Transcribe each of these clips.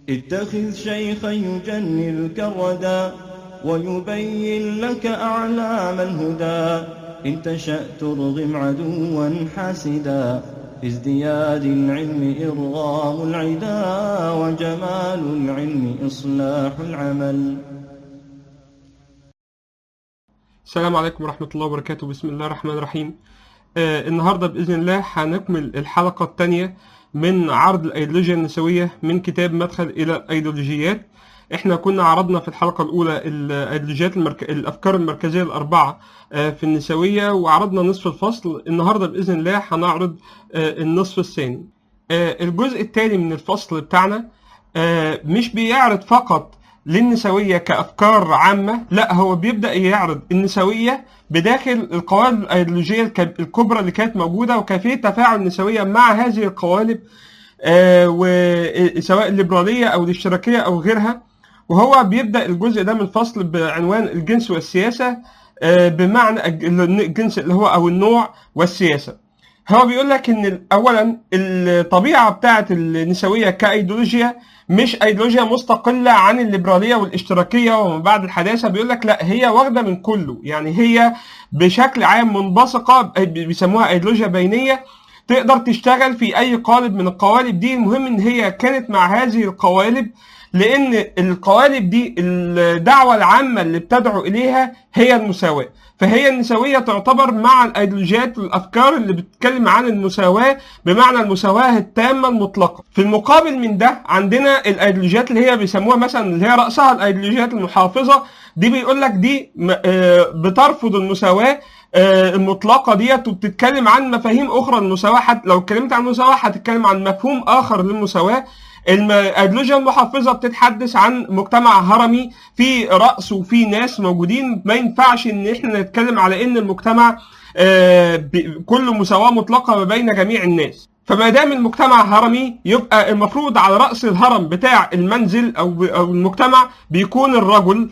اتخذ شيخا يجنلك الردى ويبين لك أعلام الهدى إن تشأ ترغم عدوا حاسدا في ازدياد العلم إرغام العدا وجمال العلم إصلاح العمل السلام عليكم ورحمة الله وبركاته بسم الله الرحمن الرحيم آه النهاردة بإذن الله هنكمل الحلقة الثانية من عرض الأيديولوجيا النسوية من كتاب مدخل إلى الأيديولوجيات احنا كنا عرضنا في الحلقة الأولى الأيديولوجيات المرك... الأفكار المركزية الأربعة آه في النسوية وعرضنا نصف الفصل النهاردة بإذن الله هنعرض آه النصف الثاني آه الجزء الثاني من الفصل بتاعنا آه مش بيعرض فقط للنسوية كأفكار عامة لا هو بيبدأ يعرض النسوية بداخل القوالب الأيديولوجية الكبرى اللي كانت موجودة وكيفية تفاعل النسوية مع هذه القوالب آه وسواء الليبرالية أو الاشتراكية أو غيرها وهو بيبدأ الجزء ده من الفصل بعنوان الجنس والسياسة آه بمعنى الجنس اللي هو أو النوع والسياسة هو بيقول لك ان اولا الطبيعه بتاعت النسويه كايديولوجيا مش ايديولوجيا مستقله عن الليبراليه والاشتراكيه وما بعد الحداثه بيقول لك لا هي واخده من كله يعني هي بشكل عام منبثقه بيسموها ايديولوجيا بينيه تقدر تشتغل في اي قالب من القوالب دي المهم ان هي كانت مع هذه القوالب لان القوالب دي الدعوه العامه اللي بتدعو اليها هي المساواه فهي النسويه تعتبر مع الايديولوجيات والافكار اللي بتتكلم عن المساواه بمعنى المساواه التامه المطلقه في المقابل من ده عندنا الايديولوجيات اللي هي بيسموها مثلا اللي هي راسها الايديولوجيات المحافظه دي بيقول لك دي بترفض المساواه المطلقه ديت وبتتكلم عن مفاهيم اخرى للمساواه حتى لو اتكلمت عن المساواه هتتكلم عن مفهوم اخر للمساواه الايديولوجيا المحافظه بتتحدث عن مجتمع هرمي في راس وفي ناس موجودين ما ينفعش ان احنا نتكلم على ان المجتمع كله مساواه مطلقه ما بين جميع الناس فما دام المجتمع هرمي يبقى المفروض على راس الهرم بتاع المنزل او او المجتمع بيكون الرجل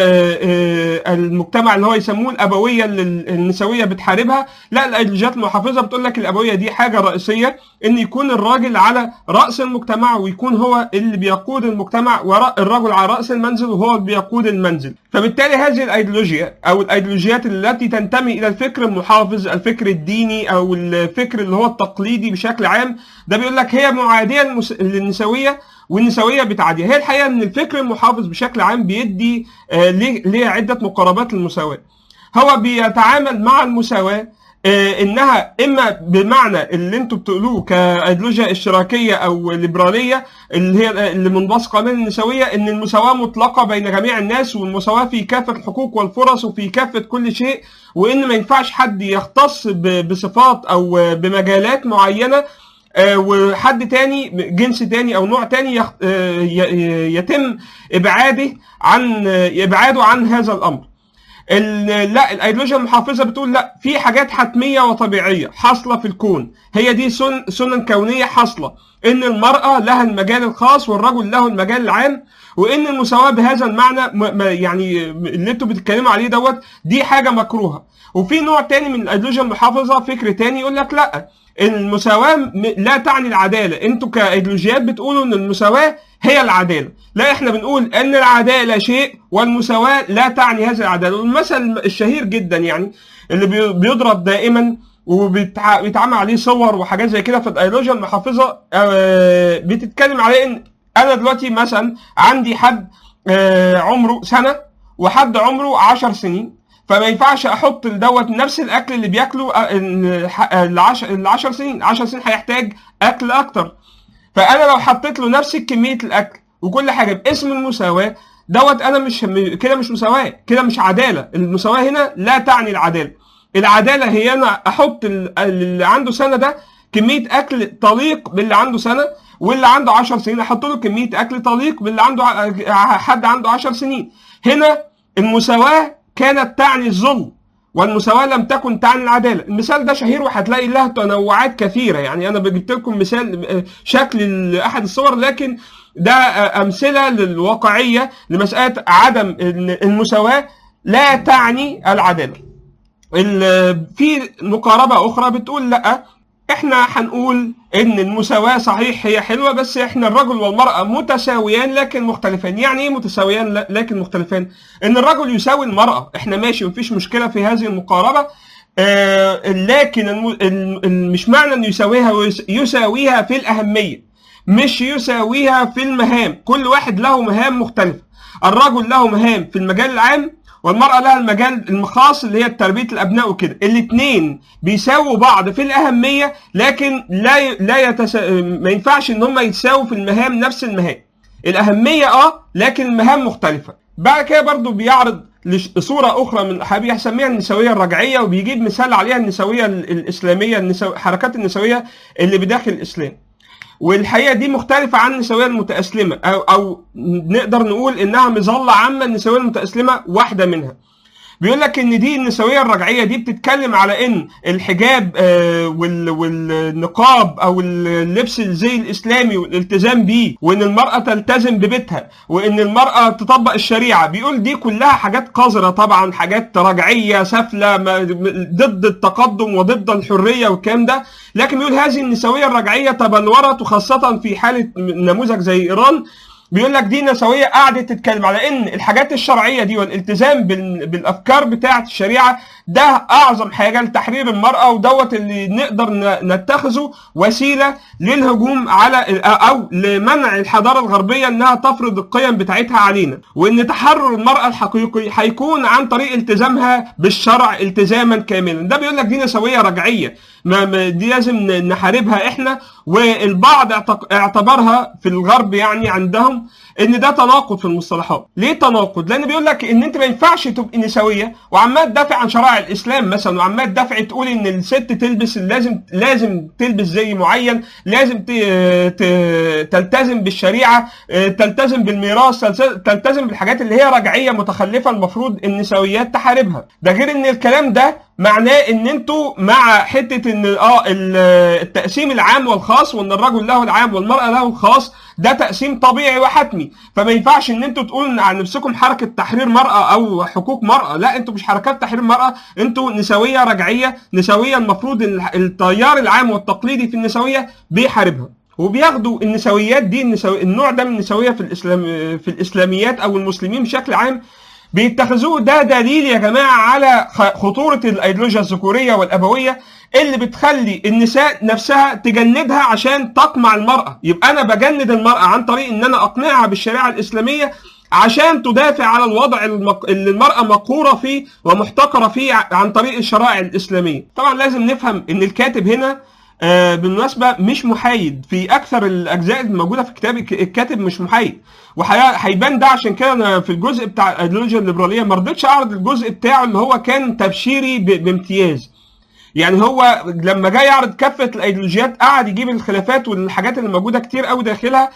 المجتمع اللي هو يسموه الابويه اللي النسويه بتحاربها لا الايديولوجيات المحافظه بتقول لك الابويه دي حاجه رئيسيه ان يكون الراجل على راس المجتمع ويكون هو اللي بيقود المجتمع والرجل على راس المنزل وهو اللي بيقود المنزل فبالتالي هذه الايديولوجيا او الايديولوجيات التي تنتمي الى الفكر المحافظ الفكر الديني او الفكر اللي هو التقليدي بشكل عام ده بيقول لك هي معاديه للنسويه والنسويه بتعاديها هي الحقيقه ان الفكر المحافظ بشكل عام بيدي آه ليه عده مقاربات للمساواه هو بيتعامل مع المساواه آه انها اما بمعنى اللي انتم بتقولوه كايديولوجيا اشتراكيه او ليبراليه اللي هي اللي منبثقه من النسويه ان المساواه مطلقه بين جميع الناس والمساواه في كافه الحقوق والفرص وفي كافه كل شيء وان ما ينفعش حد يختص بصفات او بمجالات معينه وحد تاني جنس تاني او نوع تاني يتم ابعاده عن ابعاده عن هذا الامر لا الايديولوجيا المحافظه بتقول لا في حاجات حتميه وطبيعيه حاصله في الكون هي دي سن سنن كونيه حاصله ان المراه لها المجال الخاص والرجل له المجال العام وان المساواه بهذا المعنى يعني اللي انتوا بتتكلموا عليه دوت دي حاجه مكروهه وفي نوع تاني من الايديولوجيا المحافظه فكر تاني يقول لك لا المساواة لا تعني العدالة انتوا كايديولوجيات بتقولوا ان المساواة هي العدالة لا احنا بنقول ان العدالة شيء والمساواة لا تعني هذه العدالة والمثل الشهير جدا يعني اللي بيضرب دائما وبيتعمل عليه صور وحاجات زي كده في الايديولوجيا المحافظة بتتكلم عليه ان انا دلوقتي مثلا عندي حد عمره سنة وحد عمره عشر سنين فما ينفعش احط دوت نفس الاكل اللي بياكله ال 10 سنين 10 سنين هيحتاج اكل اكتر فانا لو حطيت له نفس كميه الاكل وكل حاجه باسم المساواه دوت انا مش كده مش مساواه كده مش عداله المساواه هنا لا تعني العداله العداله هي انا احط اللي عنده سنه ده كميه اكل تليق باللي عنده سنه واللي عنده 10 سنين احط له كميه اكل تليق باللي عنده حد عنده 10 سنين هنا المساواه كانت تعني الظلم والمساواة لم تكن تعني العدالة المثال ده شهير وهتلاقي له تنوعات كثيرة يعني أنا جبت لكم مثال شكل لأحد الصور لكن ده أمثلة للواقعية لمسألة عدم المساواة لا تعني العدالة في مقاربة أخرى بتقول لأ احنا هنقول ان المساواة صحيح هي حلوة بس احنا الرجل والمرأة متساويان لكن مختلفان يعني ايه متساويان ل- لكن مختلفان ان الرجل يساوي المرأة احنا ماشي مفيش مشكلة في هذه المقاربة آه لكن الم... ال- ال- مش معنى انه يساويها ويس- يساويها في الاهمية مش يساويها في المهام كل واحد له مهام مختلفة الرجل له مهام في المجال العام والمرأة لها المجال الخاص اللي هي تربية الأبناء وكده الاثنين بيساووا بعض في الأهمية لكن لا ي... لا يتسا... ما ينفعش إن هم يتساووا في المهام نفس المهام الأهمية اه لكن المهام مختلفة بعد كده برضو بيعرض لش- صورة أخرى من حبيبي هسميها النسوية الرجعية وبيجيب مثال عليها النسوية ال- الإسلامية النسو... حركات النسوية اللي بداخل الإسلام والحقيقه دي مختلفه عن النسويه المتاسلمه او او نقدر نقول انها مظله عامه النسويه المتاسلمه واحده منها بيقول لك ان دي النسويه الرجعيه دي بتتكلم على ان الحجاب آه، وال- والنقاب او اللبس الزي الاسلامي والالتزام بيه وان المراه تلتزم ببيتها وان المراه تطبق الشريعه بيقول دي كلها حاجات قذره طبعا حاجات رجعيه سافله ما- ضد التقدم وضد الحريه والكلام ده لكن بيقول هذه النسويه الرجعيه تبلورت وخاصه في حاله نموذج زي ايران بيقول لك دي نسويه قعدت تتكلم على ان الحاجات الشرعيه دي والالتزام بال- بالافكار بتاعه الشريعه ده اعظم حاجه لتحرير المراه ودوت اللي نقدر ن- نتخذه وسيله للهجوم على او لمنع الحضاره الغربيه انها تفرض القيم بتاعتها علينا وان تحرر المراه الحقيقي هيكون عن طريق التزامها بالشرع التزاما كاملا ده بيقول لك دي نسويه رجعيه ما ما- دي لازم ن- نحاربها احنا والبعض اعتق- اعتبرها في الغرب يعني عندهم ان ده تناقض في المصطلحات ليه تناقض لان بيقول لك ان انت ما ينفعش تبقي نسويه وعمال تدافع عن شرائع الاسلام مثلا وعمال تدافع تقول ان الست تلبس لازم لازم تلبس زي معين لازم ت- ت- تلتزم بالشريعه اه، تلتزم بالميراث تلتز- تلتزم بالحاجات اللي هي رجعيه متخلفه المفروض النسويات تحاربها ده غير ان الكلام ده معناه ان انتوا مع حته ان اه ال- التقسيم العام والخاص وان الرجل له العام والمراه له الخاص ده تقسيم طبيعي وحتمي فما ينفعش ان انتوا تقولوا عن نفسكم حركه تحرير مراه او حقوق مراه لا انتوا مش حركات تحرير مراه انتوا نسويه رجعيه نسويه المفروض ال- التيار العام والتقليدي في النسويه بيحاربها وبياخدوا النسويات دي النسو... النوع ده من النسويه في الاسلام في الاسلاميات او المسلمين بشكل عام بيتخذوه ده دليل يا جماعه على خ- خطوره الايديولوجيا الذكوريه والابويه اللي بتخلي النساء نفسها تجندها عشان تقمع المراه يبقى انا بجند المراه عن طريق ان انا اقنعها بالشريعه الاسلاميه عشان تدافع على الوضع المق... اللي المرأة مقهورة فيه ومحتقرة فيه ع- عن طريق الشرائع الإسلامية طبعا لازم نفهم ان الكاتب هنا آه، بالمناسبة مش محايد في أكثر الأجزاء الموجودة في الكتاب الك- الكاتب مش محايد وهيبان ده عشان كده أنا في الجزء بتاع الأيديولوجيا الليبرالية ما رضيتش أعرض الجزء بتاعه اللي هو كان تبشيري ب- بامتياز يعني هو لما جاي يعرض كافة الأيديولوجيات قعد يجيب الخلافات والحاجات اللي موجودة كتير قوي داخلها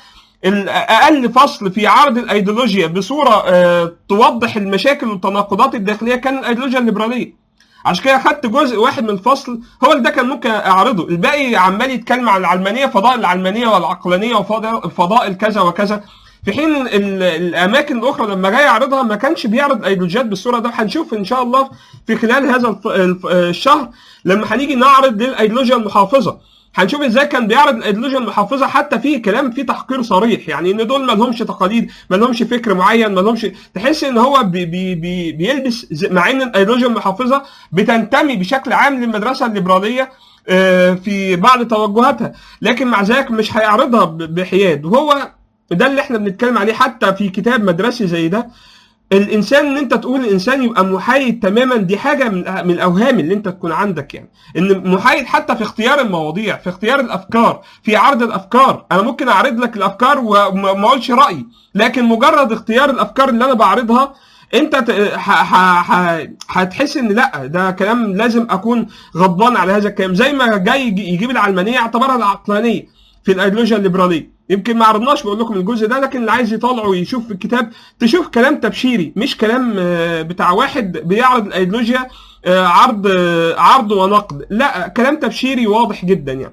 اقل فصل في عرض الايديولوجيا بصوره آه، توضح المشاكل والتناقضات الداخليه كان الايديولوجيا الليبراليه عشان كده خدت جزء واحد من الفصل هو اللي ده كان ممكن اعرضه الباقي عمال يتكلم عن العلمانيه فضائل العلمانيه والعقلانيه وفضائل فضائل كذا وكذا في حين ال- الاماكن الاخرى لما جاي يعرضها ما كانش بيعرض الايديولوجيات بالصوره ده هنشوف ان شاء الله في خلال هذا الف- الف- الشهر لما هنيجي نعرض للايديولوجيا المحافظه هنشوف ازاي كان بيعرض الايديولوجيا المحافظه حتى فيه كلام فيه تحقير صريح يعني ان دول ما لهمش تقاليد ما لهمش فكر معين ما لهمش تحس ان هو بي بي بي بيلبس ز- مع ان الايديولوجيا المحافظه بتنتمي بشكل عام للمدرسه الليبراليه آه، في بعض توجهاتها لكن مع ذلك مش هيعرضها ب- بحياد وهو ده اللي احنا بنتكلم عليه حتى في كتاب مدرسي زي ده الانسان ان انت تقول الانسان يبقى محايد تماما دي حاجه من من الاوهام اللي انت تكون عندك يعني ان محايد حتى في اختيار المواضيع في اختيار الافكار في عرض الافكار انا ممكن اعرض لك الافكار وما ما اقولش رايي لكن مجرد اختيار الافكار اللي انا بعرضها انت ت- ح- ح- ح- هتحس ان لا ده كلام لازم اكون غضبان على هذا الكلام زي ما جاي يجي- يجيب العلمانيه اعتبرها العقلانيه في الايديولوجيا الليبراليه يمكن ما عرضناش بقول لكم الجزء ده لكن اللي عايز يطالعه ويشوف في الكتاب تشوف كلام تبشيري مش كلام آه، بتاع واحد بيعرض الايديولوجيا آه، عرض آه، عرض ونقد لا كلام تبشيري واضح جدا يعني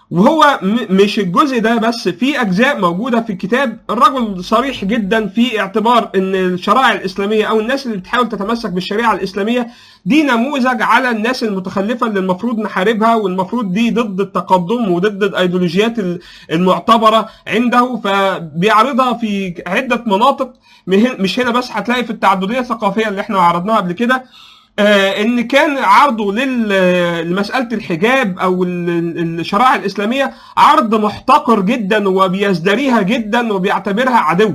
وهو م- مش الجزء ده بس في اجزاء موجوده في الكتاب الرجل صريح جدا في اعتبار ان الشرائع الاسلاميه او الناس اللي بتحاول تتمسك بالشريعه الاسلاميه دي نموذج على الناس المتخلفه اللي المفروض نحاربها والمفروض دي ضد التقدم وضد الايديولوجيات ال- المعتبره عنده فبيعرضها في عده مناطق مه- مش هنا بس هتلاقي في التعدديه الثقافيه اللي احنا عرضناها قبل كده آه، ان كان عرضه لل- لمساله الحجاب او ال- ال- الشرائع الاسلاميه عرض محتقر جدا وبيزدريها جدا وبيعتبرها عدو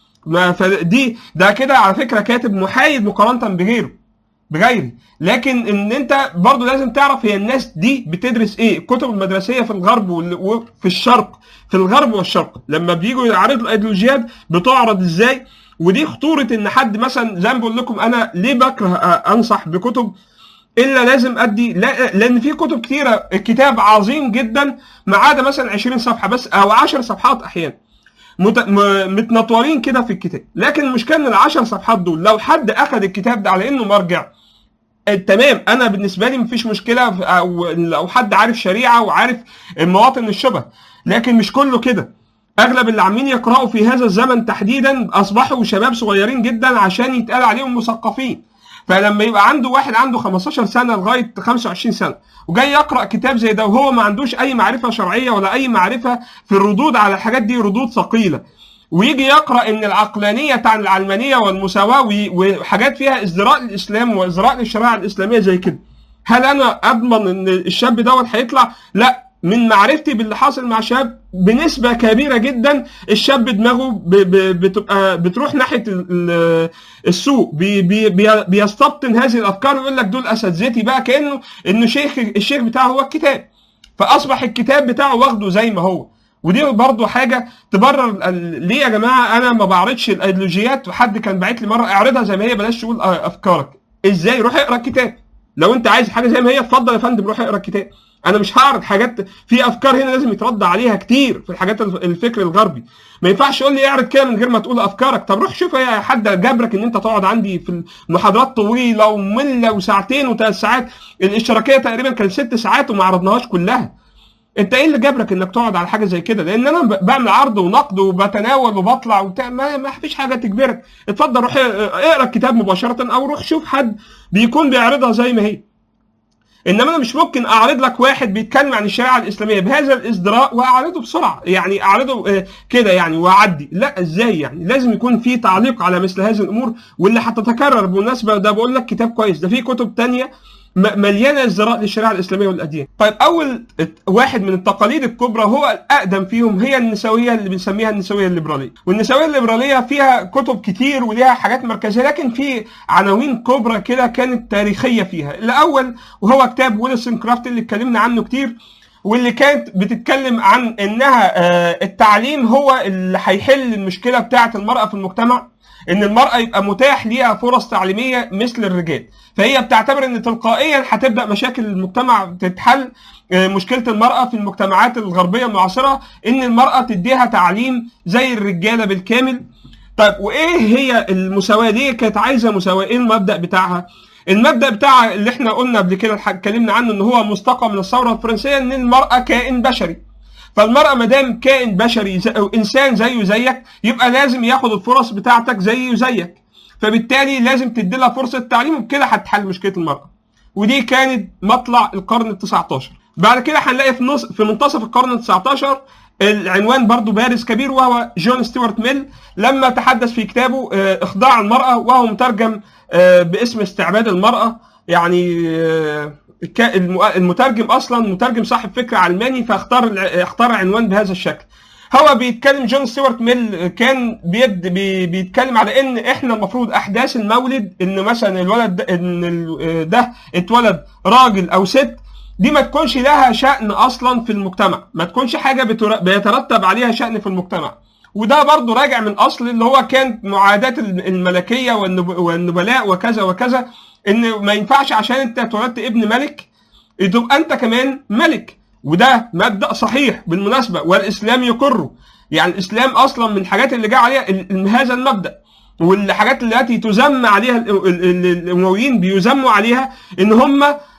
ما فدي ده كده على فكره كاتب محايد مقارنه بغيره بغيري لكن ان انت برضو لازم تعرف هي الناس دي بتدرس ايه الكتب المدرسيه في الغرب وال- وفي الشرق في الغرب والشرق لما بيجوا يعرضوا الايديولوجيات بتعرض ازاي ودي خطوره ان حد مثلا زي ما بقول لكم انا ليه بكره أ- انصح بكتب الا لازم ادي لا لان في كتب كتيره الكتاب عظيم جدا ما عدا مثلا 20 صفحه بس او 10 صفحات احيانا مت... م... متنطورين كده في الكتاب لكن المشكله ان العشر صفحات دول لو حد اخذ الكتاب ده على انه مرجع آه، تمام انا بالنسبه لي مفيش مشكله في- او لو حد عارف شريعه وعارف مواطن الشبه لكن مش كله كده اغلب اللي عاملين يقراوا في هذا الزمن تحديدا اصبحوا شباب صغيرين جدا عشان يتقال عليهم مثقفين فلما يبقى عنده واحد عنده 15 سنه لغايه 25 سنه وجاي يقرا كتاب زي ده وهو ما عندوش اي معرفه شرعيه ولا اي معرفه في الردود على الحاجات دي ردود ثقيله ويجي يقرا ان العقلانيه عن العلمانيه والمساواه وي- وحاجات فيها ازدراء للاسلام وازدراء للشريعه الاسلاميه زي كده هل انا اضمن ان الشاب دوت هيطلع لا من معرفتي باللي حاصل مع شاب بنسبة كبيرة جدا الشاب دماغه ب- ب- بتبقى بتروح ناحية ال- ال- السوق بي بي بي- بيستبطن هذه الأفكار ويقول لك دول أساتذتي بقى كأنه إنه شيخ الشيخ بتاعه هو الكتاب فأصبح الكتاب بتاعه واخده زي ما هو ودي برضو حاجة تبرر ال- ليه يا جماعة أنا ما بعرضش الأيديولوجيات وحد كان باعت لي مرة اعرضها زي ما هي بلاش تقول آه، أفكارك إزاي روح اقرا الكتاب لو أنت عايز حاجة زي ما هي اتفضل يا فندم روح اقرا الكتاب انا مش هعرض حاجات في افكار هنا لازم يترد عليها كتير في الحاجات الف- الفكر الغربي ما ينفعش تقول لي اعرض كده من غير ما تقول افكارك طب روح شوف يا حد جبرك ان انت تقعد عندي في المحاضرات طويله وممله وساعتين وثلاث ساعات الاشتراكيه تقريبا كانت ست ساعات وما عرضناهاش كلها انت ايه اللي جبرك انك تقعد على حاجه زي كده لان انا ب- بعمل عرض ونقد وبتناول وبطلع وبتاع ما, ما فيش حاجه تجبرك اتفضل روح اقرا الكتاب مباشره او روح شوف حد بيكون بيعرضها زي ما هي انما انا مش ممكن اعرض لك واحد بيتكلم عن الشريعه الاسلاميه بهذا الازدراء واعرضه بسرعه يعني اعرضه آه، كده يعني واعدي لا ازاي يعني لازم يكون في تعليق على مثل هذه الامور واللي هتتكرر بالمناسبه ده بقول لك كتاب كويس ده في كتب تانية م- مليانه ازدراء للشريعه الاسلاميه والاديان. طيب اول واحد من التقاليد الكبرى هو الاقدم فيهم هي النسويه اللي بنسميها النسويه الليبراليه، والنسويه الليبراليه فيها كتب كتير وليها حاجات مركزيه لكن في عناوين كبرى كده كانت تاريخيه فيها، الاول وهو كتاب ويلسون كرافت اللي اتكلمنا عنه كتير واللي كانت بتتكلم عن انها آه، التعليم هو اللي هيحل المشكله بتاعه المراه في المجتمع ان المراه يبقى متاح ليها فرص تعليميه مثل الرجال فهي بتعتبر ان تلقائيا هتبدا مشاكل المجتمع تتحل آه، مشكله المراه في المجتمعات الغربيه المعاصره ان المراه تديها تعليم زي الرجاله بالكامل طيب وايه هي المساواه دي كانت عايزه مساواه ايه المبدا بتاعها المبدا بتاع اللي احنا قلنا قبل كده الح- اتكلمنا عنه ان هو مستقى من الثوره الفرنسيه ان المراه كائن بشري فالمرأة ما دام كائن بشري زي- أو إنسان زيه زيك يبقى لازم ياخد الفرص بتاعتك زيه زيك فبالتالي لازم تدي لها فرصة تعليم وبكده هتحل مشكلة المرأة ودي كانت مطلع القرن ال 19 بعد كده هنلاقي في نص في منتصف القرن ال 19 العنوان برضو بارز كبير وهو جون ستيوارت ميل لما تحدث في كتابه آه، اخضاع المرأة وهو مترجم آه، باسم استعباد المرأة يعني آه، الك- الم- المترجم اصلا مترجم صاحب فكر علماني فاختار الع- اختار عنوان بهذا الشكل هو بيتكلم جون ستيوارت ميل كان بيد بي بيتكلم على ان احنا المفروض احداث المولد ان مثلا الولد ده ان ال- ده اتولد راجل او ست دي ما تكونش لها شأن اصلا في المجتمع ما تكونش حاجه بتر- بيترتب عليها شأن في المجتمع وده برضه راجع من اصل اللي هو كان معاداة الملكيه والنب- والنبلاء وكذا وكذا ان ما ينفعش عشان انت اتولدت ابن ملك تبقى انت كمان ملك وده مبدا صحيح بالمناسبه والاسلام يقره يعني الاسلام اصلا من الحاجات اللي جاء عليها ال- ال- هذا المبدا والحاجات التي تذم عليها ال- ال- ال- الامويين بيذموا عليها ان هم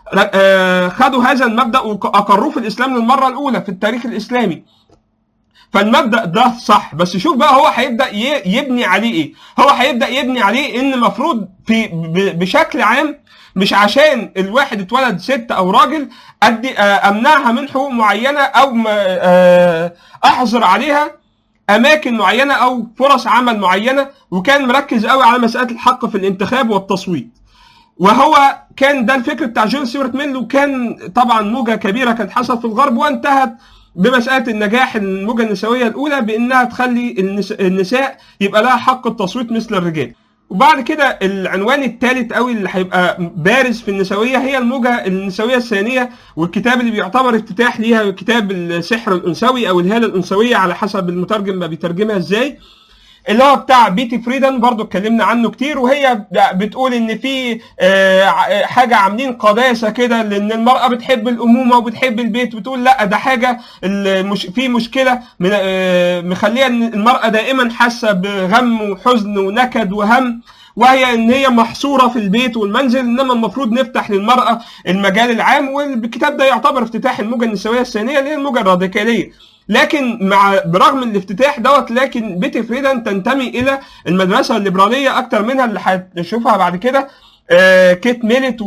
آه، خدوا هذا المبدا واقروه في الاسلام للمره الاولى في التاريخ الاسلامي فالمبدا ده صح بس شوف بقى هو هيبدا ي- يبني عليه ايه هو هيبدا يبني عليه ان المفروض في ب- بشكل عام مش عشان الواحد اتولد ست او راجل ادي آه، امنعها من حقوق معينه او ما- آه، احظر عليها اماكن معينه او فرص عمل معينه وكان مركز قوي على مساله الحق في الانتخاب والتصويت وهو كان ده الفكر بتاع جون سيورت ميل وكان طبعا موجه كبيره كانت حصلت في الغرب وانتهت بمساله النجاح الموجه النسويه الاولى بانها تخلي النس- النساء يبقى لها حق التصويت مثل الرجال. وبعد كده العنوان الثالث قوي اللي هيبقى بارز في النسويه هي الموجه النسويه الثانيه والكتاب اللي بيعتبر افتتاح ليها كتاب السحر الانثوي او الهاله الانثويه على حسب المترجم ما بيترجمها ازاي. اللي هو بتاع بيتي فريدن برضو اتكلمنا عنه كتير وهي بتقول ان في آه، ع- حاجه عاملين قداسه كده لان المراه بتحب الامومه وبتحب البيت بتقول لا ده حاجه المش في مشكله من- آه، مخليه ان المراه دائما حاسه بغم وحزن ونكد وهم وهي ان هي محصوره في البيت والمنزل انما المفروض نفتح للمراه المجال العام والكتاب ده يعتبر افتتاح الموجه النسويه الثانيه اللي هي الموجه الراديكاليه لكن مع برغم الافتتاح دوت لكن بيتي فريدن تنتمي الى المدرسه الليبراليه اكتر منها اللي هنشوفها بعد كده آه، كيت ميلت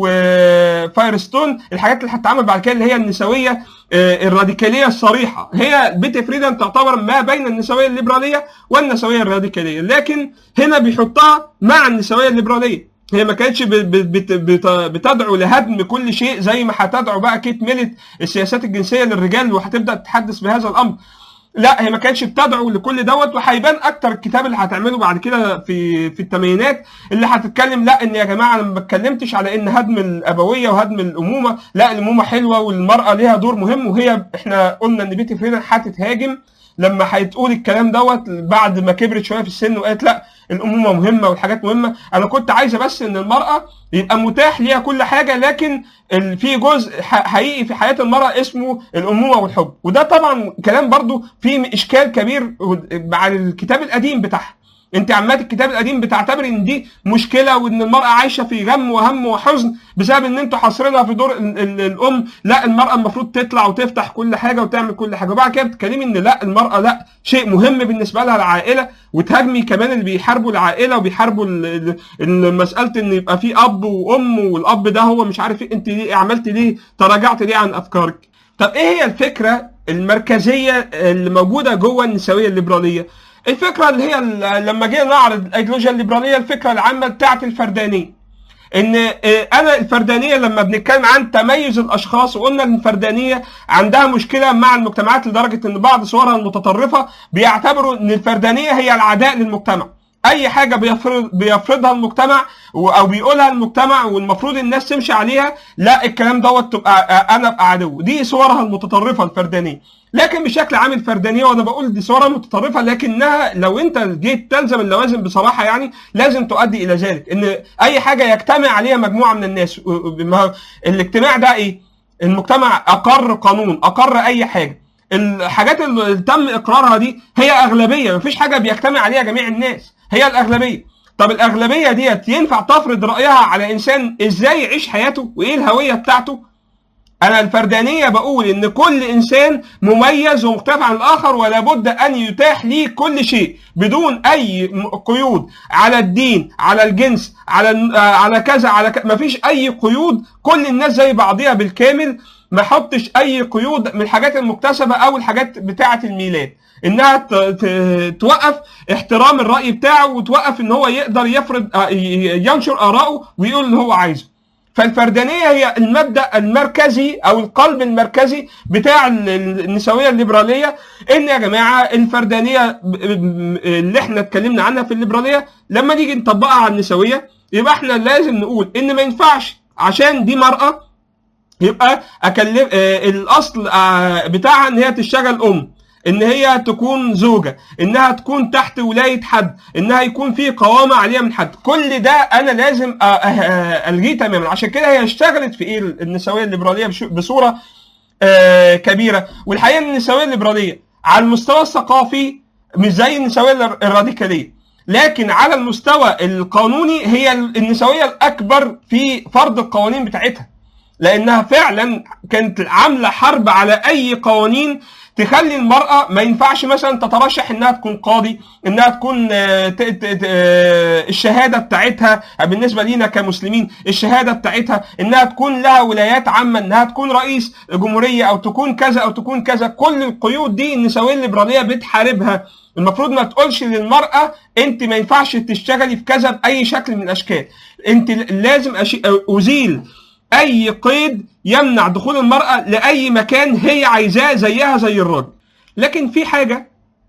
وفايرستون الحاجات اللي هتتعمل بعد كده اللي هي النسويه آه، الراديكاليه الصريحه هي بيتي فريدن تعتبر ما بين النسويه الليبراليه والنسويه الراديكاليه لكن هنا بيحطها مع النسويه الليبراليه هي ما كانتش ب- ب- بت- بت- بتدعو لهدم كل شيء زي ما هتدعو بقى كيت ميلت السياسات الجنسيه للرجال وهتبدا تتحدث بهذا الامر لا هي ما كانتش بتدعو لكل دوت وهيبان اكتر الكتاب اللي هتعمله بعد كده في في الثمانينات اللي هتتكلم لا ان يا جماعه انا ما اتكلمتش على ان هدم الابويه وهدم الامومه لا الامومه حلوه والمراه ليها دور مهم وهي احنا قلنا ان بيتي فريدن هتتهاجم لما هتقول الكلام دوت بعد ما كبرت شويه في السن وقالت لا الامومه مهمه والحاجات مهمه انا كنت عايزه بس ان المراه يبقى متاح ليها كل حاجه لكن ال- في جزء ح- حقيقي في حياه المراه اسمه الامومه والحب وده طبعا كلام برضو فيه اشكال كبير مع الكتاب القديم بتاعها انت عمات الكتاب القديم بتعتبر ان دي مشكله وان المراه عايشه في غم وهم وحزن بسبب ان انتوا حاصرينها في دور ال- ال- الام لا المراه المفروض تطلع وتفتح كل حاجه وتعمل كل حاجه وبعد كده بتتكلمي ان لا المراه لا شيء مهم بالنسبه لها العائله وتهاجمي كمان اللي بيحاربوا العائله وبيحاربوا ال- ال- ال- مساله ان يبقى في اب وام والاب ده هو مش عارف ايه انت ليه عملت ليه تراجعت ليه عن افكارك طب ايه هي الفكره المركزيه اللي موجوده جوه النسويه الليبراليه الفكره اللي هي ال- لما جينا نعرض الايديولوجيا الليبراليه الفكره العامه بتاعت الفردانيه ان آه، انا الفردانيه لما بنتكلم عن تميز الاشخاص وقلنا ان الفردانيه عندها مشكله مع المجتمعات لدرجه ان بعض صورها المتطرفه بيعتبروا ان الفردانيه هي العداء للمجتمع اي حاجه بيفرض بيفرضها المجتمع و- او بيقولها المجتمع والمفروض الناس تمشي عليها لا الكلام دوت تبقى آه، انا ابقى عدو دي صورها المتطرفه الفردانيه لكن بشكل عام الفردانيه وانا بقول دي صوره متطرفه لكنها لو انت جيت تلزم اللوازم بصراحه يعني لازم تؤدي الى ذلك ان اي حاجه يجتمع عليها مجموعه من الناس و- و- ما هو الاجتماع ده ايه المجتمع اقر قانون اقر اي حاجه الحاجات اللي تم اقرارها دي هي اغلبيه مفيش حاجه بيجتمع عليها جميع الناس هي الاغلبيه طب الاغلبيه ديت ينفع تفرض رايها على انسان ازاي يعيش حياته وايه الهويه بتاعته انا الفردانيه بقول ان كل انسان مميز ومختلف عن الاخر ولا بد ان يتاح ليه كل شيء بدون اي م- قيود على الدين على الجنس على ال- آه، على كذا على ك... مفيش اي قيود كل الناس زي بعضيها بالكامل ما حطش اي قيود من الحاجات المكتسبه او الحاجات بتاعه الميلاد انها ت... ت... توقف احترام الراي بتاعه وتوقف ان هو يقدر يفرض آه، ي- ينشر اراءه ويقول اللي هو عايزه فالفردانيه هي المبدا المركزي او القلب المركزي بتاع ال- ال- النسويه الليبراليه ان يا جماعه الفردانيه ب- ب- اللي احنا اتكلمنا عنها في الليبراليه لما نيجي نطبقها على النسويه يبقى احنا لازم نقول ان ما ينفعش عشان دي مراه يبقى اكلم آه الاصل آه بتاعها ان هي تشتغل ام ان هي تكون زوجه انها تكون تحت ولايه حد انها يكون في قوامه عليها من حد كل ده انا لازم آه، آه، آه، الغيه تماما عشان كده هي اشتغلت في ايه النسويه الليبراليه بش- بصوره آه، كبيره والحقيقه ان النسويه الليبراليه على المستوى الثقافي مش زي النسويه الر- الراديكاليه لكن على المستوى القانوني هي النسويه الاكبر في فرض القوانين بتاعتها لانها فعلا كانت عامله حرب على اي قوانين تخلي المرأة ما ينفعش مثلا تترشح انها تكون قاضي انها تكون آه، ت- ت- ت- آه، الشهادة بتاعتها بالنسبة لينا كمسلمين الشهادة بتاعتها انها تكون لها ولايات عامة انها تكون رئيس جمهورية او تكون كذا او تكون كذا كل القيود دي النسوية الليبرالية بتحاربها المفروض ما تقولش للمرأة انت ما ينفعش تشتغلي في كذا بأي شكل من الاشكال انت لازم أشي... ازيل اي قيد يمنع دخول المرأة لأي مكان هي عايزاه زيها زي الراجل لكن في حاجة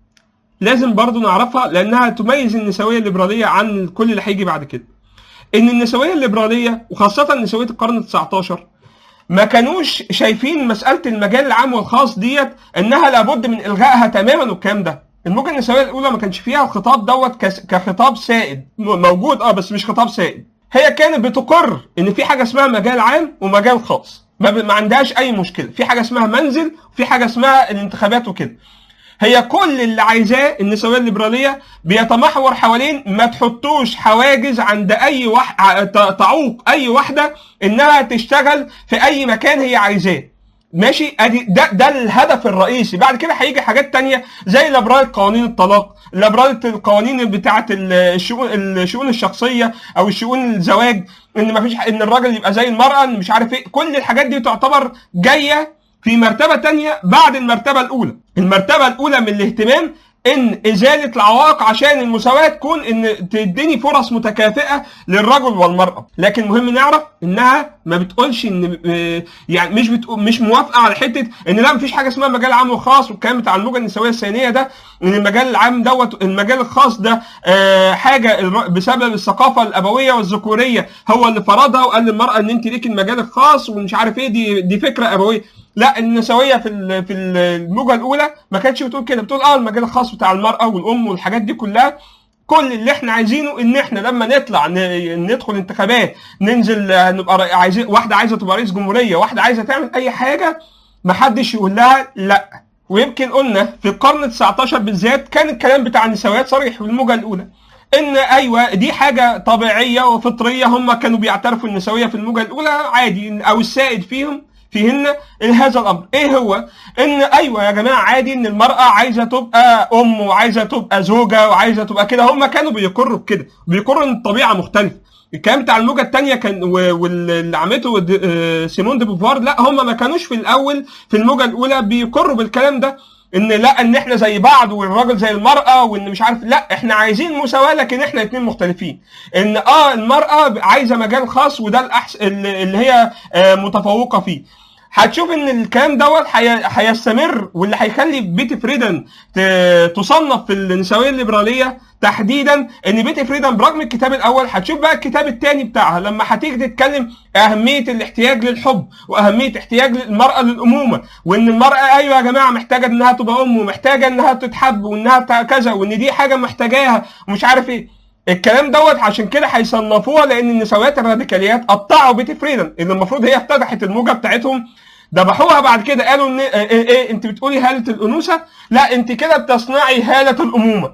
لازم برضو نعرفها لأنها تميز النسوية الليبرالية عن كل اللي هيجي بعد كده إن النسوية الليبرالية وخاصة نسوية القرن ال 19 ما كانوش شايفين مسألة المجال العام والخاص ديت إنها لابد من إلغائها تماما والكلام ده الموجة النسوية الأولى ما كانش فيها الخطاب دوت كس- كخطاب سائد م- موجود اه بس مش خطاب سائد هي كانت بتقر ان في حاجه اسمها مجال عام ومجال خاص ما, ب... ما عندهاش اي مشكله في حاجه اسمها منزل وفي حاجه اسمها الانتخابات وكده هي كل اللي عايزاه النسويه الليبراليه بيتمحور حوالين ما تحطوش حواجز عند اي واحد تعوق اي واحده انها تشتغل في اي مكان هي عايزاه ماشي ادي ده ده الهدف الرئيسي بعد كده هيجي حاجات تانية زي لابرالة قوانين الطلاق لابرالة القوانين بتاعه الشؤون الشؤون الشخصيه او الشؤون الزواج ان ما فيش ان الراجل يبقى زي المراه ان مش عارف ايه كل الحاجات دي تعتبر جايه في مرتبه تانية بعد المرتبه الاولى المرتبه الاولى من الاهتمام ان ازاله العوائق عشان المساواه تكون ان تديني فرص متكافئه للرجل والمراه لكن مهم نعرف انها ما بتقولش ان آه، يعني مش بتقول مش موافقه على حته ان لا مفيش حاجه اسمها مجال عام وخاص والكلام بتاع الموجه النسويه الثانيه ده ان المجال العام دوت المجال الخاص ده آه، حاجه الر- بسبب الثقافه الابويه والذكوريه هو اللي فرضها وقال للمراه ان انت ليك المجال الخاص ومش عارف ايه دي دي فكره ابويه لا النسويه في ال- في الموجه الاولى ما كانتش بتقول كده بتقول اه المجال الخاص بتاع المراه والام والحاجات دي كلها كل اللي احنا عايزينه ان احنا لما نطلع ن- ندخل انتخابات ننزل آه، نبقى رئي- عايزين واحده عايزه تبقى رئيس جمهوريه واحده عايزه تعمل اي حاجه محدش يقول لها لا ويمكن قلنا في القرن ال 19 بالذات كان الكلام بتاع النسويات صريح في الموجه الاولى ان ايوه دي حاجه طبيعيه وفطريه هم كانوا بيعترفوا النسويه في الموجه الاولى عادي او السائد فيهم فيهن هذا الامر ايه هو ان ايوه يا جماعه عادي ان المراه عايزه تبقى ام وعايزه تبقى زوجه وعايزه تبقى كده هم كانوا بيقروا بكده بيقروا ان الطبيعه مختلفه الكلام بتاع الموجه الثانيه كان و- واللي عملته د- آه، سيمون دي بوفوار لا هم ما كانوش في الاول في الموجه الاولى بيقروا بالكلام ده ان لا ان احنا زي بعض والراجل زي المراه وان مش عارف لا احنا عايزين مساواه لكن احنا اتنين مختلفين ان اه المراه عايزه مجال خاص وده الاحسن اللي اللي هي آه، متفوقه فيه هتشوف ان الكلام دوت هي- هيستمر واللي هيخلي بيتي فريدن ت- تصنف في النسويه الليبراليه تحديدا ان بيتي فريدن برغم الكتاب الاول هتشوف بقى الكتاب الثاني بتاعها لما هتيجي تتكلم اهميه الاحتياج للحب واهميه احتياج المراه للامومه وان المراه ايوه يا جماعه محتاجه انها تبقى ام ومحتاجه انها تتحب وانها بتاع كذا وان دي حاجه محتاجاها ومش عارف ايه الكلام دوت عشان كده هيصنفوها لان النسويات الراديكاليات قطعوا بيتي فريدن اللي المفروض هي افتتحت الموجه بتاعتهم ذبحوها بعد كده قالوا ان ايه, إيه, إيه انت بتقولي هاله الانوثه لا انت كده بتصنعي هاله الامومه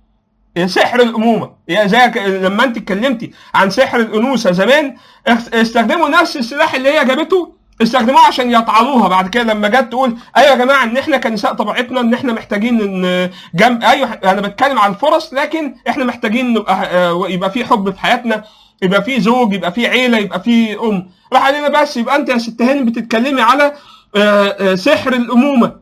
إيه سحر الامومه يا زي ك- لما انت اتكلمتي عن سحر الانوثه زمان اخ- استخدموا نفس السلاح اللي هي جابته استخدموه عشان يطعنوها بعد كده لما جت تقول ايوه يا جماعه ان احنا كنساء طبيعتنا ان احنا محتاجين ان جنب ايوه انا بتكلم عن الفرص لكن احنا محتاجين نبقى آه، يبقى في حب في حياتنا يبقى في زوج يبقى في عيله يبقى في ام راح علينا بس يبقى انت يا ست هاني بتتكلمي على آه، آه، سحر الامومه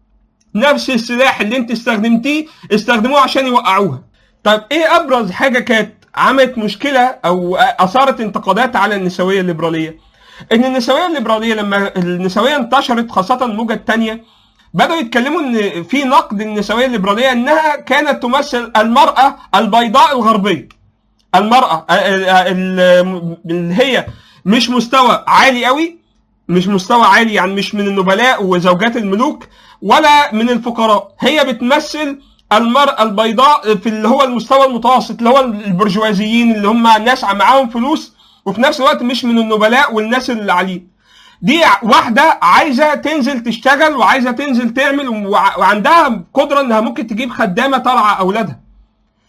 نفس السلاح اللي انت استخدمتيه استخدموه عشان يوقعوها طيب ايه ابرز حاجه كانت عملت مشكله او اثارت انتقادات على النسويه الليبراليه ان النسويه الليبراليه لما النسويه انتشرت خاصه الموجه الثانيه بدأوا يتكلموا ان في نقد النسويه الليبراليه انها كانت تمثل المراه البيضاء الغربيه المراه ال- ال- اللي هي مش مستوى عالي قوي مش مستوى عالي يعني مش من النبلاء وزوجات الملوك ولا من الفقراء هي بتمثل المرأة البيضاء في اللي هو المستوى المتوسط اللي هو البرجوازيين اللي هم ناس معاهم فلوس وفي نفس الوقت مش من النبلاء والناس اللي عليه دي واحدة عايزة تنزل تشتغل وعايزة تنزل تعمل وع- وعندها قدرة انها ممكن تجيب خدامة ترعى اولادها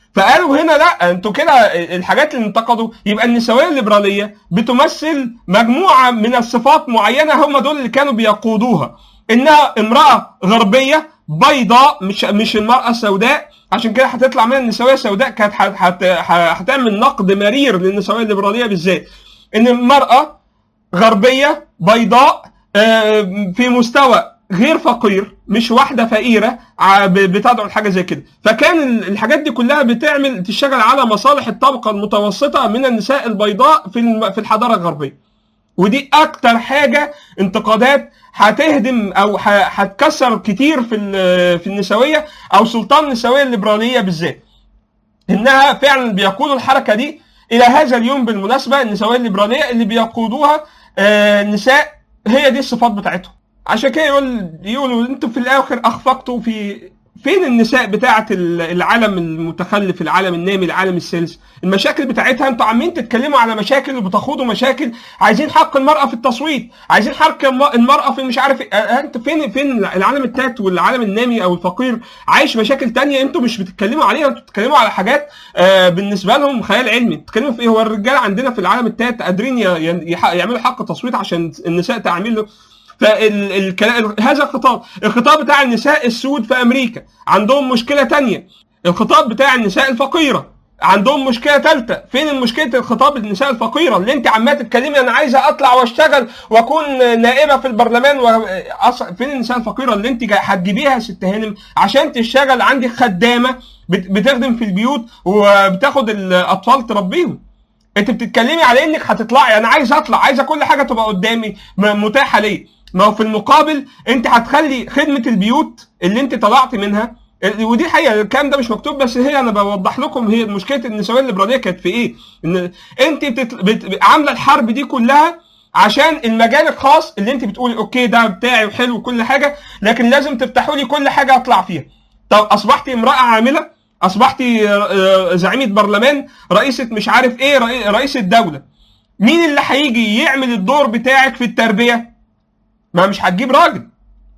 فقالوا هنا لا انتوا كده الحاجات اللي انتقدوا يبقى النسويه الليبراليه بتمثل مجموعه من الصفات معينه هم دول اللي كانوا بيقودوها انها امراه غربيه بيضاء مش مش المراه السوداء عشان كده هتطلع منها النسويه السوداء كانت هت- هت- هتعمل نقد مرير للنسويه الليبراليه بالذات ان المراه غربيه بيضاء آه، في مستوى غير فقير مش واحده فقيره ع- ب- بتدعو لحاجه زي كده فكان ال- الحاجات دي كلها بتعمل تشتغل على مصالح الطبقه المتوسطه من النساء البيضاء في الم- في الحضاره الغربيه ودي اكتر حاجه انتقادات هتهدم او ه- هتكسر كتير في ال- في النسويه او سلطان النسويه الليبراليه بالذات انها فعلا بيقودوا الحركه دي الى هذا اليوم بالمناسبه النسويه الليبراليه اللي بيقودوها آه، نساء هي دي الصفات بتاعتهم عشان كده يقول يقولوا انتوا في الاخر اخفقتوا في فين النساء بتاعه العالم المتخلف العالم النامي العالم السلس المشاكل بتاعتها انتوا عمالين تتكلموا على مشاكل وبتخوضوا مشاكل عايزين حق المراه في التصويت عايزين حق الم- المراه في مش عارف ايه اه، انت فين فين العالم التالت والعالم النامي او الفقير عايش مشاكل تانية انتوا مش بتتكلموا عليها انتوا بتتكلموا على حاجات آه بالنسبه لهم خيال علمي بتتكلموا في ايه هو الرجاله عندنا في العالم التالت قادرين ي- ي- يح- يعملوا حق تصويت عشان النساء تعمل له فالكلام هذا الخطاب الخطاب بتاع النساء السود في امريكا عندهم مشكله تانية الخطاب بتاع النساء الفقيره عندهم مشكله ثالثه فين المشكله الخطاب النساء الفقيره اللي انت عماله تتكلمي انا عايزه اطلع واشتغل واكون نائبه في البرلمان و... أص- فين النساء الفقيره اللي انت جاي- هتجيبيها يا ست هانم عشان تشتغل عندك خدامه بت- بتخدم في البيوت وبتاخد الاطفال تربيهم انت بتتكلمي على انك هتطلعي انا عايز اطلع عايزه كل حاجه تبقى قدامي م- متاحه ليا ما هو في المقابل انت هتخلي خدمه البيوت اللي انت طلعت منها ال- ودي حقيقه الكلام ده مش مكتوب بس هي انا بوضح لكم هي مشكله النسويه الليبراليه كانت في ايه؟ ان انت بتت... بت... عامله الحرب دي كلها عشان المجال الخاص اللي انت بتقولي اوكي ده بتاعي وحلو وكل حاجه لكن لازم تفتحوا لي كل حاجه اطلع فيها. طب اصبحتي امراه عامله اصبحتي آه، زعيمه برلمان رئيسه مش عارف ايه رئي- رئيس الدوله مين اللي هيجي يعمل الدور بتاعك في التربيه ما مش هتجيب راجل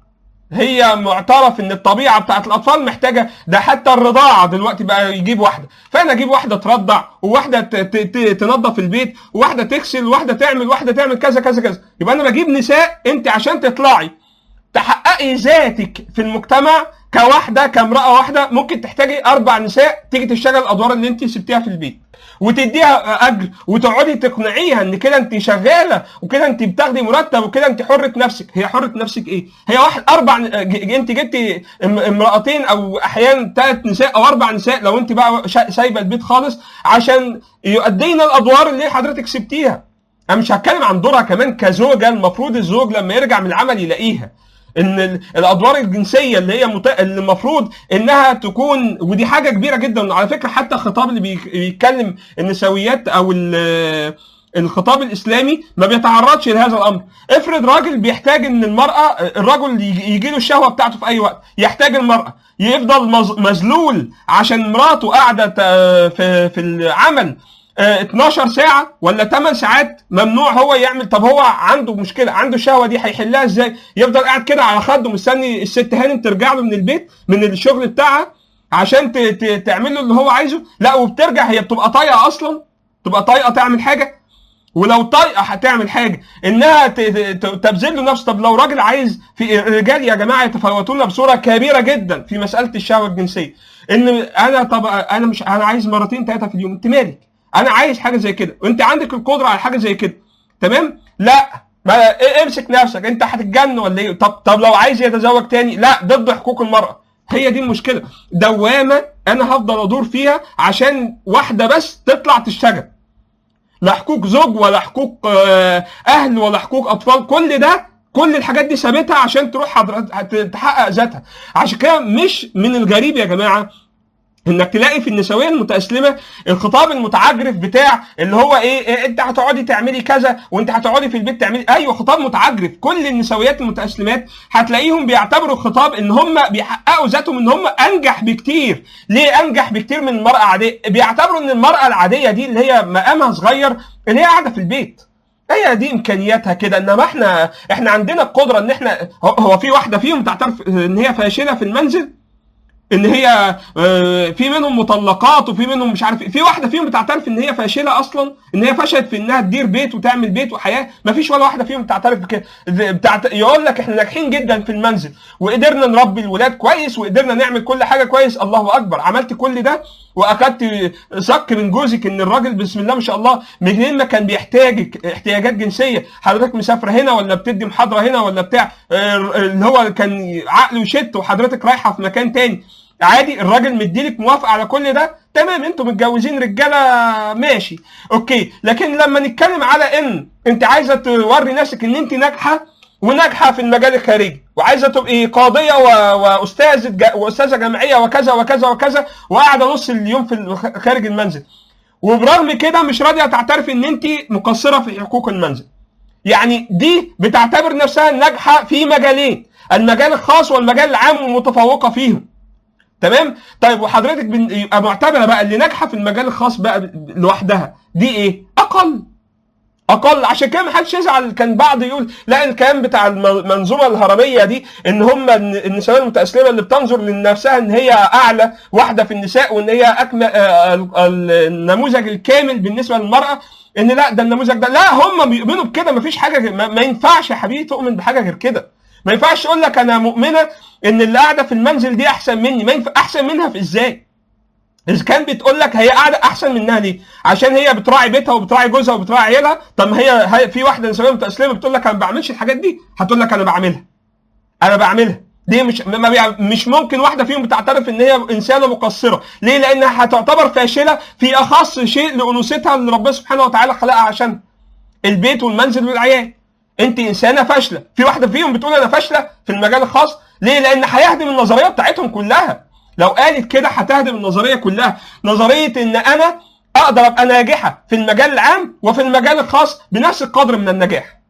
هي معترف ان الطبيعه بتاعت الاطفال محتاجه ده حتى الرضاعه دلوقتي بقى يجيب واحده فانا اجيب واحده ترضع وواحده ت- ت- ت- تنظف البيت وواحده تغسل وواحده تعمل واحده تعمل كذا كذا كذا يبقى انا بجيب نساء انت عشان تطلعي تحققي ذاتك في المجتمع كواحده كامراه واحده ممكن تحتاجي اربع نساء تيجي تشتغل الادوار اللي انت سبتيها في البيت وتديها اجر وتقعدي تقنعيها ان كده انت شغاله وكده انت بتاخدي مرتب وكده انت حره نفسك هي حره نفسك ايه هي واحد اربع ج- انت جبتي ام- امراتين او احيانا ثلاث نساء او اربع نساء لو انت بقى شا- سايبه البيت خالص عشان يؤدينا الادوار اللي حضرتك سبتيها انا مش هتكلم عن دورها كمان كزوجه المفروض الزوج لما يرجع من العمل يلاقيها ان ال- الادوار الجنسيه اللي هي مت... اللي المفروض انها تكون ودي حاجه كبيره جدا على فكره حتى الخطاب اللي بيك- بيتكلم النسويات او ال- الخطاب الاسلامي ما بيتعرضش لهذا الامر افرض راجل بيحتاج ان المراه الرجل يجي له الشهوه بتاعته في اي وقت يحتاج المراه يفضل مز- مذلول عشان مراته قاعده ت- في في العمل آه، 12 ساعة ولا 8 ساعات ممنوع هو يعمل طب هو عنده مشكلة عنده الشهوة دي هيحلها ازاي؟ يفضل قاعد كده على خده مستني الست هانم ترجع له من البيت من الشغل بتاعها عشان ت- ت- تعمل له اللي هو عايزه لا وبترجع هي بتبقى طايقة أصلا تبقى طايقة تعمل حاجة ولو طايقة هتعمل حاجة إنها ت- ت- ت- تبذل له نفسه طب لو راجل عايز في الرجال يا جماعة يتفاوتون بصورة كبيرة جدا في مسألة الشهوة الجنسية إن أنا طب أنا مش أنا عايز مرتين ثلاثة في اليوم أنت مالك؟ انا عايز حاجه زي كده وانت عندك القدره على حاجه زي كده تمام لا ما إيه- امسك نفسك انت هتتجن ولا ايه طب طب لو عايز يتزوج تاني لا ضد حقوق المراه هي دي المشكله دوامه انا هفضل ادور فيها عشان واحده بس تطلع تشتغل لا حقوق زوج ولا حقوق آه، اهل ولا حقوق اطفال كل ده كل الحاجات دي سابتها عشان تروح حضرتك تحقق ذاتها عشان كده مش من الغريب يا جماعه انك تلاقي في النسويه المتاسلمه الخطاب المتعجرف بتاع اللي هو ايه, إيه انت هتقعدي تعملي كذا وانت هتقعدي في البيت تعملي ايوه خطاب متعجرف كل النسويات المتاسلمات هتلاقيهم بيعتبروا الخطاب ان هم بيحققوا ذاتهم ان هم انجح بكتير ليه انجح بكتير من المراه العاديه بيعتبروا ان المراه العاديه دي اللي هي مقامها صغير اللي هي قاعده في البيت هي دي امكانياتها كده انما احنا احنا عندنا القدره ان احنا هو- هو في واحده فيهم تعترف ان هي فاشله في المنزل ان هي آه، في منهم مطلقات وفي منهم مش عارف إيه. في واحده فيهم بتعترف ان هي فاشله اصلا ان هي فشلت في انها تدير بيت وتعمل بيت وحياه ما فيش ولا واحده فيهم بتعترف بكده بتعت... يقول لك احنا ناجحين جدا في المنزل وقدرنا نربي الولاد كويس وقدرنا نعمل كل حاجه كويس الله اكبر عملت كل ده واخدت صك من جوزك ان الراجل بسم الله ما شاء الله منين ما كان بيحتاجك احتياجات جنسيه حضرتك مسافره هنا ولا بتدي محاضره هنا ولا بتاع آه، اللي هو كان عقله يشت وحضرتك رايحه في مكان تاني عادي الراجل مديلك موافقه على كل ده تمام انتوا متجوزين رجاله ماشي اوكي لكن لما نتكلم على ان انت عايزه توري نفسك ان انت ناجحه وناجحه في المجال الخارجي وعايزه تبقي قاضيه و- واستاذه جا- واستاذه جامعيه وكذا وكذا وكذا وقاعده نص اليوم في الخ- خارج المنزل وبرغم كده مش راضيه تعترف ان انت مقصره في حقوق المنزل يعني دي بتعتبر نفسها ناجحه في مجالين المجال الخاص والمجال العام ومتفوقه فيهم تمام طيب وحضرتك بن- يبقى معتبره بقى اللي ناجحه في المجال الخاص بقى ب- لوحدها دي ايه اقل اقل عشان كده محدش يزعل كان بعض يقول لا الكلام بتاع الم- المنظومه الهرميه دي ان هم الن- النسويه المتاسلمه اللي بتنظر لنفسها ان هي اعلى واحده في النساء وان هي اكمل آه، ال- ال- النموذج الكامل بالنسبه للمراه ان لا ده النموذج ده لا هم بيؤمنوا بكده مفيش حاجه غير- ما, ما ينفعش يا حبيبي تؤمن بحاجه غير كده ما ينفعش اقول لك انا مؤمنه ان اللي قاعده في المنزل دي احسن مني ما ينفع احسن منها في ازاي اذا كان بتقول لك هي قاعده احسن منها ليه؟ عشان هي بتراعي بيتها وبتراعي جوزها وبتراعي عيالها، طب ما هي, هي في واحده نسويه متاسلمه بتقول لك انا ما بعملش الحاجات دي، هتقول لك انا بعملها. انا بعملها. دي مش ما بيع- مش ممكن واحده فيهم بتعترف ان هي انسانه مقصره، ليه؟ لانها هتعتبر فاشله في اخص شيء لانوثتها اللي ربنا سبحانه وتعالى خلقها عشان البيت والمنزل والعيال. انت انسانه فاشله، في واحده فيهم بتقول انا فاشله في المجال الخاص، ليه؟ لان هيهدم النظريه بتاعتهم كلها. لو قالت كده هتهدم النظريه كلها نظريه ان انا اقدر ابقى ناجحه في المجال العام وفي المجال الخاص بنفس القدر من النجاح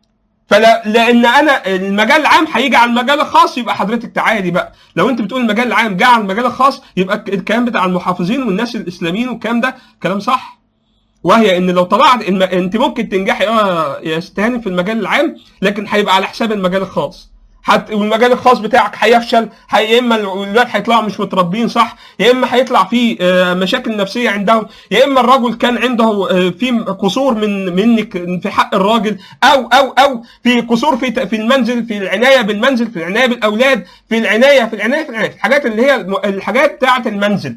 فلا لان انا المجال العام هيجي على المجال الخاص يبقى حضرتك تعالي بقى لو انت بتقول المجال العام جه على المجال الخاص يبقى الكلام بتاع المحافظين والناس الاسلاميين والكلام ده كلام صح وهي ان لو طلعت الم... انت ممكن تنجحي اه يا استهاني في المجال العام لكن هيبقى على حساب المجال الخاص حت... والمجال الخاص بتاعك هيفشل هي... يا اما الولاد هيطلعوا مش متربيين صح يا اما هيطلع فيه آه، مشاكل نفسيه عندهم يا اما الرجل كان عنده آه، في قصور من منك في حق الراجل او او او في قصور في ت- في المنزل في العنايه بالمنزل في العنايه بالاولاد في العنايه في العنايه في العنايه الحاجات اللي هي الم- الحاجات بتاعه المنزل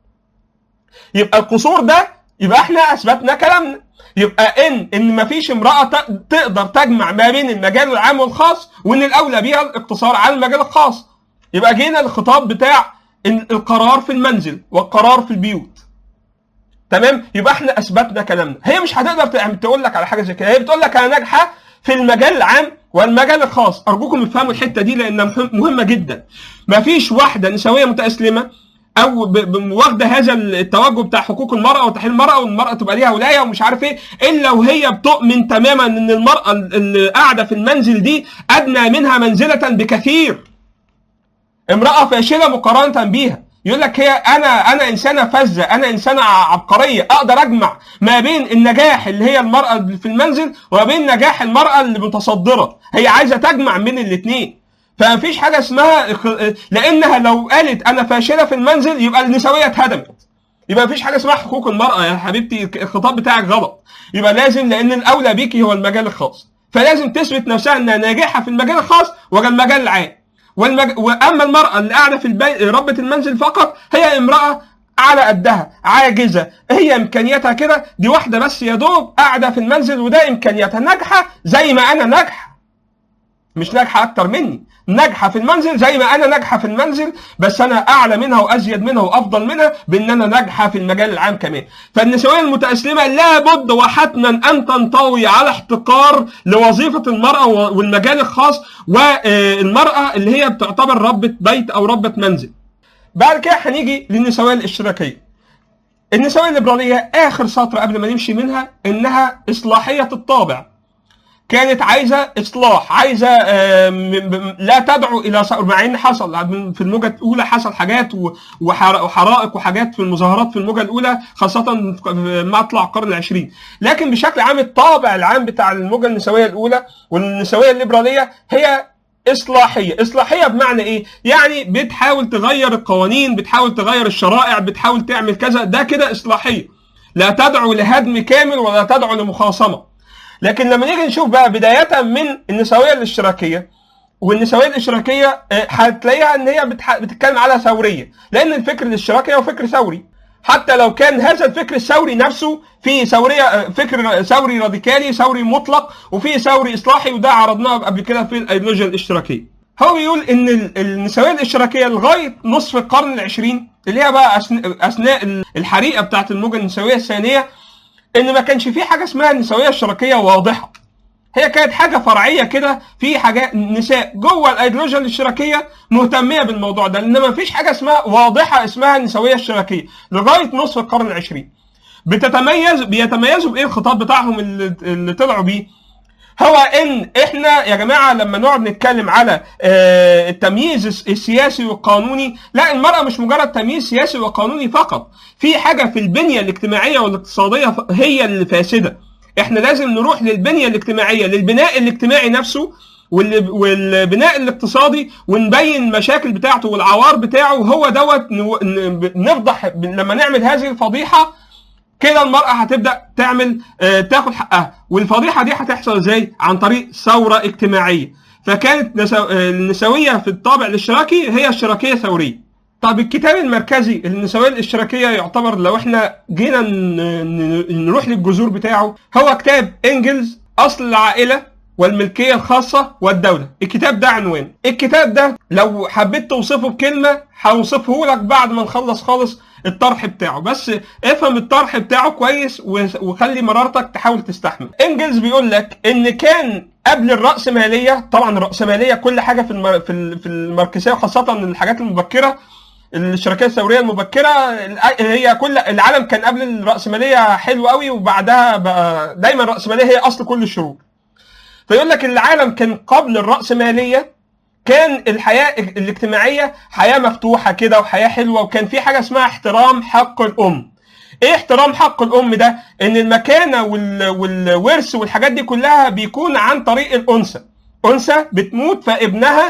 يبقى القصور ده يبقى احنا اثبتنا كلامنا يبقى ان ان مفيش امراه ت- تقدر تجمع ما بين المجال العام والخاص وان الاولى بيها الاقتصار على المجال الخاص يبقى جينا الخطاب بتاع ال- القرار في المنزل والقرار في البيوت تمام يبقى احنا اثبتنا كلامنا هي مش هتقدر تعمل- تقول لك على حاجه زي كده هي بتقول لك انا ناجحه في المجال العام والمجال الخاص ارجوكم افهموا الحته دي لانها مهم- مهمه جدا مفيش واحده نسويه متاسلمه او ب- ب- واخده هذا التوجه بتاع حقوق المراه وتحرير المراه والمراه تبقى ليها ولايه ومش عارف ايه الا وهي بتؤمن تماما ان المراه اللي قاعده في المنزل دي ادنى منها منزله بكثير امراه فاشله مقارنه بيها يقول لك هي انا انا انسانه فذه انا انسانه ع- عبقريه اقدر اجمع ما بين النجاح اللي هي المراه اللي في المنزل وما بين نجاح المراه اللي متصدره هي عايزه تجمع بين الاثنين فمفيش حاجه اسمها اخ- لانها لو قالت انا فاشله في المنزل يبقى النسويه اتهدمت يبقى مفيش حاجه اسمها حقوق المراه يا حبيبتي الخطاب بتاعك غلط يبقى لازم لان الاولى بيكي هو المجال الخاص فلازم تثبت نفسها انها ناجحه في المجال الخاص والمجال العام والمج... واما المراه اللي قاعده في البيت ربة المنزل فقط هي امراه على قدها عاجزه هي امكانياتها كده دي واحده بس يا دوب قاعده في المنزل وده امكانياتها ناجحه زي ما انا ناجحه مش ناجحه اكتر مني ناجحه في المنزل زي ما انا ناجحه في المنزل بس انا اعلى منها وازيد منها وافضل منها بان انا ناجحه في المجال العام كمان فالنسويه المتاسلمه لابد وحتما ان تنطوي على احتقار لوظيفه المراه والمجال الخاص والمراه اللي هي بتعتبر ربة بيت او ربة منزل بعد كده هنيجي للنسويه الاشتراكيه النسويه الليبراليه اخر سطر قبل ما نمشي منها انها اصلاحيه الطابع كانت عايزه اصلاح عايزه آه، م- م- لا تدعو الى ث- مع ان حصل في الموجه الاولى حصل حاجات و- وحر- وحرائق وحاجات في المظاهرات في الموجه الاولى خاصه في مطلع القرن العشرين لكن بشكل عام الطابع العام بتاع الموجه النسويه الاولى والنسويه الليبراليه هي اصلاحيه اصلاحيه بمعنى ايه يعني بتحاول تغير القوانين بتحاول تغير الشرائع بتحاول تعمل كذا ده كده اصلاحيه لا تدعو لهدم كامل ولا تدعو لمخاصمه لكن لما نيجي نشوف بقى بدايه من النسويه الاشتراكيه والنسويه الاشتراكيه آه، هتلاقيها ان هي بتح... بتتكلم على ثوريه لان الفكر الاشتراكي هو فكر ثوري حتى لو كان هذا الفكر الثوري نفسه في ثوريه آه، فكر ثوري راديكالي ثوري مطلق وفي ثوري اصلاحي وده عرضناه قبل كده في الايديولوجيا الاشتراكيه هو بيقول ان ال- النسويه الاشتراكيه لغايه نصف القرن العشرين اللي هي بقى أثن- اثناء الحريقه بتاعت الموجه النسويه الثانيه ان ما كانش في حاجه اسمها النسويه الاشتراكيه واضحه هي كانت حاجه فرعيه كده في حاجات نساء جوه الايديولوجيا الاشتراكيه مهتميه بالموضوع ده لان ما فيش حاجه اسمها واضحه اسمها النسويه الاشتراكيه لغايه نصف القرن العشرين بتتميز بيتميزوا بايه الخطاب بتاعهم اللي, اللي طلعوا بيه هو ان احنا يا جماعه لما نقعد نتكلم على آه، التمييز الس- السياسي والقانوني لا المراه مش مجرد تمييز سياسي وقانوني فقط في حاجه في البنيه الاجتماعيه والاقتصاديه ف- هي اللي فاسده احنا لازم نروح للبنيه الاجتماعيه للبناء الاجتماعي نفسه وال- والبناء الاقتصادي ونبين المشاكل بتاعته والعوار بتاعه هو دوت نو- ن- نفضح لما نعمل هذه الفضيحه كده المرأة هتبدأ تعمل آه، تاخد حقها والفضيحة دي هتحصل ازاي؟ عن طريق ثورة اجتماعية فكانت نسو... آه، النسوية في الطابع الاشتراكي هي اشتراكية ثورية طب الكتاب المركزي النسوية الاشتراكية يعتبر لو احنا جينا ن... ن... نروح للجذور بتاعه هو كتاب انجلز اصل العائلة والملكية الخاصة والدولة الكتاب ده عنوان الكتاب ده لو حبيت توصفه بكلمة هوصفه لك بعد ما نخلص خالص الطرح بتاعه بس افهم الطرح بتاعه كويس و- وخلي مرارتك تحاول تستحمل انجلز بيقول لك ان كان قبل الرأسمالية طبعا الرأسمالية كل حاجة في المر... في ال- في الماركسية وخاصة الحاجات المبكرة الشركات الثوريه المبكره الأ- هي كل العالم كان قبل الراسماليه حلو قوي وبعدها بقى دايما الراسماليه هي اصل كل الشرور فيقول لك العالم كان قبل الراسماليه كان الحياه الاجتماعيه حياه مفتوحه كده وحياه حلوه وكان في حاجه اسمها احترام حق الام ايه احترام حق الام ده ان المكانه وال... والورث والحاجات دي كلها بيكون عن طريق الانثى انثى بتموت فابنها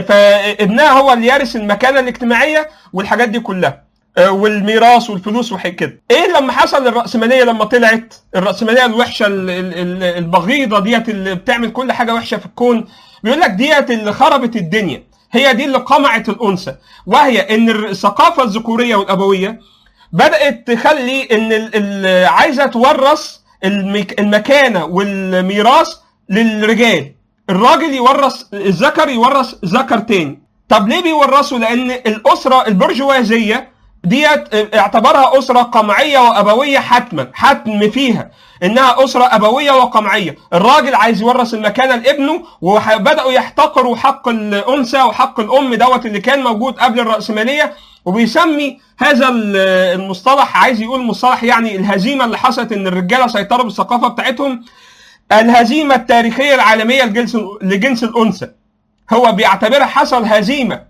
فابنها هو اللي يرث المكانه الاجتماعيه والحاجات دي كلها آه، والميراث والفلوس وحاجات كده ايه لما حصل الراسماليه لما طلعت الراسماليه الوحشه ال- ال- ال- البغيضه ديت اللي بتعمل كل حاجه وحشه في الكون بيقول لك ديت اللي خربت الدنيا هي دي اللي قمعت الانثى وهي ان الثقافه الذكوريه والابويه بدات تخلي ان ال- ال- عايزه تورث المك- المكانه والميراث للرجال الراجل يورث الذكر يورث ذكر تاني طب ليه بيورثوا لان الاسره البرجوازيه ديت اعتبرها اسره قمعيه وابويه حتما حتم فيها انها اسره ابويه وقمعيه الراجل عايز يورث المكانه لابنه وبداوا يحتقروا حق الانثى وحق الام دوت اللي كان موجود قبل الراسماليه وبيسمي هذا ال- المصطلح عايز يقول مصطلح يعني الهزيمه اللي حصلت ان الرجاله سيطروا بالثقافه بتاعتهم الهزيمه التاريخيه العالميه لجنس لجنس الانثى هو بيعتبرها حصل هزيمه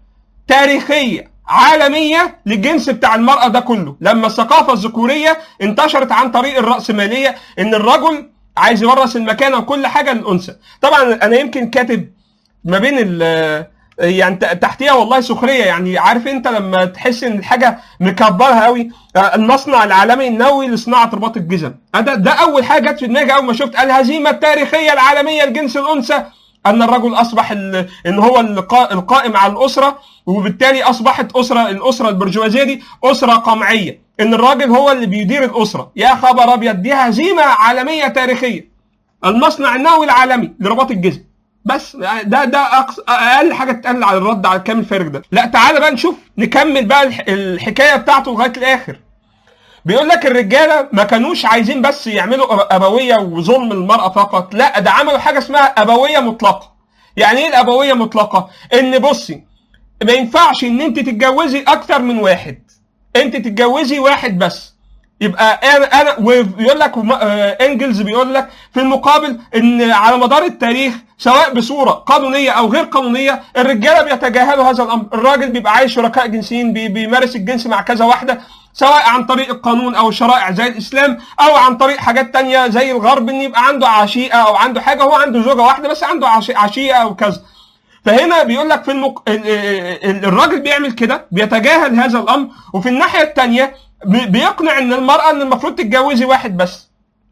تاريخيه عالميه للجنس بتاع المراه ده كله لما الثقافه الذكوريه انتشرت عن طريق الراسماليه ان الرجل عايز يورث المكانه وكل حاجه للانثى طبعا انا يمكن كاتب ما بين ال يعني ت- تحتيها والله سخريه يعني عارف انت لما تحس ان الحاجه مكبرها قوي آه، المصنع العالمي النووي لصناعه رباط الجزم آه، ده, ده اول حاجه جت في دماغي اول ما شفت الهزيمه التاريخيه العالميه لجنس الانثى ان الرجل اصبح ال- ان هو القا- القائم على الاسره وبالتالي اصبحت اسره الاسره البرجوازيه دي اسره قمعيه ان الراجل هو اللي بيدير الاسره يا خبر ابيض دي هزيمه عالميه تاريخيه المصنع النووي العالمي لرباط الجزم بس ده ده أقص... اقل حاجه تتقال على الرد على الكامل فارغ ده لا تعالى بقى نشوف نكمل بقى الح... الحكايه بتاعته لغايه الاخر بيقول لك الرجاله ما كانوش عايزين بس يعملوا أب- ابويه وظلم المراه فقط لا ده عملوا حاجه اسمها ابويه مطلقه يعني ايه الابويه مطلقه ان بصي ما ينفعش ان انت تتجوزي اكتر من واحد انت تتجوزي واحد بس يبقى انا انا ويقول لك وم- آه، انجلز بيقول لك في المقابل ان على مدار التاريخ سواء بصوره قانونيه او غير قانونيه الرجاله بيتجاهلوا هذا الامر الراجل بيبقى عايز شركاء جنسيين بي- بيمارس الجنس مع كذا واحده سواء عن طريق القانون او الشرائع زي الاسلام او عن طريق حاجات تانية زي الغرب ان يبقى عنده عشيقه او عنده حاجه هو عنده زوجه واحده بس عنده عشي- عشيقه او كذا فهنا بيقول لك في المق... ال- ال- الراجل بيعمل كده بيتجاهل هذا الامر وفي الناحيه الثانيه بيقنع ان المراه ان المفروض تتجوزي واحد بس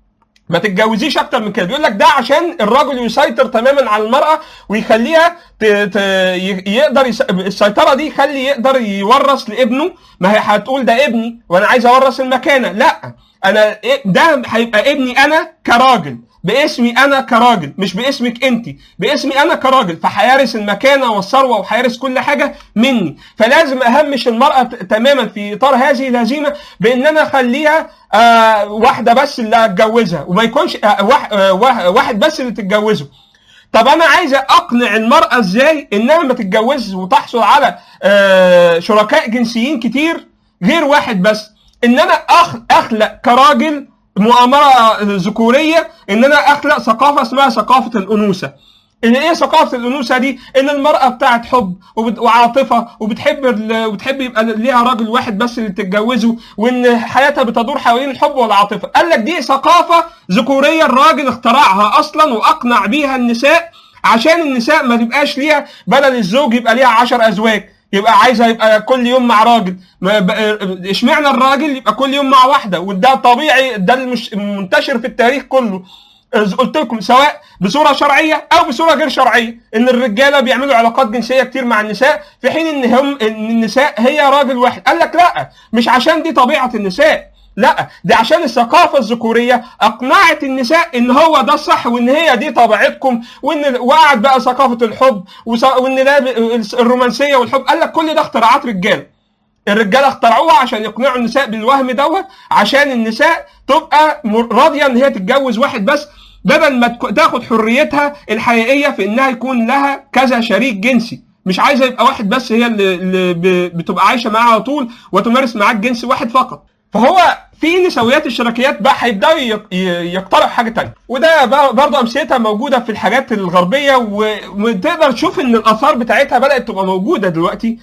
ما تتجوزيش اكتر من كده بيقول لك ده عشان الراجل يسيطر تماما على المراه ويخليها ت... ت... ي- يقدر يس... السيطره دي يخلي يقدر يورث لابنه ما هي هتقول ده ابني وانا عايز اورث المكانه لا انا إيه- ده هيبقى ابني انا كراجل باسمي انا كراجل مش باسمك انت باسمي انا كراجل فهيرث المكانه والثروه وهيرث كل حاجه مني فلازم اهمش المراه ت- تماما في اطار هذه الهزيمه بان انا اخليها آه واحده بس اللي اتجوزها وما يكونش آه واحد, آه واحد- واحد بس اللي تتجوزه طب انا عايز اقنع المراه ازاي انها ما تتجوزش وتحصل على آه شركاء جنسيين كتير غير واحد بس ان انا أخ- اخلق كراجل مؤامره ذكوريه ان انا اخلق ثقافه اسمها ثقافه الانوثه ان ايه ثقافه الانوثه دي ان المراه بتاعت حب وبت- وعاطفه وبتحب ال- وبتحب يبقى ليها راجل واحد بس اللي تتجوزه وان حياتها بتدور حوالين الحب والعاطفه قال لك دي ثقافه ذكوريه الراجل اخترعها اصلا واقنع بيها النساء عشان النساء ما تبقاش ليها بدل الزوج يبقى ليها 10 ازواج يبقى عايزه يبقى كل يوم مع راجل ما ب- اشمعنى الراجل يبقى كل يوم مع واحده وده طبيعي ده المش- المنتشر في التاريخ كله إذ قلت لكم سواء بصوره شرعيه او بصوره غير شرعيه ان الرجاله بيعملوا علاقات جنسيه كتير مع النساء في حين ان هم ان النساء هي راجل واحد قال لك لا مش عشان دي طبيعه النساء لا دي عشان الثقافه الذكوريه اقنعت النساء ان هو ده الصح وان هي دي طبيعتكم وان وقعد بقى ثقافه الحب وص- وان ده الرومانسيه والحب قال لك كل ده اختراعات رجاله الرجاله اخترعوها عشان يقنعوا النساء بالوهم دوت عشان النساء تبقى مر- راضيه ان هي تتجوز واحد بس بدل ما تك- تاخد حريتها الحقيقيه في انها يكون لها كذا شريك جنسي مش عايزه يبقى واحد بس هي اللي, اللي ب- بتبقى عايشه معاه على طول وتمارس معاه الجنس واحد فقط فهو في نسويات الشركيات بقى هيبداوا يق- ي- يقترحوا حاجه تانية وده بر- برضه امثلتها موجوده في الحاجات الغربيه و- وتقدر تشوف ان الاثار بتاعتها بدات تبقى موجوده دلوقتي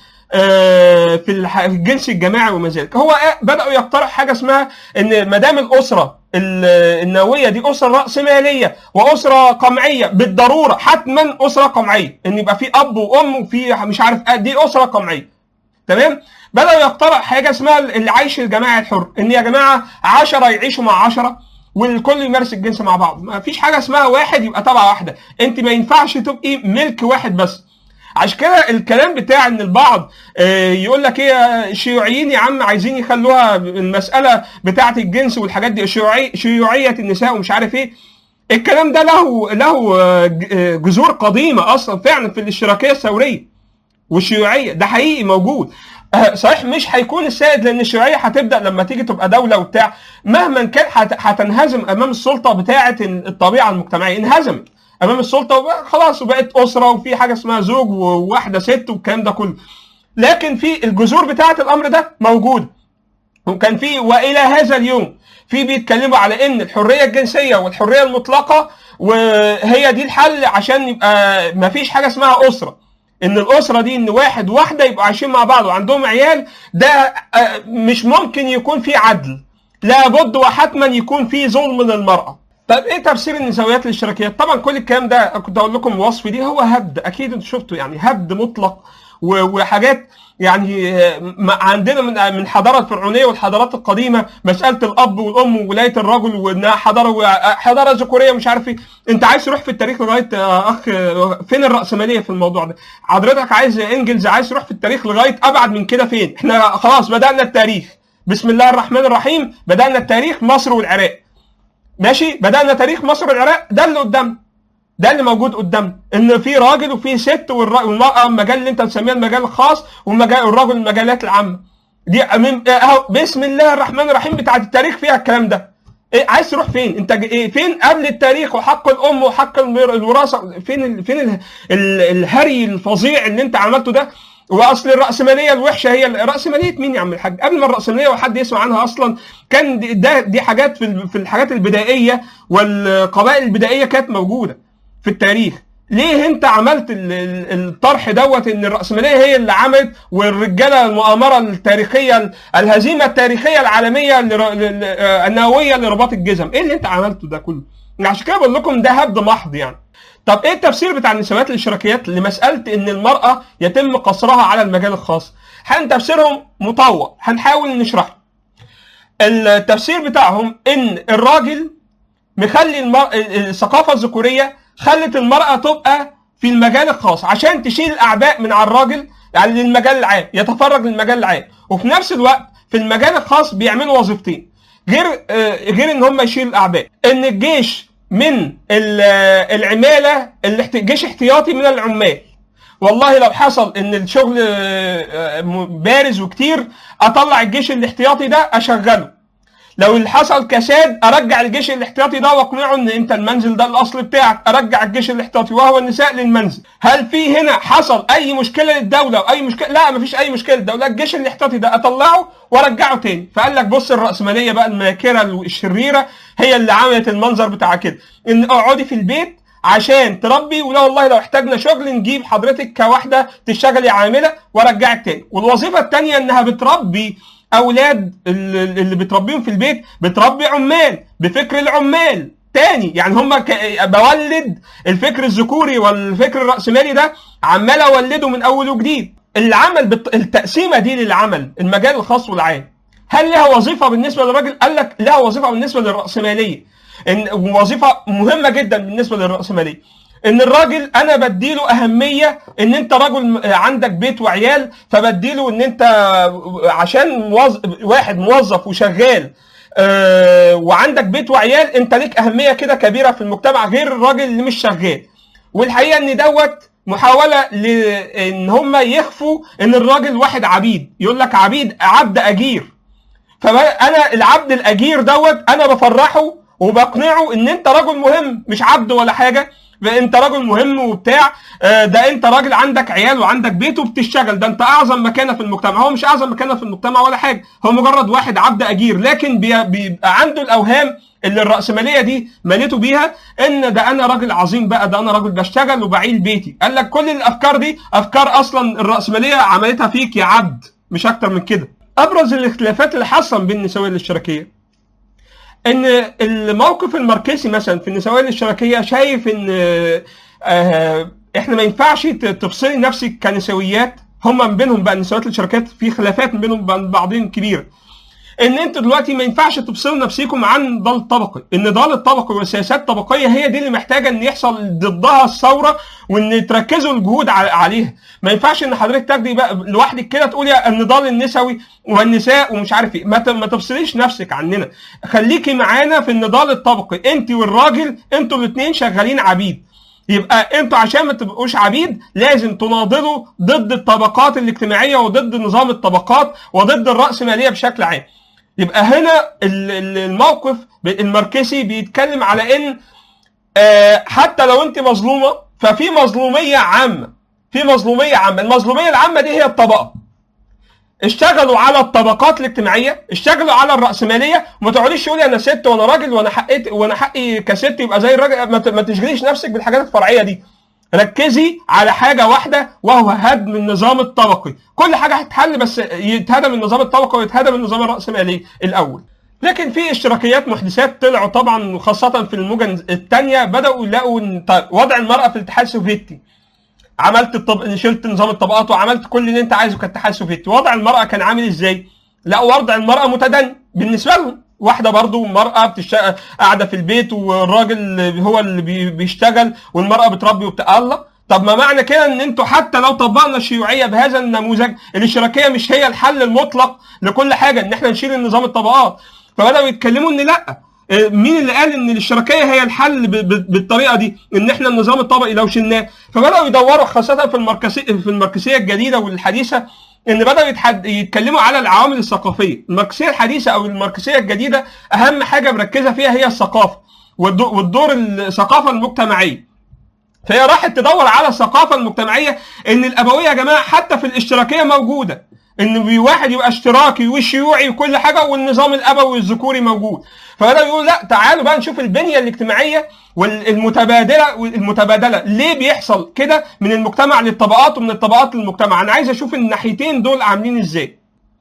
آه، في الح- في الجنس الجماعي وما ذلك هو آه، بداوا يقترح حاجه اسمها ان ما دام الاسره ال- النوويه دي اسره راسماليه واسره قمعيه بالضروره حتما اسره قمعيه ان يبقى في اب وام وفي مش عارف آه، دي اسره قمعيه تمام بدأوا يقترح حاجة اسمها العيش الجماعي الحر ان يا جماعة عشرة يعيشوا مع عشرة والكل يمارس الجنس مع بعض ما فيش حاجة اسمها واحد يبقى تبع واحدة انت ما ينفعش تبقي ملك واحد بس عشان كده الكلام بتاع ان البعض آه، يقول لك ايه الشيوعيين يا عم عايزين يخلوها المسألة بتاعة الجنس والحاجات دي شيوعي شيوعية النساء ومش عارف ايه الكلام ده له له آه، ج- آه، جذور قديمة اصلا فعلا في الاشتراكية الثورية والشيوعيه ده حقيقي موجود آه، صحيح مش هيكون السائد لان الشيوعيه هتبدا لما تيجي تبقى دوله وبتاع مهما كان هت- هتنهزم امام السلطه بتاعه الطبيعه المجتمعيه انهزمت امام السلطه وبقى خلاص وبقت اسره وفي حاجه اسمها زوج وواحده ست والكلام ده كله لكن في الجذور بتاعه الامر ده موجوده وكان في والى هذا اليوم في بيتكلموا على ان الحريه الجنسيه والحريه المطلقه وهي دي الحل عشان يبقى ما فيش حاجه اسمها اسره ان الاسره دي ان واحد وواحده يبقوا عايشين مع بعض وعندهم عيال ده آه، مش ممكن يكون في عدل لابد وحتما يكون في ظلم للمراه طيب ايه تفسير النسويات للاشتراكيات طبعا كل الكلام ده كنت اقول لكم الوصف دي هو هبد اكيد انتوا شفتوا يعني هبد مطلق و- وحاجات يعني آه، ما- عندنا من من الحضاره الفرعونيه والحضارات القديمه مساله الاب والام وولايه الرجل وانها حضاره حضاره ذكوريه مش عارف ايه انت عايز تروح في التاريخ لغايه آه، اخ آه، فين الراسماليه في الموضوع ده حضرتك عايز انجلز عايز تروح في التاريخ لغايه ابعد من كده فين احنا خلاص بدانا التاريخ بسم الله الرحمن الرحيم بدانا التاريخ مصر والعراق ماشي بدانا تاريخ مصر والعراق ده اللي قدامنا ده اللي موجود قدامنا ان في راجل وفي ست والر- والمراه المجال اللي انت بتسميه المجال الخاص والمجال والراجل المجالات العامه دي من اهو بسم الله الرحمن الرحيم بتاعت التاريخ فيها الكلام ده إيه عايز تروح فين انت ج- إيه فين قبل التاريخ وحق الام وحق المر- الوراثه فين ال فين ال ال الهري الفظيع اللي انت عملته ده واصل الراسماليه الوحشه هي الراسماليه مين يا عم الحاج قبل ما الراسماليه وحد يسمع عنها اصلا كان دي- ده دي حاجات في ال- في الحاجات البدائيه والقبائل البدائيه كانت موجوده في التاريخ ليه انت عملت ال- ال- الطرح دوت ان الراسماليه هي اللي عملت والرجاله المؤامره التاريخيه الهزيمه التاريخيه العالميه لر- لل- آه، النوويه لرباط الجزم ايه اللي انت عملته ده كله عشان كده بقول لكم ده هبد محض يعني طب ايه التفسير بتاع النسويات الاشتراكيات لمساله ان المراه يتم قصرها على المجال الخاص حال تفسيرهم مطول هنحاول نشرحه التفسير بتاعهم ان الراجل مخلي المر... الثقافه الذكوريه خلت المراه تبقى في المجال الخاص عشان تشيل الاعباء من على الراجل يعني للمجال العام يتفرج للمجال العام وفي نفس الوقت في المجال الخاص بيعملوا وظيفتين غير آه، غير ان هم يشيلوا الاعباء ان الجيش من ال- آه، العماله الاحت- جيش احتياطي من العمال والله لو حصل ان الشغل آه، آه، م- بارز وكتير اطلع الجيش الاحتياطي ده اشغله لو اللي حصل كساد ارجع الجيش الاحتياطي ده واقنعه ان انت المنزل ده الاصل بتاعك ارجع الجيش الاحتياطي وهو النساء للمنزل هل في هنا حصل اي مشكله للدوله او اي مشكله لا مفيش اي مشكله للدوله الجيش الاحتياطي ده اطلعه وارجعه تاني فقال لك بص الراسماليه بقى الماكره الشريره هي اللي عملت المنظر بتاع كده ان اقعدي في البيت عشان تربي ولا والله لو احتاجنا شغل نجيب حضرتك كواحده تشتغلي عامله وارجعك تاني والوظيفه الثانيه انها بتربي اولاد ال- اللي بتربيهم في البيت بتربي عمال بفكر العمال تاني يعني هم ك... بولد الفكر الذكوري والفكر الراسمالي ده عمال اولده من اول وجديد العمل بت... التقسيمه دي للعمل المجال الخاص والعام هل لها وظيفه بالنسبه للراجل قال لك لها وظيفه بالنسبه للراسماليه ان وظيفه مهمه جدا بالنسبه للراسماليه ان الراجل انا بديله اهميه ان انت رجل عندك بيت وعيال فبديله ان انت عشان موظف واحد موظف وشغال آه، وعندك بيت وعيال انت ليك اهميه كده كبيره في المجتمع غير الراجل اللي مش شغال والحقيقه ان دوت محاوله لان هم يخفوا ان الراجل واحد عبيد يقول لك عبيد عبد اجير فانا العبد الاجير دوت انا بفرحه وبقنعه ان انت راجل مهم مش عبد ولا حاجه انت راجل مهم وبتاع آه، ده انت راجل عندك عيال وعندك بيت وبتشتغل ده انت اعظم مكانه في المجتمع هو مش اعظم مكانه في المجتمع ولا حاجه هو مجرد واحد عبد اجير لكن بي- بيبقى عنده الاوهام اللي الرأسمالية دي مليته بيها ان ده انا راجل عظيم بقى ده انا راجل بشتغل وبعيل بيتي قال لك كل الافكار دي افكار اصلا الرأسمالية عملتها فيك يا عبد مش اكتر من كده ابرز الاختلافات اللي حصل بين النسوية الاشتراكية ان الموقف الماركسي مثلا في النسوية الاشتراكية شايف ان آه، احنا ما ينفعش ت- تفصلي نفسك كنسويات هم من بينهم بقى النسويات الاشتراكيات في خلافات من بينهم وبين بعضهم كبيره ان انتوا دلوقتي ما ينفعش تفصلوا نفسكم عن ضال الطبقي النضال الطبقي والسياسات الطبقيه هي دي اللي محتاجه ان يحصل ضدها الثوره وان تركزوا الجهود ع- عليها ما ينفعش ان حضرتك تاخدي بقى لوحدك كده تقولي النضال النسوي والنساء ومش عارف ايه ما ت- ما تفصليش نفسك عننا خليكي معانا في النضال الطبقي انت والراجل انتوا الاثنين شغالين عبيد يبقى انتوا عشان ما تبقوش عبيد لازم تناضلوا ضد الطبقات الاجتماعيه وضد نظام الطبقات وضد الرأسماليه بشكل عام يبقى هنا ال- ال- الموقف ب- الماركسي بيتكلم على ان آه، حتى لو انت مظلومه ففي مظلوميه عامه في مظلوميه عامه المظلوميه العامه دي هي الطبقه اشتغلوا على الطبقات الاجتماعيه اشتغلوا على الراسماليه وما تقعديش تقولي انا ست وانا راجل وانا حقيت وانا حقي كست يبقى زي الراجل ما ت- ما تشغليش نفسك بالحاجات الفرعيه دي ركزي على حاجه واحده وهو هدم النظام الطبقي كل حاجه هتتحل بس يتهدم النظام الطبقي ويتهدم النظام الراسمالي الاول لكن في اشتراكيات محدثات طلعوا طبعا خاصه في الموجه الثانيه بداوا يلاقوا ان طيب وضع المراه في الاتحاد السوفيتي عملت الطب... شلت نظام الطبقات وعملت كل اللي انت عايزه كاتحاد سوفيتي وضع المراه كان عامل ازاي لا وضع المراه متدني بالنسبه لهم واحده برضو مرأة بتشتغل قاعدة في البيت والراجل هو اللي بي- بيشتغل والمرأة بتربي وبتاع الله طب ما معنى كده ان انتوا حتى لو طبقنا الشيوعية بهذا النموذج الاشتراكية مش هي الحل المطلق لكل حاجة ان احنا نشيل النظام الطبقات فبدأوا يتكلموا ان لا اه، مين اللي قال ان الاشتراكيه هي الحل ب- ب- بالطريقه دي ان احنا النظام الطبقي لو شلناه فبداوا يدوروا خاصه في الماركسيه في الماركسيه الجديده والحديثه ان بداوا يتحد... يتكلموا على العوامل الثقافيه الماركسيه الحديثه او الماركسيه الجديده اهم حاجه مركزه فيها هي الثقافه والدو- والدور الثقافه المجتمعيه فهي راحت تدور على الثقافه المجتمعيه ان الابويه يا جماعه حتى في الاشتراكيه موجوده ان في واحد يبقى اشتراكي وشيوعي وكل حاجه والنظام الابوي الذكوري موجود فبداوا يقولوا لا تعالوا بقى نشوف البنيه الاجتماعيه والمتبادله المتبادله ليه بيحصل كده من المجتمع للطبقات ومن الطبقات للمجتمع انا عايز اشوف الناحيتين دول عاملين ازاي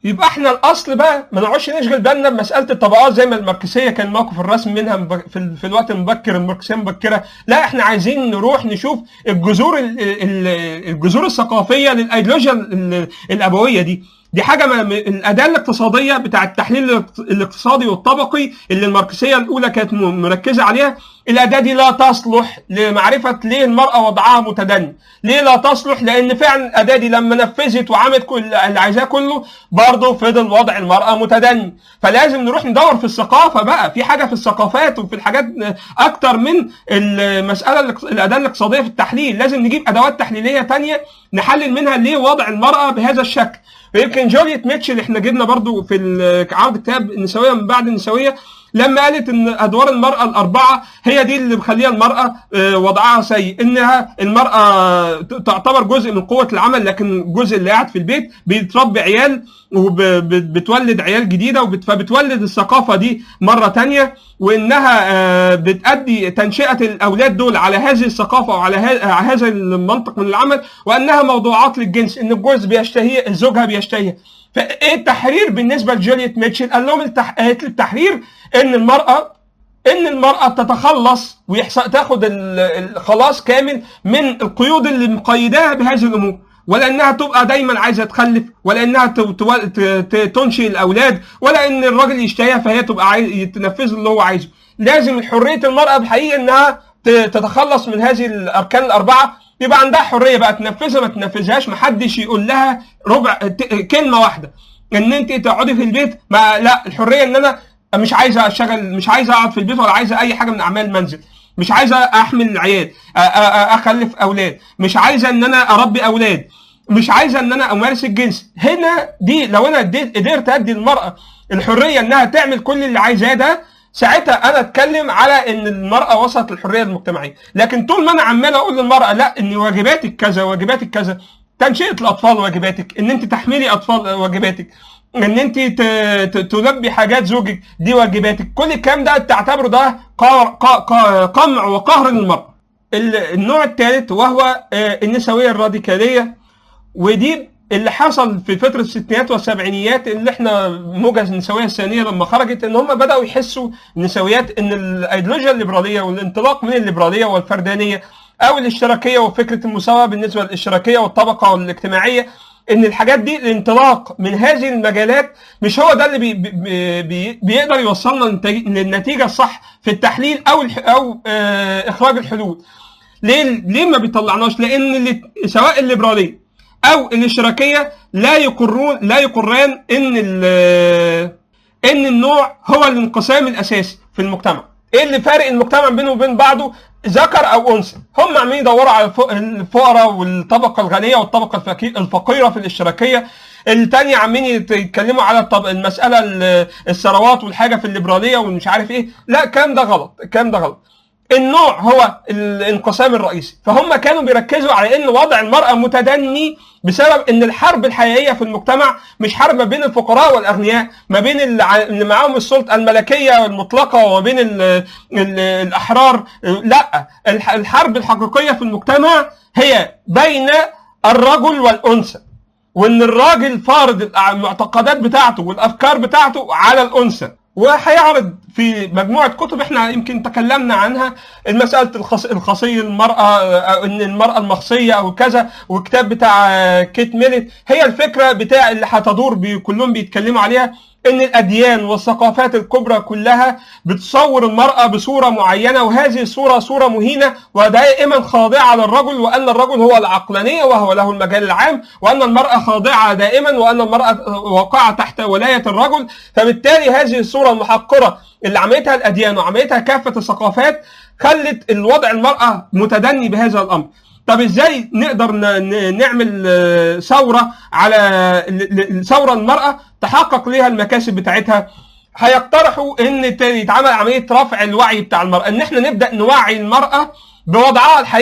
يبقى احنا الاصل بقى ما نقعدش نشغل بالنا بمساله الطبقات زي ما الماركسيه كان الموقف الرسمي منها مب- في, ال- في الوقت المبكر الماركسيه مبكره لا احنا عايزين نروح نشوف الجذور ال- ال- الجذور الثقافيه للايديولوجيا ال- الابويه دي دي حاجه ما م- الاداه الاقتصاديه بتاع التحليل الاقت- الاقتصادي والطبقي اللي الماركسيه الاولى كانت م- مركزه عليها الاداه دي لا تصلح لمعرفه ليه المراه وضعها متدني ليه لا تصلح لان فعلا الاداه دي لما نفذت وعملت كل اللي عايزاه كله برضه فضل وضع المراه متدني فلازم نروح ندور في الثقافه بقى في حاجه في الثقافات وفي الحاجات اكتر من المساله الاقتص- الاداه الاقتصاديه في التحليل لازم نجيب ادوات تحليليه تانية نحلل منها ليه وضع المراه بهذا الشكل ويمكن جوليت ميتشل احنا جبنا برضو في ال- عرض كتاب النسويه من بعد النسويه لما قالت ان ادوار المراه الاربعه هي دي اللي مخليه المراه آه، وضعها سيء انها المراه ت- تعتبر جزء من قوه العمل لكن الجزء اللي قاعد في البيت بيتربي عيال وبتولد عيال جديده وبت- فبتولد الثقافه دي مره تانية وانها آه، بتأدي تنشئه الاولاد دول على هذه الثقافه وعلى ه- على هذا المنطق من العمل وانها موضوعات للجنس ان الجوز بيشتهي زوجها بيشتهيها فايه التحرير بالنسبه لجوليت ميتشل قال لهم التح... قالت التحرير ان المراه ان المراه تتخلص ويحصل تاخد ال- الخلاص كامل من القيود اللي مقيداها بهذه الامور ولا انها تبقى دايما عايزه تخلف ولا انها ت- تو- ت- ت- تنشئ الاولاد ولا ان الراجل يشتهيها فهي تبقى عايز تنفذ اللي هو عايزه لازم حريه المراه بحقيقه انها ت- تتخلص من هذه الاركان الاربعه يبقى عندها حريه بقى تنفذها ما تنفذهاش محدش يقول لها ربع ت- كلمه واحده ان انت تقعدي في البيت ما لا الحريه ان انا مش عايزه اشتغل مش عايزه اقعد في البيت ولا عايزه اي حاجه من اعمال المنزل مش عايزه احمل العيال أ- أ- أ- اخلف اولاد مش عايزه ان انا اربي اولاد مش عايزه ان انا امارس الجنس هنا دي لو انا اديت قدرت ادي المراه الحريه انها تعمل كل اللي عايزاه ده ساعتها انا اتكلم على ان المراه وصلت للحريه المجتمعيه لكن طول ما انا عمال اقول للمراه لا ان واجباتك كذا واجباتك كذا تنشئه الاطفال واجباتك ان انت تحملي اطفال واجباتك ان انت ت- ت- تلبي حاجات زوجك دي واجباتك كل الكلام ده تعتبره ده قهر- ق- ق- قمع وقهر للمراه ال- النوع الثالث وهو آه، النسويه الراديكاليه ودي اللي حصل في فتره الستينات والسبعينيات اللي احنا موجة النسويه الثانيه لما خرجت ان هم بداوا يحسوا النسويات ان الايديولوجيا الليبراليه والانطلاق من الليبراليه والفردانيه او الاشتراكيه وفكره المساواه بالنسبه للاشتراكيه والطبقه والاجتماعيه ان الحاجات دي الانطلاق من هذه المجالات مش هو ده اللي بي بي بي بيقدر يوصلنا للنتيجة- للنتيجه الصح في التحليل او الح او آه اخراج الحلول ليه ليه ما بيطلعناش لان اللي سواء الليبراليه او الاشتراكيه لا يقرون لا يقران ان ال- ان النوع هو الانقسام الاساسي في المجتمع ايه اللي فارق المجتمع بينه وبين بعضه ذكر او انثى هم عمالين يدوروا على الف- الفقراء والطبقه الغنيه والطبقه الفقي- الفقيره في الاشتراكيه التانية عمالين يت- يتكلموا على الطب... المسألة ال- الثروات والحاجة في الليبرالية والمش عارف ايه لا الكلام ده غلط الكلام ده غلط النوع هو الانقسام الرئيسي فهم كانوا بيركزوا على ان وضع المرأة متدني بسبب ان الحرب الحقيقية في المجتمع مش حرب ما بين الفقراء والاغنياء ما بين اللي ع- اللي معاهم السلطة الملكية المطلقة وما بين ال ال الاحرار لا الح- الحرب الحقيقية في المجتمع هي بين الرجل والانثى وان الراجل فارض المعتقدات بتاعته والافكار بتاعته على الانثى وهيعرض في مجموعه كتب احنا يمكن تكلمنا عنها المساله الخص... الخصي المراه أو ان المراه المخصيه او كذا وكتاب بتاع آه، كيت ميلت هي الفكره بتاع اللي هتدور بي... كلهم بيتكلموا عليها ان الاديان والثقافات الكبرى كلها بتصور المراه بصوره معينه وهذه الصوره صوره مهينه ودائما خاضعه للرجل وان الرجل هو العقلانيه وهو له المجال العام وان المراه خاضعه دائما وان المراه واقعه تحت ولايه الرجل فبالتالي هذه الصوره المحقره اللي عملتها الاديان وعملتها كافه الثقافات خلت الوضع المراه متدني بهذا الامر طب ازاي نقدر ن- ن- نعمل آه، ثوره على ال- ال- ثوره المراه تحقق ليها المكاسب بتاعتها هيقترحوا ان ت- يتعمل عمليه رفع الوعي بتاع المراه ان احنا نبدا نوعي المراه بوضعها الحقيقي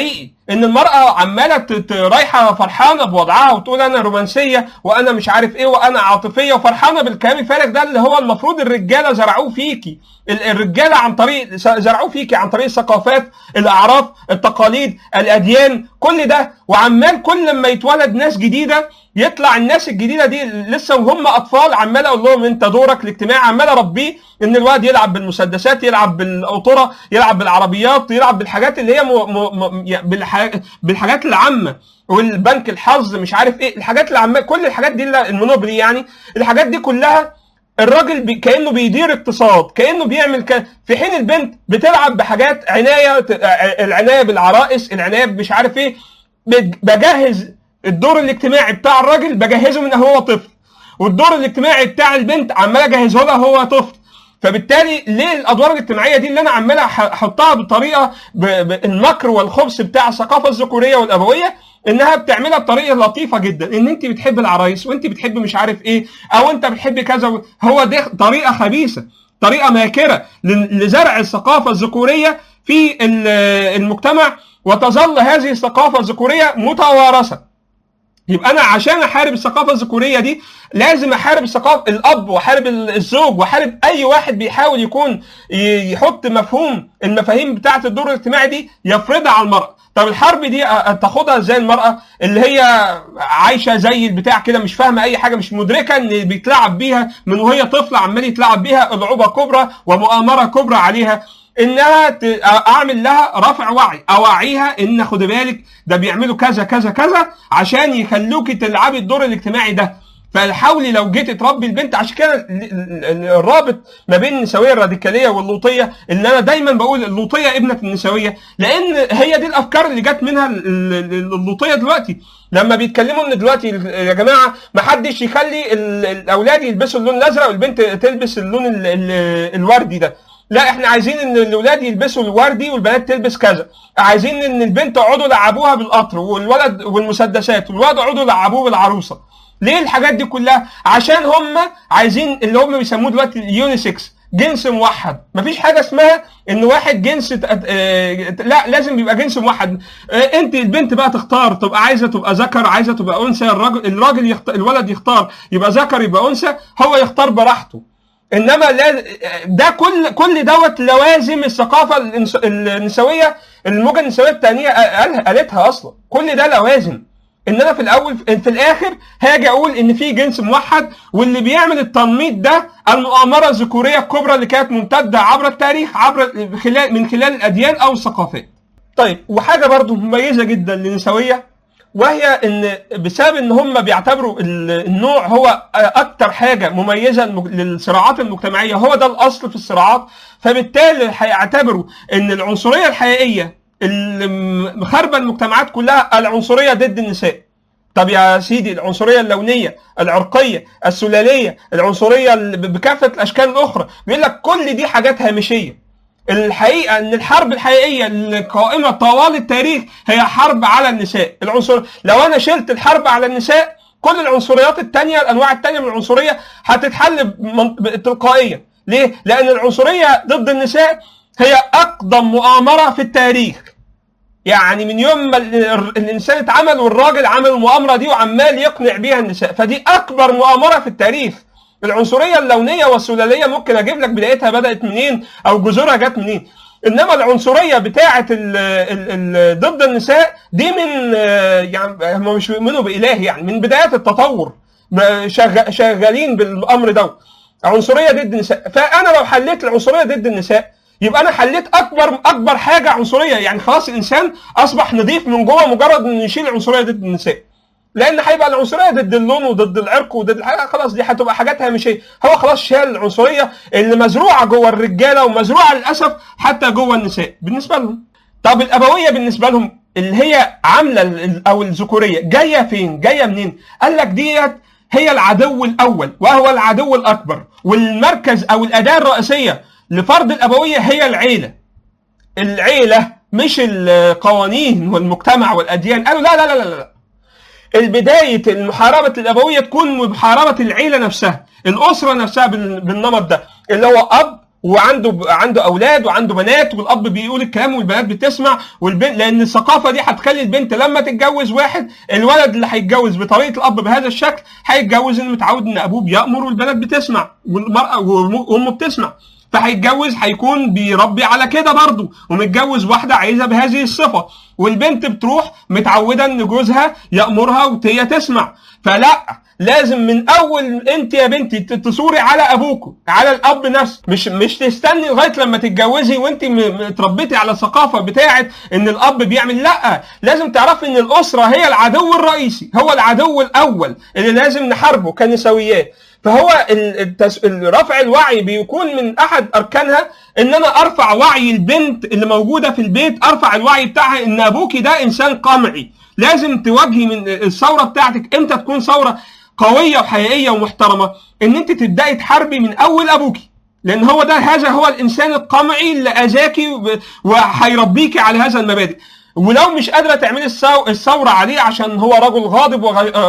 ان المراه عماله ت- ت- رايحه فرحانه بوضعها وتقول انا رومانسيه وانا مش عارف ايه وانا عاطفيه وفرحانه بالكلام الفارغ ده اللي هو المفروض الرجاله زرعوه فيكي ال- الرجاله عن طريق س- زرعوه فيكي عن طريق الثقافات الاعراف التقاليد الاديان كل ده وعمال كل لما يتولد ناس جديده يطلع الناس الجديده دي لسه وهم اطفال عمال اقول لهم انت دورك الاجتماعي عمال اربيه ان الواد يلعب بالمسدسات يلعب بالقطره يلعب بالعربيات يلعب بالحاجات اللي هي م... م... م... يعني بالح... بالحاجات العامه والبنك الحظ مش عارف ايه الحاجات اللي عمال كل الحاجات دي اللي- المونوبولي يعني الحاجات دي كلها الراجل بي... كانه بيدير اقتصاد كانه بيعمل ك... في حين البنت بتلعب بحاجات عنايه ت- العنايه بالعرائس العنايه مش عارف ايه بج- بجهز الدور الاجتماعي بتاع الراجل بجهزه من هو طفل والدور الاجتماعي بتاع البنت عمال اجهزه لها هو طفل فبالتالي ليه الادوار الاجتماعيه دي اللي انا عمال أح- احطها بطريقه ب- بالمكر والخبث بتاع الثقافه الذكوريه والابويه انها بتعملها بطريقه لطيفه جدا ان انت بتحب العرايس وانت بتحب مش عارف ايه او انت بتحب كذا و- هو ده طريقه خبيثه طريقه ماكره ل- لزرع الثقافه الذكوريه في ال- المجتمع وتظل هذه الثقافه الذكوريه متوارثه يبقى انا عشان احارب الثقافه الذكوريه دي لازم احارب الثقافه الاب واحارب الزوج واحارب اي واحد بيحاول يكون ي- يحط مفهوم المفاهيم بتاعه الدور الاجتماعي دي يفرضها على المراه طب الحرب دي أ- تاخدها ازاي المراه اللي هي عايشه زي البتاع كده مش فاهمه اي حاجه مش مدركه ان بيتلعب بيها من وهي طفله عمال يتلعب بيها العوبه كبرى ومؤامره كبرى عليها انها ت- اعمل لها رفع وعي اوعيها ان خد بالك ده بيعملوا كذا كذا كذا عشان يخلوكي تلعبي الدور الاجتماعي ده فحاولي لو جيت تربي البنت عشان كده ال- ال- ال- الرابط ما بين النسويه الراديكاليه واللوطيه اللي انا دايما بقول اللوطيه ابنه النسويه لان هي دي الافكار اللي جت منها ال- ال- ال- اللوطيه دلوقتي لما بيتكلموا ان دلوقتي يا جماعه ما حدش يخلي ال- الاولاد يلبسوا اللون الازرق والبنت تلبس اللون ال- ال- الوردي ده لا احنا عايزين ان الاولاد يلبسوا الوردي والبنات تلبس كذا عايزين ان البنت يقعدوا يلعبوها بالقطر والولد والمسدسات والولد يقعدوا يلعبوه بالعروسه ليه الحاجات دي كلها عشان هم عايزين اللي هم بيسموه دلوقتي اليونيسكس جنس موحد مفيش حاجه اسمها ان واحد جنس تق- آه، لا لازم يبقى جنس موحد آه، انت البنت بقى تختار تبقى عايزه تبقى ذكر عايزه تبقى انثى الراجل الراجل يختار الولد يختار يبقى ذكر يبقى انثى هو يختار براحته انما لا ده كل كل دوت لوازم الثقافه الإنس- النسويه الموجه النسويه الثانيه قال- قالتها اصلا كل ده لوازم ان انا في الاول في الاخر هاجي اقول ان في جنس موحد واللي بيعمل التنميط ده المؤامره الذكوريه الكبرى اللي كانت ممتده عبر التاريخ عبر خلال من خلال الاديان او الثقافات. طيب وحاجه برضو مميزه جدا للنسويه وهي ان بسبب ان هم بيعتبروا ال- النوع هو اكتر حاجه مميزه المج- للصراعات المجتمعيه هو ده الاصل في الصراعات فبالتالي هيعتبروا ان العنصريه الحقيقيه اللي مخربه المجتمعات كلها العنصريه ضد النساء طب يا سيدي العنصريه اللونيه العرقيه السلاليه العنصريه ال- بكافه الاشكال الاخرى بيقول لك كل دي حاجات هامشيه الحقيقه ان الحرب الحقيقيه القائمه طوال التاريخ هي حرب على النساء العنصر لو انا شلت الحرب على النساء كل العنصريات التانية الانواع التانية من العنصريه هتتحل بمن- تلقائيا ليه لان العنصريه ضد النساء هي اقدم مؤامره في التاريخ يعني من يوم ما ال- الانسان اتعمل والراجل عمل المؤامره دي وعمال يقنع بيها النساء فدي اكبر مؤامره في التاريخ العنصريه اللونيه والسلاليه ممكن اجيب لك بدايتها بدات منين او جذورها جت منين انما العنصريه بتاعه ال ال ال ضد النساء دي من آه، يعني هم مش بيؤمنوا باله يعني من بدايات التطور ب- شغ- شغالين بالامر ده عنصريه ضد النساء فانا لو حليت العنصريه ضد النساء يبقى انا حليت اكبر اكبر حاجه عنصريه يعني خلاص الانسان اصبح نظيف من جوه مجرد انه يشيل العنصريه ضد النساء لان هيبقى العنصريه ضد اللون وضد العرق وضد الحاجه خلاص دي هتبقى حاجات هامشيه هو خلاص شال العنصريه اللي مزروعه جوه الرجاله ومزروعه للاسف حتى جوه النساء بالنسبه لهم طب الابويه بالنسبه لهم اللي هي عامله ال- او الذكوريه جايه فين جايه منين قال لك ديت هي العدو الاول وهو العدو الاكبر والمركز او الاداه الرئيسيه لفرض الابويه هي العيله العيله مش القوانين والمجتمع والاديان قالوا لا لا لا لا, لا. البداية المحاربة الأبوية تكون محاربة العيلة نفسها الأسرة نفسها بال- بالنمط ده اللي هو أب وعنده عنده اولاد وعنده بنات والاب بيقول الكلام والبنات بتسمع والبنت لان الثقافه دي هتخلي البنت لما تتجوز واحد الولد اللي هيتجوز بطريقه الاب بهذا الشكل هيتجوز انه متعود ان ابوه بيامر والبنات بتسمع والمراه وامه بتسمع فهيتجوز هيكون بيربي على كده برضه ومتجوز واحده عايزه بهذه الصفه والبنت بتروح متعوده ان جوزها يامرها وهي تسمع فلا لازم من اول انت يا بنتي تصوري على ابوك على الاب نفسه مش مش تستني لغايه لما تتجوزي وانت اتربيتي على الثقافه بتاعه ان الاب بيعمل لا لازم تعرفي ان الاسره هي العدو الرئيسي هو العدو الاول اللي لازم نحاربه كنسويات فهو التس... رفع الوعي بيكون من احد اركانها ان انا ارفع وعي البنت اللي موجوده في البيت ارفع الوعي بتاعها ان ابوكي ده انسان قمعي لازم تواجهي من الثوره بتاعتك امتى تكون ثوره قويه وحقيقيه ومحترمه ان انت تبداي تحاربي من اول ابوكي لان هو ده هذا هو الانسان القمعي اللي اذاكي وهيربيكي على هذا المبادئ ولو مش قادره تعملي الثوره عليه عشان هو رجل غاضب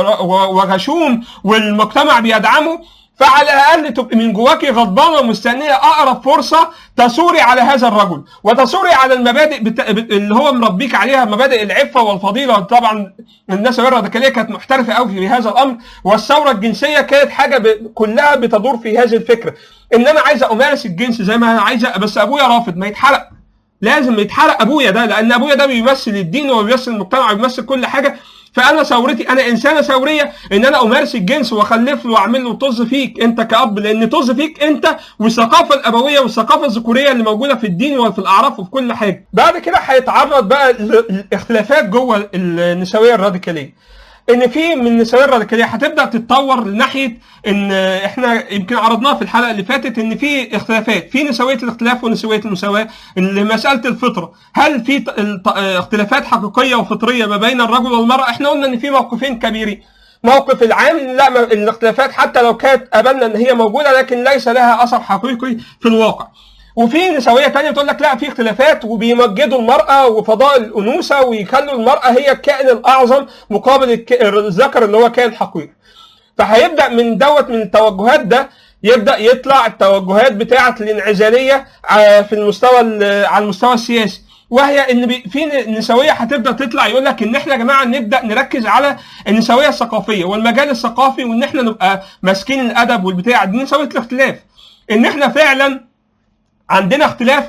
وغشوم والمجتمع بيدعمه فعلى الاقل تبقي من جواكي غضبانه ومستنيه اقرب فرصه تثوري على هذا الرجل وتثوري على المبادئ بت... اللي هو مربيك عليها مبادئ العفه والفضيله طبعا الناس الراديكاليه كانت محترفه قوي في هذا الامر والثوره الجنسيه كانت حاجه ب... كلها بتدور في هذه الفكره ان انا عايزه امارس الجنس زي ما انا عايزه بس ابويا رافض ما يتحرق لازم يتحرق ابويا ده لان ابويا ده بيمثل الدين وبيمثل المجتمع وبيمثل كل حاجه فانا ثورتي انا انسانه ثوريه ان انا امارس الجنس واخلف له واعمل له طز فيك انت كاب لان طز فيك انت والثقافه الابويه والثقافه الذكوريه اللي موجوده في الدين وفي الاعراف وفي كل حاجه بعد كده هيتعرض بقى الاختلافات جوه النسويه الراديكاليه ان في من النسويه الراديكاليه هتبدا تتطور لناحيه ان احنا يمكن عرضناها في الحلقه اللي فاتت ان في اختلافات في نسويه الاختلاف ونسويه المساواه ان مساله الفطره هل في اختلافات حقيقيه وفطريه ما بين الرجل والمراه احنا قلنا ان في موقفين كبيرين موقف العام لا الاختلافات حتى لو كانت قبلنا ان هي موجوده لكن ليس لها اثر حقيقي في الواقع وفي نسويه تانية بتقول لك لا في اختلافات وبيمجدوا المراه وفضاء الانوثه ويخلوا المراه هي الكائن الاعظم مقابل الذكر اللي هو كائن حقيقي. فهيبدا من دوت من التوجهات ده يبدا يطلع التوجهات بتاعه الانعزاليه في المستوى على المستوى السياسي وهي ان في نسويه هتبدا تطلع يقول لك ان احنا يا جماعه نبدا نركز على النسويه الثقافيه والمجال الثقافي وان احنا نبقى ماسكين الادب والبتاع دي نسويه الاختلاف ان احنا فعلا عندنا اختلاف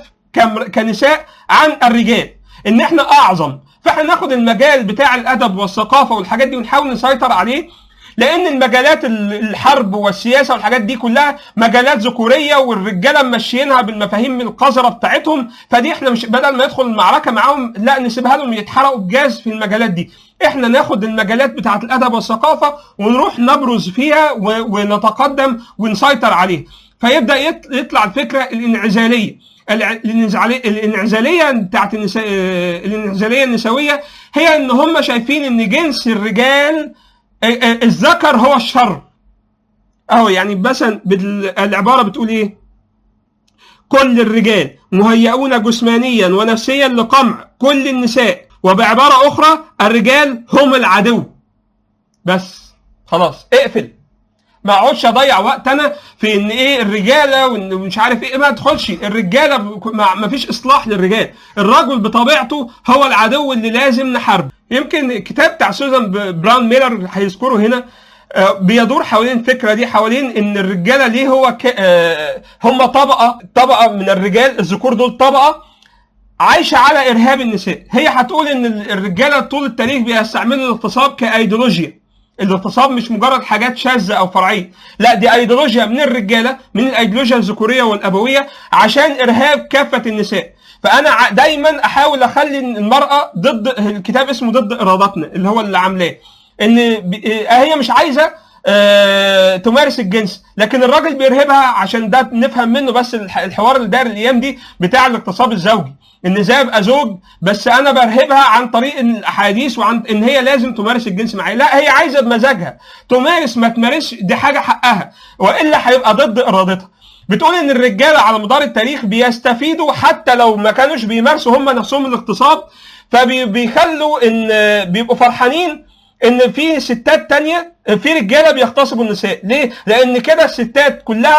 كنساء عن الرجال ان احنا اعظم فاحنا ناخد المجال بتاع الادب والثقافه والحاجات دي ونحاول نسيطر عليه لان المجالات الحرب والسياسه والحاجات دي كلها مجالات ذكوريه والرجاله ماشيينها بالمفاهيم القذره بتاعتهم فدي احنا مش بدل ما ندخل المعركه معاهم لا نسيبها لهم يتحرقوا بجاز في المجالات دي احنا ناخد المجالات بتاعه الادب والثقافه ونروح نبرز فيها ونتقدم ونسيطر عليه فيبدا يطلع الفكره الانعزاليه الانعزاليه بتاعت النساء الانعزاليه النسويه هي ان هم شايفين ان جنس الرجال الذكر هو الشر اهو يعني مثلا العباره بتقول ايه كل الرجال مهيئون جسمانيا ونفسيا لقمع كل النساء وبعباره اخرى الرجال هم العدو بس خلاص اقفل ما اقعدش اضيع وقت انا في ان ايه الرجاله وان مش عارف ايه ما ادخلش الرجاله ما فيش اصلاح للرجال الرجل بطبيعته هو العدو اللي لازم نحاربه يمكن الكتاب بتاع سوزان براون ميلر هيذكره هنا بيدور حوالين الفكره دي حوالين ان الرجاله ليه هو ك... هم طبقه طبقه من الرجال الذكور دول طبقه عايشه على ارهاب النساء هي هتقول ان الرجاله طول التاريخ بيستعملوا الاغتصاب كايديولوجيا الاغتصاب مش مجرد حاجات شاذه او فرعيه لا دي ايديولوجيا من الرجاله من الايديولوجيا الذكوريه والابويه عشان ارهاب كافه النساء فانا دايما احاول اخلي المراه ضد الكتاب اسمه ضد ارادتنا اللي هو اللي عاملاه ان هي مش عايزه آه تمارس الجنس لكن الراجل بيرهبها عشان ده نفهم منه بس الحوار اللي داير الايام دي بتاع الاغتصاب الزوجي ان ازاي ابقى زوج بس انا برهبها عن طريق الاحاديث وعن ان هي لازم تمارس الجنس معايا لا هي عايزه بمزاجها تمارس ما تمارسش دي حاجه حقها والا هيبقى ضد ارادتها بتقول ان الرجاله على مدار التاريخ بيستفيدوا حتى لو ما كانوش بيمارسوا هم نفسهم الاغتصاب فبيخلوا ان بيبقوا فرحانين ان في ستات تانية في رجاله بيغتصبوا النساء ليه لان كده الستات كلها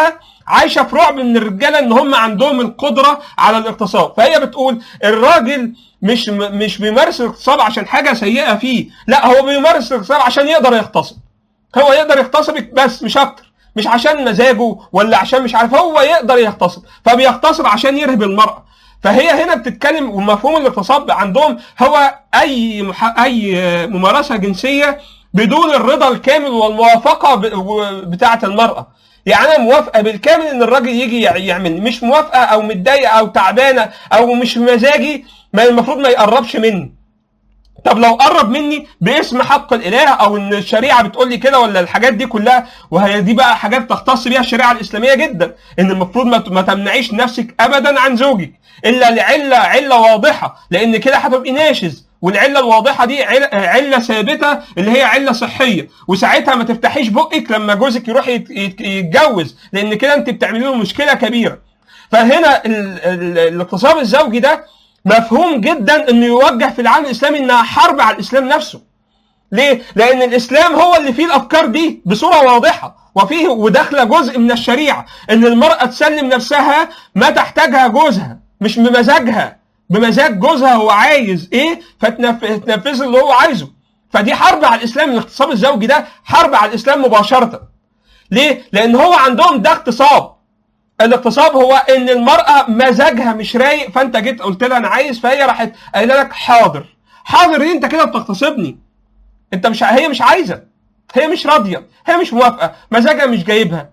عايشه في رعب من الرجاله ان هم عندهم القدره على الاغتصاب فهي بتقول الراجل مش مش بيمارس الاغتصاب عشان حاجه سيئه فيه لا هو بيمارس الاغتصاب عشان يقدر يغتصب هو يقدر يغتصبك بس مش اكتر مش عشان مزاجه ولا عشان مش عارف هو يقدر يغتصب فبيغتصب عشان يرهب المرأة فهي هنا بتتكلم ومفهوم الاغتصاب عندهم هو اي مح... اي ممارسه جنسيه بدون الرضا الكامل والموافقه ب... بتاعه المراه يعني انا موافقه بالكامل ان الراجل يجي يعمل مش موافقه او متضايقه او تعبانه او مش مزاجي ما المفروض ما يقربش مني طب لو قرب مني باسم حق الاله او ان الشريعه بتقول لي كده ولا الحاجات دي كلها وهي دي بقى حاجات تختص بيها الشريعه الاسلاميه جدا ان المفروض ما تمنعيش نفسك ابدا عن زوجك الا لعله عله واضحه لان كده هتبقي ناشز والعله الواضحه دي عله ثابته اللي هي عله صحيه وساعتها ما تفتحيش بقك لما جوزك يروح يتجوز لان كده انت بتعملي له مشكله كبيره فهنا الاغتصاب الزوجي ده مفهوم جدا انه يوجه في العالم الاسلامي انها حرب على الاسلام نفسه ليه؟ لان الاسلام هو اللي فيه الافكار دي بصوره واضحه وفيه وداخله جزء من الشريعه ان المراه تسلم نفسها ما تحتاجها جوزها مش بمزاجها بمزاج جوزها هو عايز ايه فتنفذ اللي هو عايزه فدي حرب على الاسلام الاغتصاب الزوجي ده حرب على الاسلام مباشره ليه؟ لان هو عندهم ده اغتصاب الاغتصاب هو ان المراه مزاجها مش رايق فانت جيت قلت لها انا عايز فهي راحت قايله لك حاضر حاضر دي انت كده بتغتصبني انت مش هي مش عايزه هي مش راضيه هي مش موافقه مزاجها مش جايبها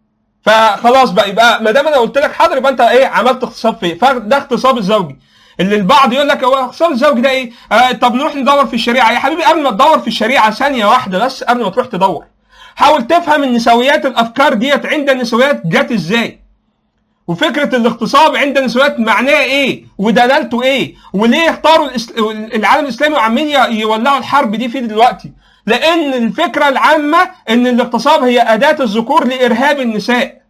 فخلاص بقى يبقى ما دام انا قلت لك حاضر يبقى انت ايه عملت اغتصاب فيا فده اغتصاب الزوجي اللي البعض يقول لك هو اغتصاب الزوجي ده ايه آه طب نروح ندور في الشريعه يا حبيبي قبل ما تدور في الشريعه ثانيه واحده بس قبل ما تروح تدور حاول تفهم النسويات الافكار ديت عند النسويات جت ازاي وفكره الاغتصاب عند النسويات معناه ايه ودلالته ايه وليه اختاروا العالم الاسلامي وعمالين يولعوا الحرب دي فيه دلوقتي لان الفكره العامه ان الاغتصاب هي اداه الذكور لارهاب النساء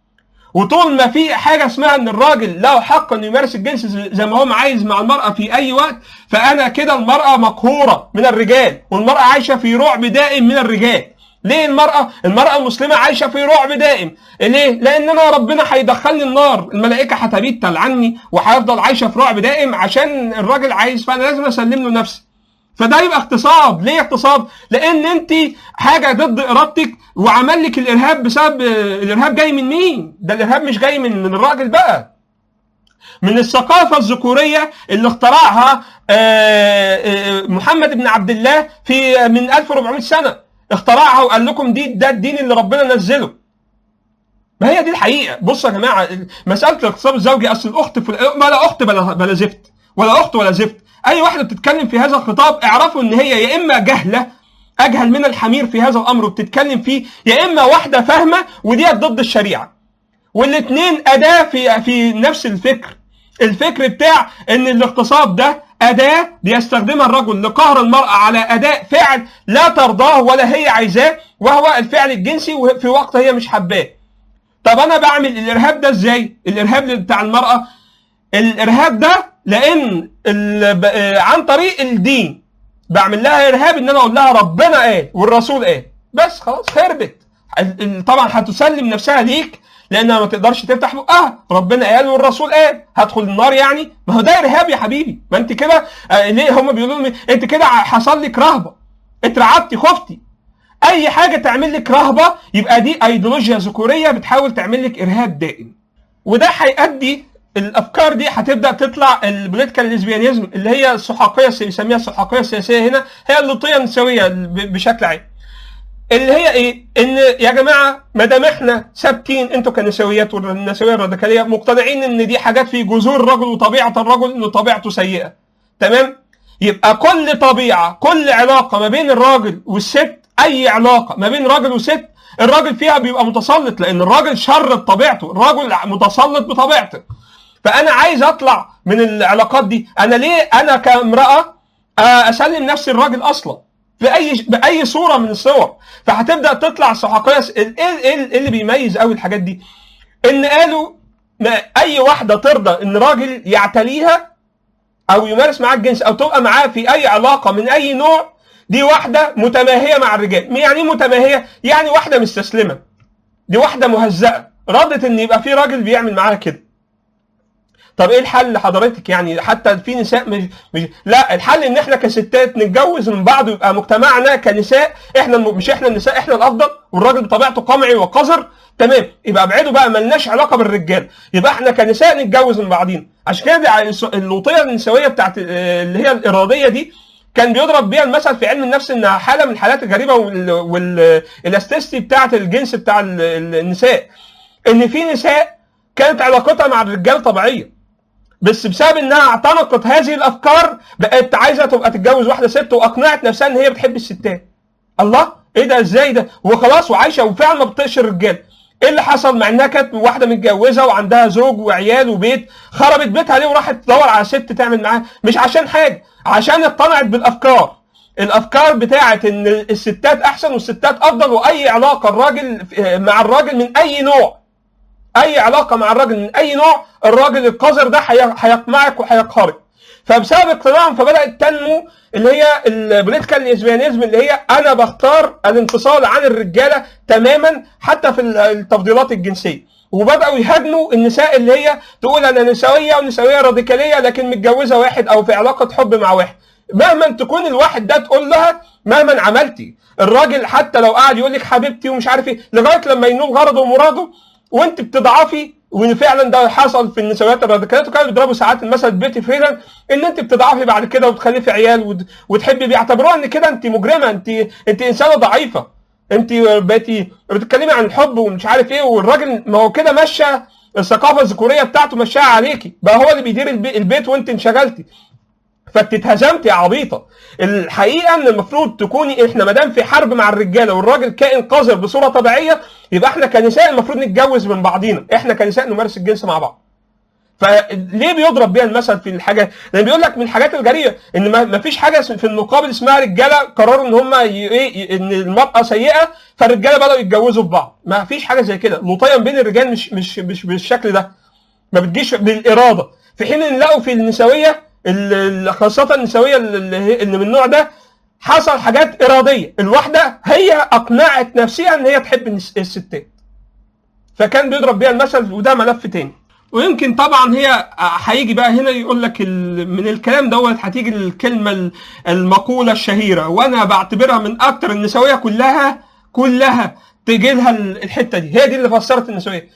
وطول ما في حاجه اسمها ان الراجل له حق انه يمارس الجنس زي ما هو عايز مع المراه في اي وقت فانا كده المراه مقهوره من الرجال والمراه عايشه في رعب دائم من الرجال ليه المرأة؟ المرأة المسلمة عايشة في رعب دائم، ليه؟ لأن أنا ربنا هيدخلني النار، الملائكة هتبيت تلعني وهيفضل عايشة في رعب دائم عشان الراجل عايز فأنا لازم أسلم له نفسي. فده يبقى اغتصاب، ليه اغتصاب؟ لأن أنت حاجة ضد إرادتك وعمل لك الإرهاب بسبب الإرهاب جاي من مين؟ ده الإرهاب مش جاي من من الراجل بقى. من الثقافة الذكورية اللي اخترعها محمد بن عبد الله في من 1400 سنة. اخترعها وقال لكم دي ده الدين اللي ربنا نزله ما هي دي الحقيقه بصوا يا جماعه مساله الاغتصاب الزوجي اصل الاخت فل... ما لا اخت بلا, بلا زفت ولا اخت ولا زفت اي واحده بتتكلم في هذا الخطاب اعرفوا ان هي يا اما جهله اجهل من الحمير في هذا الامر وبتتكلم فيه يا اما واحده فاهمه ودي ضد الشريعه والاثنين اداه في في نفس الفكر الفكر بتاع ان الاغتصاب ده أداة بيستخدمها الرجل لقهر المرأة على أداء فعل لا ترضاه ولا هي عايزاه وهو الفعل الجنسي وفي وقت هي مش حباه. طب أنا بعمل الإرهاب ده إزاي؟ الإرهاب بتاع المرأة الإرهاب ده لأن عن طريق الدين بعمل لها إرهاب إن أنا أقول لها ربنا قال والرسول قال بس خلاص خربت طبعا هتسلم نفسها ليك لانها ما تقدرش تفتح بقها ربنا قال والرسول قال هدخل النار يعني ما هو ده ارهاب يا حبيبي ما انت كده آه ليه هم بيقولوا لي انت كده حصل لك رهبه اترعبتي خفتي اي حاجه تعمل لك رهبه يبقى دي ايديولوجيا ذكوريه بتحاول تعمل لك ارهاب دائم وده هيؤدي الافكار دي هتبدا تطلع البوليتيكال ليزبيانيزم اللي هي السحاقيه بيسميها السحاقيه السياسيه هنا هي اللوطيه النسويه بشكل عام اللي هي ايه؟ ان يا جماعه ما دام احنا ثابتين انتوا كنسويات والنسويه الراديكاليه مقتنعين ان دي حاجات في جذور الرجل وطبيعه الرجل انه طبيعته سيئه. تمام؟ يبقى كل طبيعه كل علاقه ما بين الراجل والست اي علاقه ما بين راجل وست الراجل فيها بيبقى متسلط لان الراجل شر بطبيعته، الراجل متسلط بطبيعته. فانا عايز اطلع من العلاقات دي، انا ليه انا كامراه اسلم نفسي الراجل اصلا؟ باي باي صوره من الصور فهتبدا تطلع السحاقيه ايه ايه اللي بيميز قوي الحاجات دي ان قالوا ما اي واحده ترضى ان راجل يعتليها او يمارس معاه الجنس او تبقى معاه في اي علاقه من اي نوع دي واحده متماهيه مع الرجال يعني ايه متماهيه يعني واحده مستسلمه دي واحده مهزأه رضت ان يبقى في راجل بيعمل معاها كده طب ايه الحل لحضرتك يعني حتى في نساء مش, مش لا الحل ان احنا كستات نتجوز من بعض ويبقى مجتمعنا كنساء احنا الم... مش احنا النساء احنا الافضل والراجل بطبيعته قمعي وقذر تمام يبقى ابعدوا بقى ملناش علاقه بالرجال يبقى احنا كنساء نتجوز من بعضين عشان كده اللوطيه النسويه بتاعت اللي هي الاراديه دي كان بيضرب بيها المثل في علم النفس انها حاله من الحالات الغريبه والاستيستي بتاعت الجنس بتاع النساء ان في نساء كانت علاقتها مع الرجال طبيعيه بس بسبب انها اعتنقت هذه الافكار بقت عايزه تبقى تتجوز واحده ست واقنعت نفسها ان هي بتحب الستات الله ايه ده ازاي ده وخلاص وعايشه وفعلا ما بتطيقش الرجال ايه اللي حصل مع انها كانت واحده متجوزه وعندها زوج وعيال وبيت خربت بيتها ليه وراحت تدور على ست تعمل معاها مش عشان حاجه عشان اقتنعت بالافكار الافكار بتاعت ان الستات احسن والستات افضل واي علاقه الراجل مع الراجل من اي نوع اي علاقه مع الراجل من اي نوع الراجل القذر ده هيقمعك وهيقهرك فبسبب اقتناعهم فبدات تنمو اللي هي البوليتيكال ليزبيانيزم اللي هي انا بختار الانفصال عن الرجاله تماما حتى في التفضيلات الجنسيه وبداوا يهاجموا النساء اللي هي تقول انا نسويه ونسويه راديكاليه لكن متجوزه واحد او في علاقه حب مع واحد مهما تكون الواحد ده تقول لها مهما عملتي الراجل حتى لو قعد يقول لك حبيبتي ومش عارف ايه لغايه لما ينول غرضه ومراده وانت بتضعفي وفعلا ده حصل في النسويات الراديكالات وكانوا بيضربوا ساعات المثل بيتي فعلا ان انت بتضعفي بعد كده وتخلفي عيال وتحبي بيعتبروها ان كده انت مجرمه انت انت انسانه ضعيفه انت بقيتي بتتكلمي عن الحب ومش عارف ايه والراجل ما هو كده ماشى الثقافه الذكوريه بتاعته ماشيه عليكي بقى هو اللي بيدير البيت وانت انشغلتي فانت اتهزمت يا عبيطه الحقيقه ان المفروض تكوني احنا ما دام في حرب مع الرجاله والراجل كائن قذر بصوره طبيعيه يبقى احنا كنساء المفروض نتجوز من بعضينا احنا كنساء نمارس الجنس مع بعض فليه بيضرب بيها المثل في الحاجه لان بيقول لك من الحاجات الغريبه ان ما فيش حاجه في المقابل اسمها رجاله قرروا ان هم ايه ان المراه سيئه فالرجاله بداوا يتجوزوا في بعض ما فيش حاجه زي كده لطيا بين الرجال مش مش مش بالشكل ده ما بتجيش بالاراده في حين ان لقوا في النسويه خاصة النسوية اللي من النوع ده حصل حاجات إرادية الواحدة هي أقنعت نفسها إن هي تحب الستات فكان بيضرب بيها المثل وده ملف تاني ويمكن طبعا هي هيجي بقى هنا يقول لك من الكلام دوت هتيجي الكلمه المقوله الشهيره وانا بعتبرها من اكتر النسويه كلها كلها تجي لها الحته دي هي دي اللي فسرت النسويه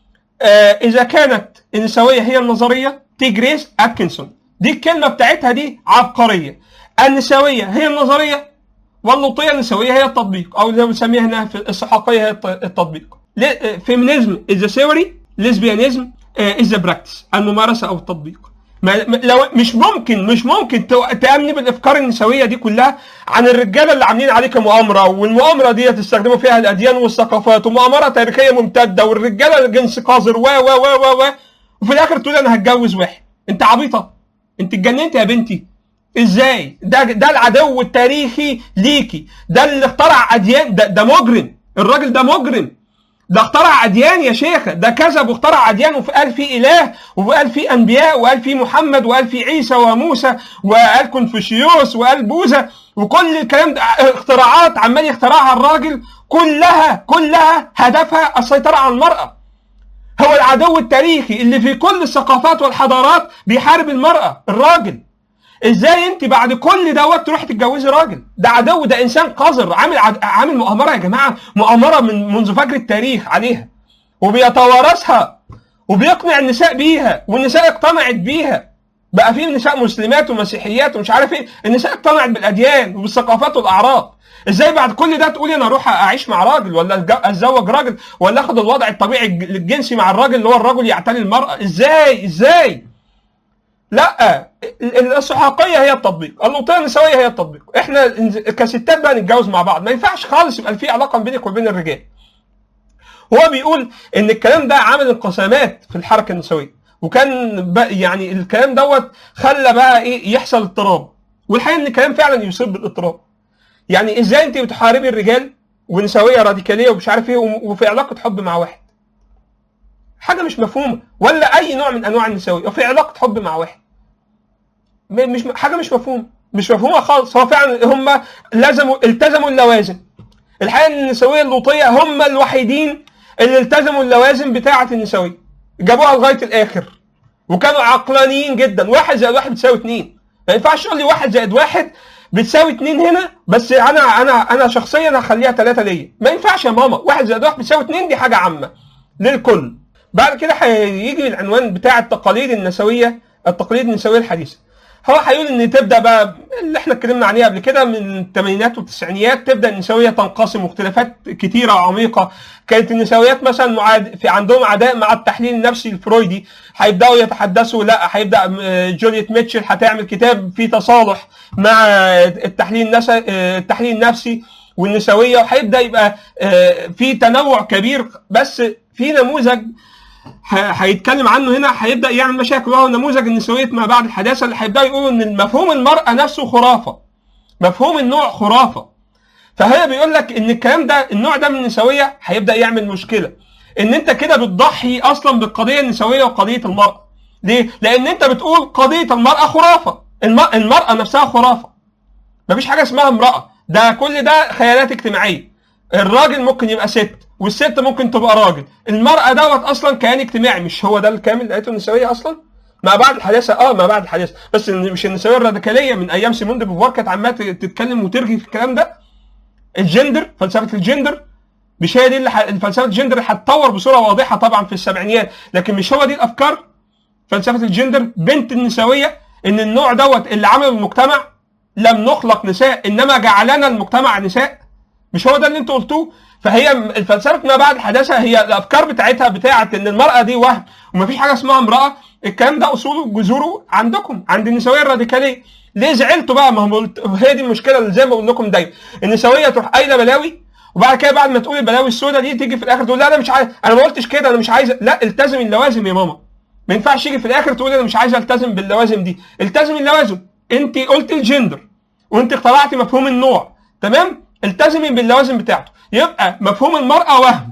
آه اذا كانت النسويه هي النظريه تي جريس اتكنسون دي الكلمة بتاعتها دي عبقرية النسوية هي النظرية واللوطية النسوية هي التطبيق أو زي ما بنسميها هنا في السحاقية هي التطبيق فيمينيزم از ثيوري ليزبيانيزم از براكتس الممارسة أو التطبيق ما لو مش ممكن مش ممكن تأمني بالافكار النسويه دي كلها عن الرجاله اللي عاملين عليك مؤامره والمؤامره دي تستخدموا فيها الاديان والثقافات ومؤامره تاريخيه ممتده والرجاله الجنس قذر و و و و وفي الاخر تقول انا هتجوز واحد انت عبيطه انت اتجننت يا بنتي ازاي ده ده العدو التاريخي ليكي ده اللي اخترع اديان ده, ده مجرم الراجل ده مجرم ده اخترع اديان يا شيخه ده كذب واخترع اديان وقال فيه اله وقال فيه انبياء وقال فيه محمد وقال فيه عيسى وموسى وقال كونفوشيوس وقال بوذا وكل الكلام ده اختراعات عمال يخترعها الراجل كلها كلها هدفها السيطره على المراه هو العدو التاريخي اللي في كل الثقافات والحضارات بيحارب المرأة الراجل ازاي انت بعد كل دوت تروح تتجوزي راجل ده عدو ده انسان قذر عامل عد... عامل مؤامره يا جماعه مؤامره من منذ فجر التاريخ عليها وبيتوارثها وبيقنع النساء بيها والنساء اقتنعت بيها بقى في نساء مسلمات ومسيحيات ومش عارف ايه النساء اقتنعت بالاديان وبالثقافات والاعراض ازاي بعد كل ده تقولي انا اروح اعيش مع راجل ولا اتزوج راجل ولا اخد الوضع الطبيعي الجنسي مع الراجل اللي هو الرجل يعتني المراه ازاي ازاي لا السحاقيه هي التطبيق اللوطيه النسويه هي التطبيق احنا كستات بقى نتجوز مع بعض ما ينفعش خالص يبقى في علاقه بينك وبين الرجال هو بيقول ان الكلام ده عامل انقسامات في الحركه النسويه وكان بقى يعني الكلام دوت خلى بقى ايه يحصل اضطراب والحقيقه ان الكلام فعلا يصيب بالاضطراب يعني ازاي انت بتحاربي الرجال ونسويه راديكاليه ومش عارف ايه وفي علاقه حب مع واحد حاجه مش مفهومه ولا اي نوع من انواع النسويه وفي علاقه حب مع واحد مش حاجه مش مفهومه مش مفهومه خالص هو فعلا هم لازموا التزموا اللوازم الحقيقه ان النسويه اللوطيه هم الوحيدين اللي التزموا اللوازم بتاعه النسويه جابوها لغايه الاخر وكانوا عقلانيين جدا واحد زائد واحد بتساوي اتنين ما ينفعش تقول لي واحد زائد واحد بتساوي اتنين هنا بس انا انا انا شخصيا هخليها ثلاثه ليا ما ينفعش يا ماما واحد زائد واحد بتساوي اتنين دي حاجه عامه للكل بعد كده هيجي العنوان بتاع التقاليد النسويه التقاليد النسويه الحديثه هو هيقول ان تبدا بقى اللي احنا اتكلمنا عليها قبل كده من الثمانينات والتسعينيات تبدا النسويه تنقسم واختلافات كتيره وعميقه كانت النسويات مثلا معاد في عندهم عداء مع التحليل النفسي الفرويدي هيبداوا يتحدثوا لا هيبدا جوليت ميتشل هتعمل كتاب فيه تصالح مع التحليل النفسي التحليل النفسي والنسويه وهيبدا يبقى في تنوع كبير بس في نموذج هيتكلم عنه هنا هيبدا يعمل مشاكل وهو نموذج النسويه ما بعد الحداثه اللي هيبداوا يقولوا ان مفهوم المراه نفسه خرافه مفهوم النوع خرافه فهي بيقول لك ان الكلام ده النوع ده من النسويه هيبدا يعمل مشكله ان انت كده بتضحي اصلا بالقضيه النسويه وقضيه المراه ليه؟ لان انت بتقول قضيه المراه خرافه المراه نفسها خرافه مفيش حاجه اسمها امراه ده كل ده خيالات اجتماعيه الراجل ممكن يبقى ست والست ممكن تبقى راجل المرأة دوت أصلا كيان اجتماعي مش هو ده الكامل اللي لقيته النسوية أصلا ما بعد الحداثة اه ما بعد الحداثة بس مش النسوية الراديكالية من أيام سيمون دي بوفوار كانت عمالة تتكلم وترغي في الكلام ده الجندر فلسفة الجندر مش هي دي اللي ح... فلسفة الجندر هتطور بصورة واضحة طبعا في السبعينيات لكن مش هو دي الأفكار فلسفة الجندر بنت النسوية إن النوع دوت اللي عمله المجتمع لم نخلق نساء إنما جعلنا المجتمع نساء مش هو ده اللي انتوا قلتوه فهي الفلسفه ما بعد الحداثه هي الافكار بتاعتها بتاعت ان المراه دي وهم ومفيش حاجه اسمها امراه الكلام ده اصوله وجذوره عندكم عند النسويه الراديكاليه ليه زعلتوا بقى ما هو هي دي المشكله اللي زي ما بقول لكم دايما النسويه تروح قايله بلاوي وبعد كده بعد ما تقول البلاوي السوداء دي تيجي في الاخر تقول لا انا مش عايز انا ما قلتش كده انا مش عايز لا التزم اللوازم يا ماما ما ينفعش يجي في الاخر تقول انا مش عايز التزم باللوازم دي التزم اللوازم انت قلت الجندر وانت اخترعتي مفهوم النوع تمام التزمي باللوازم بتاعته يبقى مفهوم المرأة وهم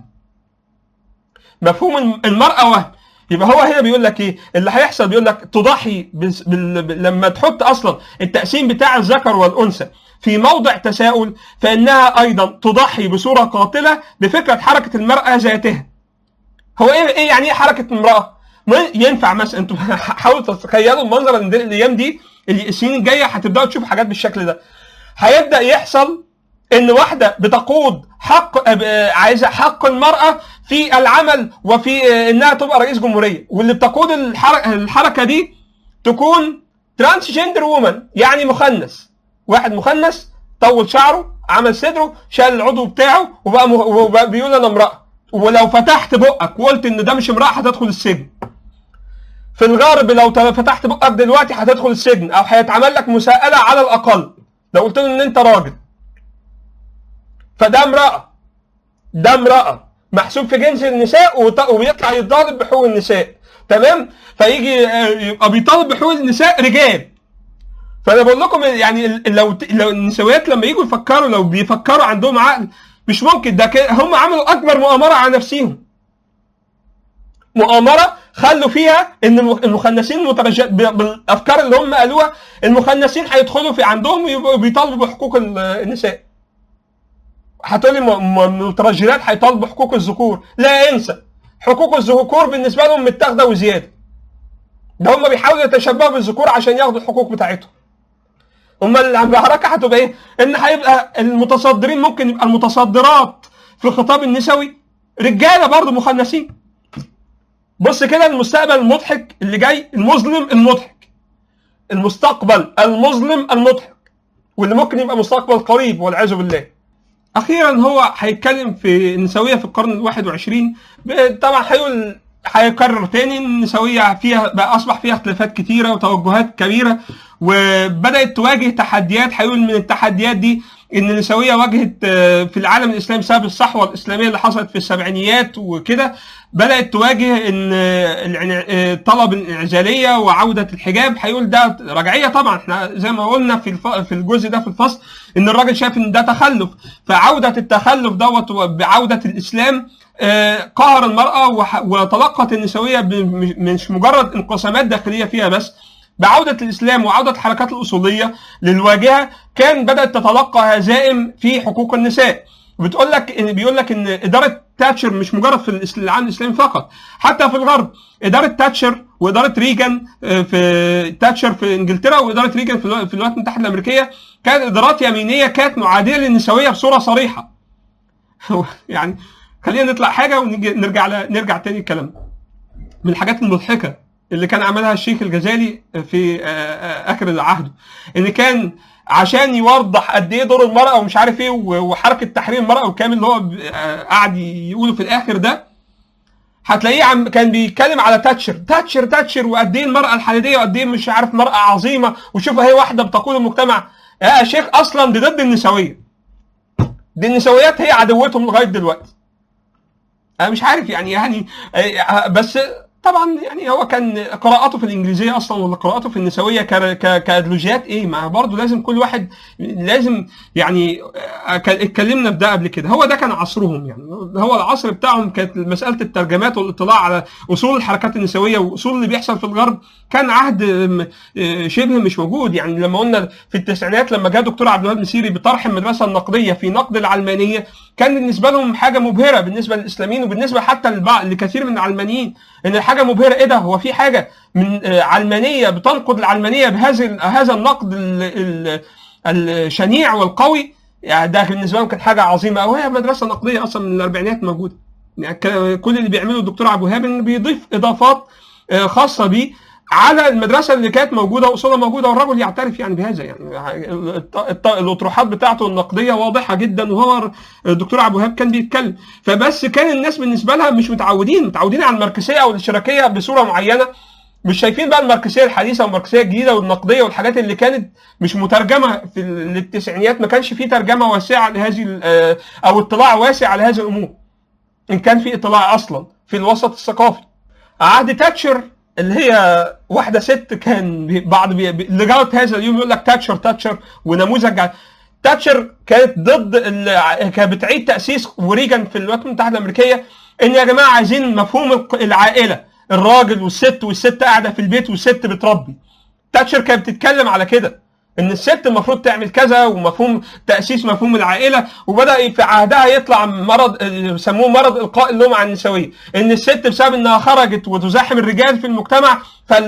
مفهوم المرأة وهم يبقى هو هنا بيقول لك ايه اللي هيحصل بيقول لك تضحي بال... بال... لما تحط اصلا التقسيم بتاع الذكر والانثى في موضع تساؤل فانها ايضا تضحي بصوره قاتله بفكره حركه المراه ذاتها هو ايه ايه يعني ايه حركه المراه ينفع مثلا انتوا حاولوا تتخيلوا المنظر ان الايام دي السنين الجايه هتبداوا تشوفوا حاجات بالشكل ده هيبدا يحصل ان واحده بتقود حق عايزه حق المراه في العمل وفي انها تبقى رئيس جمهوريه واللي بتقود الحركه, الحركة دي تكون ترانس جندر وومن يعني مخنث واحد مخنث طول شعره عمل صدره شال العضو بتاعه وبقى, مه... وبقى بيقول انا امراه ولو فتحت بقك وقلت ان ده مش امراه هتدخل السجن في الغرب لو فتحت بقك دلوقتي هتدخل السجن او هيتعمل لك مساءله على الاقل لو قلت له ان انت راجل فده امرأة ده امرأة محسوب في جنس النساء وبيطلع يطالب بحقوق النساء تمام فيجي يبقى بيطالب بحقوق النساء رجال فانا بقول لكم يعني لو لو النسويات لما يجوا يفكروا لو بيفكروا عندهم عقل مش ممكن ده هم عملوا اكبر مؤامره على نفسهم مؤامره خلوا فيها ان المخنثين المترج... بالافكار اللي هم قالوها المخنثين هيدخلوا في عندهم وبيطالبوا بحقوق النساء هتقولي المترجلات هيطالبوا حقوق الذكور لا انسى حقوق الذكور بالنسبه لهم متاخده وزياده ده هم بيحاولوا يتشبهوا بالذكور عشان ياخدوا الحقوق بتاعتهم امال الحركه هتبقى ايه؟ ان هيبقى المتصدرين ممكن يبقى المتصدرات في الخطاب النسوي رجاله برضه مخنثين بص كده المستقبل المضحك اللي جاي المظلم المضحك المستقبل المظلم المضحك واللي ممكن يبقى مستقبل قريب والعياذ بالله اخيرا هو هيتكلم في النسويه في القرن الواحد وعشرين طبعا هيقول هيكرر تاني ان النسويه فيها بقى اصبح فيها اختلافات كتيره وتوجهات كبيره وبدات تواجه تحديات هيقول من التحديات دي ان النسويه واجهت في العالم الاسلامي بسبب الصحوه الاسلاميه اللي حصلت في السبعينيات وكده بدات تواجه ان طلب الانعزاليه وعوده الحجاب هيقول ده رجعيه طبعا احنا زي ما قلنا في في الجزء ده في الفصل ان الراجل شايف ان ده تخلف فعوده التخلف دوت بعوده الاسلام قهر المراه وتلقت النسويه مش مجرد انقسامات داخليه فيها بس بعودة الإسلام وعودة الحركات الأصولية للواجهة كان بدأت تتلقى هزائم في حقوق النساء بتقول لك ان بيقول لك ان اداره تاتشر مش مجرد في الإس- العالم الاسلامي فقط حتى في الغرب اداره تاتشر واداره ريجن آه، في تاتشر في انجلترا واداره ريجن في الو- في الولايات المتحده الامريكيه كانت ادارات يمينيه كانت معاديه للنسويه بصوره صريحه يعني خلينا نطلع حاجه ونرجع ل- نرجع تاني الكلام من الحاجات المضحكه اللي كان عملها الشيخ الغزالي في آه، آه، اخر عهده ان كان عشان يوضح قد ايه دور المراه ومش عارف ايه و- وحركه تحرير المراه والكلام اللي هو ب- آه، قاعد يقوله في الاخر ده هتلاقيه عم كان بيتكلم على تاتشر تاتشر تاتشر وقد ايه المراه الحديديه وقد ايه مش عارف مراه عظيمه وشوف هي واحده بتقود المجتمع يا شيخ اصلا دي ضد النسويه دي النسويات هي عدوتهم لغايه دلوقتي انا مش عارف يعني يعني آه، بس طبعا يعني هو كان قراءاته في الانجليزيه اصلا ولا قراءاته في النسويه ك- ك- كادلوجيات ايه ما برضه لازم كل واحد لازم يعني آه، ك- اتكلمنا في ده قبل كده هو ده كان عصرهم يعني هو العصر بتاعهم كانت مساله الترجمات والاطلاع على اصول الحركات النسويه واصول اللي بيحصل في الغرب كان عهد آم، آه، شبه مش موجود يعني لما قلنا في التسعينات لما جاء دكتور عبد الوهاب مسيري بطرح المدرسه النقديه في نقد العلمانيه كان بالنسبه لهم حاجه مبهره بالنسبه للاسلاميين وبالنسبه حتى لبعض لكثير من العلمانيين ان حاجه مبهره ايه ده هو في حاجه من آه، علمانيه بتنقد العلمانيه بهذا هذا النقد ال- ال- الشنيع والقوي يعني ده بالنسبه لهم كانت حاجه عظيمه قوي هي مدرسه نقديه اصلا من الاربعينات موجوده يعني ك- كل اللي بيعمله الدكتور عبد الوهاب انه بيضيف اضافات آه، خاصه بيه على المدرسه اللي كانت موجوده واصولها موجوده والرجل يعترف يعني بهذا يعني الط- الط- الاطروحات بتاعته النقديه واضحه جدا وهو الدكتور عبد الوهاب كان بيتكلم فبس كان الناس بالنسبه لها مش متعودين متعودين على الماركسيه او الاشتراكيه بصوره معينه مش شايفين بقى الماركسيه الحديثه والماركسيه الجديده والنقديه والحاجات اللي كانت مش مترجمه في ال- التسعينيات ما كانش في ترجمه واسعه لهذه ال- آه، او اطلاع واسع على هذه الامور ان كان في اطلاع اصلا في الوسط الثقافي عهد تاتشر اللي هي واحده ست كان بي- بعض بي... بي- لغايه هذا اليوم يقول لك تاتشر تاتشر ونموذج ع- تاتشر كانت ضد ال... كانت بتعيد تاسيس وريجن في الولايات المتحده الامريكيه ان يا جماعه عايزين مفهوم الق- العائله الراجل والست والست قاعده في البيت والست بتربي تاتشر كانت بتتكلم على كده ان الست المفروض تعمل كذا ومفهوم تاسيس مفهوم العائله وبدا في عهدها يطلع مرض يسموه مرض القاء اللوم على النسويه ان الست بسبب انها خرجت وتزاحم الرجال في المجتمع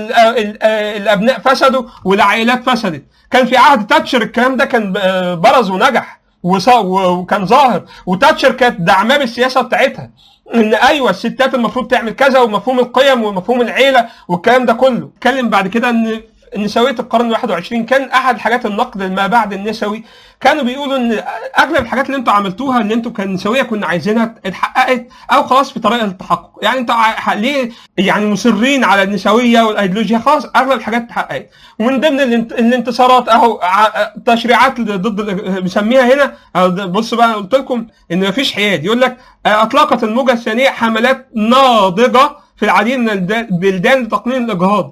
فالابناء فسدوا والعائلات فسدت كان في عهد تاتشر الكلام ده كان آه، برز ونجح وص- وكان ظاهر وتاتشر كانت دعماه بالسياسه بتاعتها ان ايوه الستات المفروض تعمل كذا ومفهوم القيم ومفهوم العيله والكلام ده كله اتكلم بعد كده ان نسويه القرن ال21 كان احد حاجات النقد ما بعد النسوي كانوا بيقولوا ان اغلب الحاجات اللي انتوا عملتوها ان انتوا كنسويه كنا عايزينها اتحققت او خلاص في طريقه التحقق يعني انتوا ع- ليه يعني مصرين على النسويه والايديولوجيا خلاص اغلب الحاجات اتحققت ومن ضمن الانت- الانتصارات اهو ع- تشريعات ضد ال- مسميها هنا أهو ده- بصوا بقى قلت لكم ان مفيش حياد يقول لك آه، اطلقت الموجه الثانيه حملات ناضجه في العديد من الد- البلدان لتقنين الاجهاض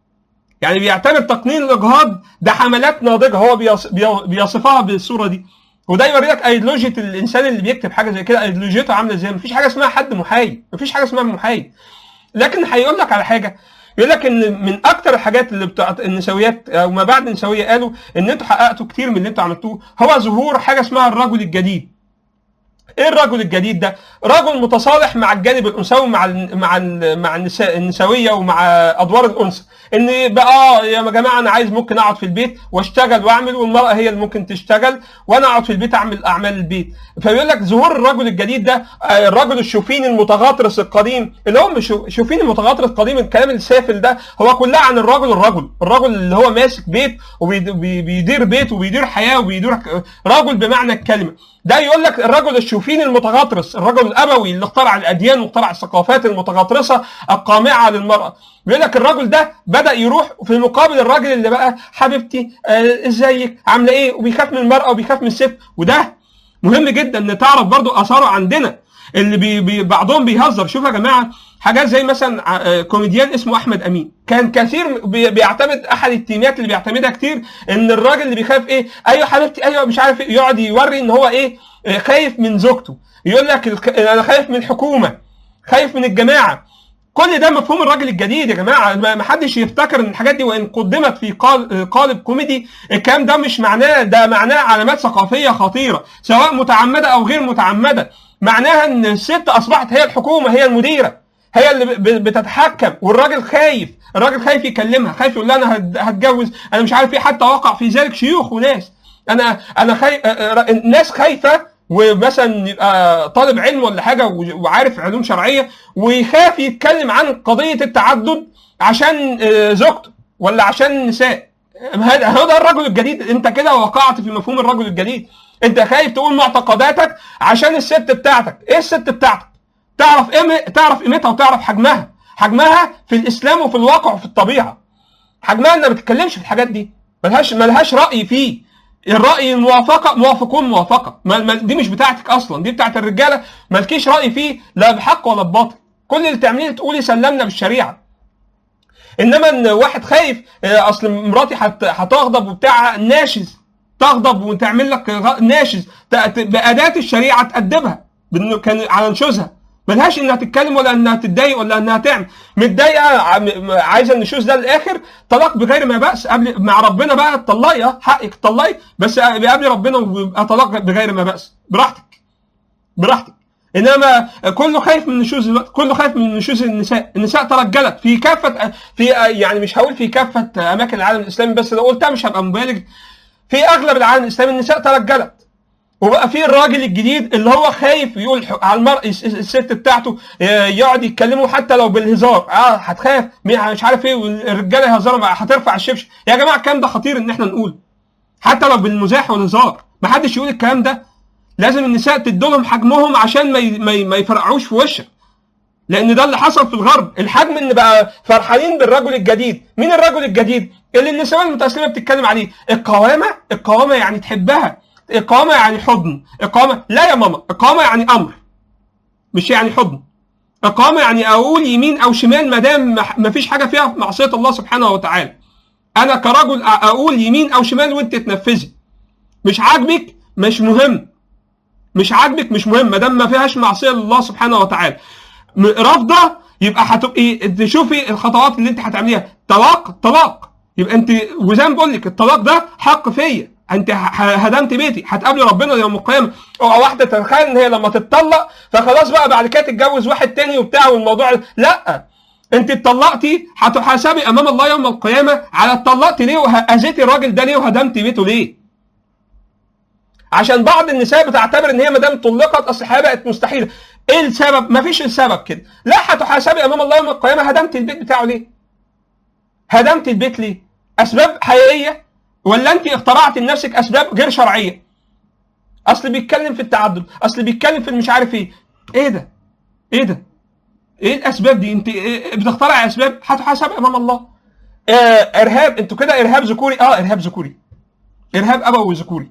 يعني بيعتبر تقنين الاجهاض ده حملات ناضجه هو بيص- بي- بيصفها بالصوره دي وده يوري لك ايديولوجيه الانسان اللي بيكتب حاجه زي كده ايديولوجيته عامله ازاي مفيش حاجه اسمها حد محايد مفيش حاجه اسمها محايد لكن هيقول لك على حاجه يقول لك ان من اكتر الحاجات اللي بتاعت النسويات او ما بعد النسويه قالوا ان انتوا حققتوا كتير من اللي انتوا عملتوه هو ظهور حاجه اسمها الرجل الجديد ايه الرجل الجديد ده؟ رجل متصالح مع الجانب الانثوي مع ال مع ال مع النساء النسويه ومع ادوار الانثى ان بقى آه يا جماعه انا عايز ممكن اقعد في البيت واشتغل واعمل والمراه هي اللي ممكن تشتغل وانا اقعد في البيت اعمل اعمال البيت فبيقول لك ظهور الرجل الجديد ده آه، الرجل الشوفيني المتغطرس القديم اللي هو مش شوفيني المتغطرس القديم الكلام السافل ده هو كلها عن الرجل الرجل الرجل اللي هو ماسك بيت وبيدير بيت وبيدير حياه وبيدير رجل بمعنى الكلمه ده يقول لك الرجل الشوفيني المتغطرس الرجل الابوي اللي اخترع الاديان واخترع الثقافات المتغطرسه القامعه للمراه بيقول لك الرجل ده بدا يروح في مقابل الراجل اللي بقى حبيبتي آه، ازيك عامله ايه وبيخاف من المراه وبيخاف من الست وده مهم جدا ان تعرف برضو اثاره عندنا اللي بي بي بعضهم بيهزر شوف يا جماعه حاجات زي مثلا آه، كوميديان اسمه احمد امين كان كثير بي- بيعتمد احد التيمات اللي بيعتمدها كتير ان الراجل اللي بيخاف ايه ايوه حبيبتي ايوه مش عارف ايه يقعد يوري ان هو ايه آه، خايف من زوجته يقول لك الك- انا خايف من الحكومه خايف من الجماعه كل ده مفهوم الراجل الجديد يا جماعه ما ما حدش يفتكر ان الحاجات دي وان قدمت في قال- قالب كوميدي الكلام ده مش معناه ده معناه علامات ثقافيه خطيره سواء متعمده او غير متعمده معناها ان الست اصبحت هي الحكومه هي المديره هي اللي ب- ب- بتتحكم والراجل خايف الراجل خايف يكلمها خايف يقول لها انا هت- هتجوز انا مش عارف ايه حتى وقع في ذلك شيوخ وناس انا انا خايف الناس خايفه ومثلا يبقى طالب علم ولا حاجه و- وعارف علوم شرعيه ويخاف يتكلم عن قضيه التعدد عشان آه، زوجته ولا عشان النساء هذا هو ده الرجل الجديد انت كده وقعت في مفهوم الرجل الجديد انت خايف تقول معتقداتك عشان الست بتاعتك ايه الست بتاعتك تعرف قيمة تعرف قيمتها وتعرف حجمها حجمها في الاسلام وفي الواقع وفي الطبيعه حجمها انها ما بتتكلمش في الحاجات دي ملهاش ملهاش راي فيه الراي الموافقه موافقون موافقه ما ما- دي مش بتاعتك اصلا دي بتاعت الرجاله مالكيش راي فيه لا بحق ولا بباطل كل اللي تعمليه تقولي سلمنا بالشريعه انما ان واحد خايف آه، اصل مراتي هت- هتغضب وبتاع ناشز تغضب وتعمل لك غ- ناشز ت- ت- باداه الشريعه تادبها بانه كان على نشوزها ملهاش انها تتكلم ولا انها تتضايق ولا انها تعمل متضايقه ع- م- عايزه النشوز ده للاخر طلاق بغير ما باس قبل مع ربنا بقى تطلقي اه حقك تطلقي بس قبل ربنا ويبقى طلاق بغير ما باس براحتك براحتك انما كله خايف من نشوز الوقت كله خايف من نشوز النساء النساء ترجلت في كافه في يعني مش هقول في كافه اماكن العالم الاسلامي بس لو قلتها مش هبقى مبالغ في اغلب العالم الاسلامي النساء ترجلت وبقى في الراجل الجديد اللي هو خايف يقول ح- على المرأة الس- الست بتاعته آه، يقعد يتكلموا حتى لو بالهزار اه هتخاف مين- مش عارف ايه والرجاله يهزروا مع- هترفع الشبشب يا جماعه الكلام ده خطير ان احنا نقول حتى لو بالمزاح والهزار ما حدش يقول الكلام ده لازم النساء تدولهم حجمهم عشان ما ي- ما ي- ما يفرقعوش في وشك لان ده اللي حصل في الغرب الحجم ان بقى فرحانين بالرجل الجديد مين الرجل الجديد اللي النسويه المتاسلمه بتتكلم عليه القوامه القوامه يعني تحبها القوامه يعني حضن القوامه لا يا ماما القوامه يعني امر مش يعني حضن القوامه يعني اقول يمين او شمال ما دام ما فيش حاجه فيها معصيه الله سبحانه وتعالى انا كرجل أ- اقول يمين او شمال وانت تنفذي مش عاجبك مش مهم مش عاجبك مش مهم ما دام ما فيهاش معصيه لله سبحانه وتعالى م- رافضه يبقى هتبقي تشوفي الخطوات اللي انت هتعمليها طلاق طلاق يبقى انت وزي ما بقول لك الطلاق ده حق فيا انت ه- هدمت بيتي هتقابلي ربنا يوم القيامه او واحده تتخيل ان هي لما تتطلق فخلاص بقى بعد كده تتجوز واحد تاني وبتاع والموضوع لا انت اتطلقتي هتحاسبي امام الله يوم القيامه على اتطلقتي ليه واذيتي الراجل ده ليه وهدمت بيته ليه عشان بعض النساء بتعتبر ان هي ما دام طلقت اصل الحياه بقت مستحيله ايه السبب مفيش السبب كده لا هتحاسبي امام الله يوم القيامه هدمت البيت بتاعه ليه هدمت البيت ليه اسباب حقيقيه ولا انت اخترعت لنفسك اسباب غير شرعيه اصل بيتكلم في التعدد اصل بيتكلم في المش عارف ايه ايه ده ايه ده ايه الاسباب دي انت إيه بتخترع اسباب هتحاسبي امام الله آه ارهاب انتوا كده ارهاب ذكوري اه ارهاب ذكوري ارهاب ابوي ذكوري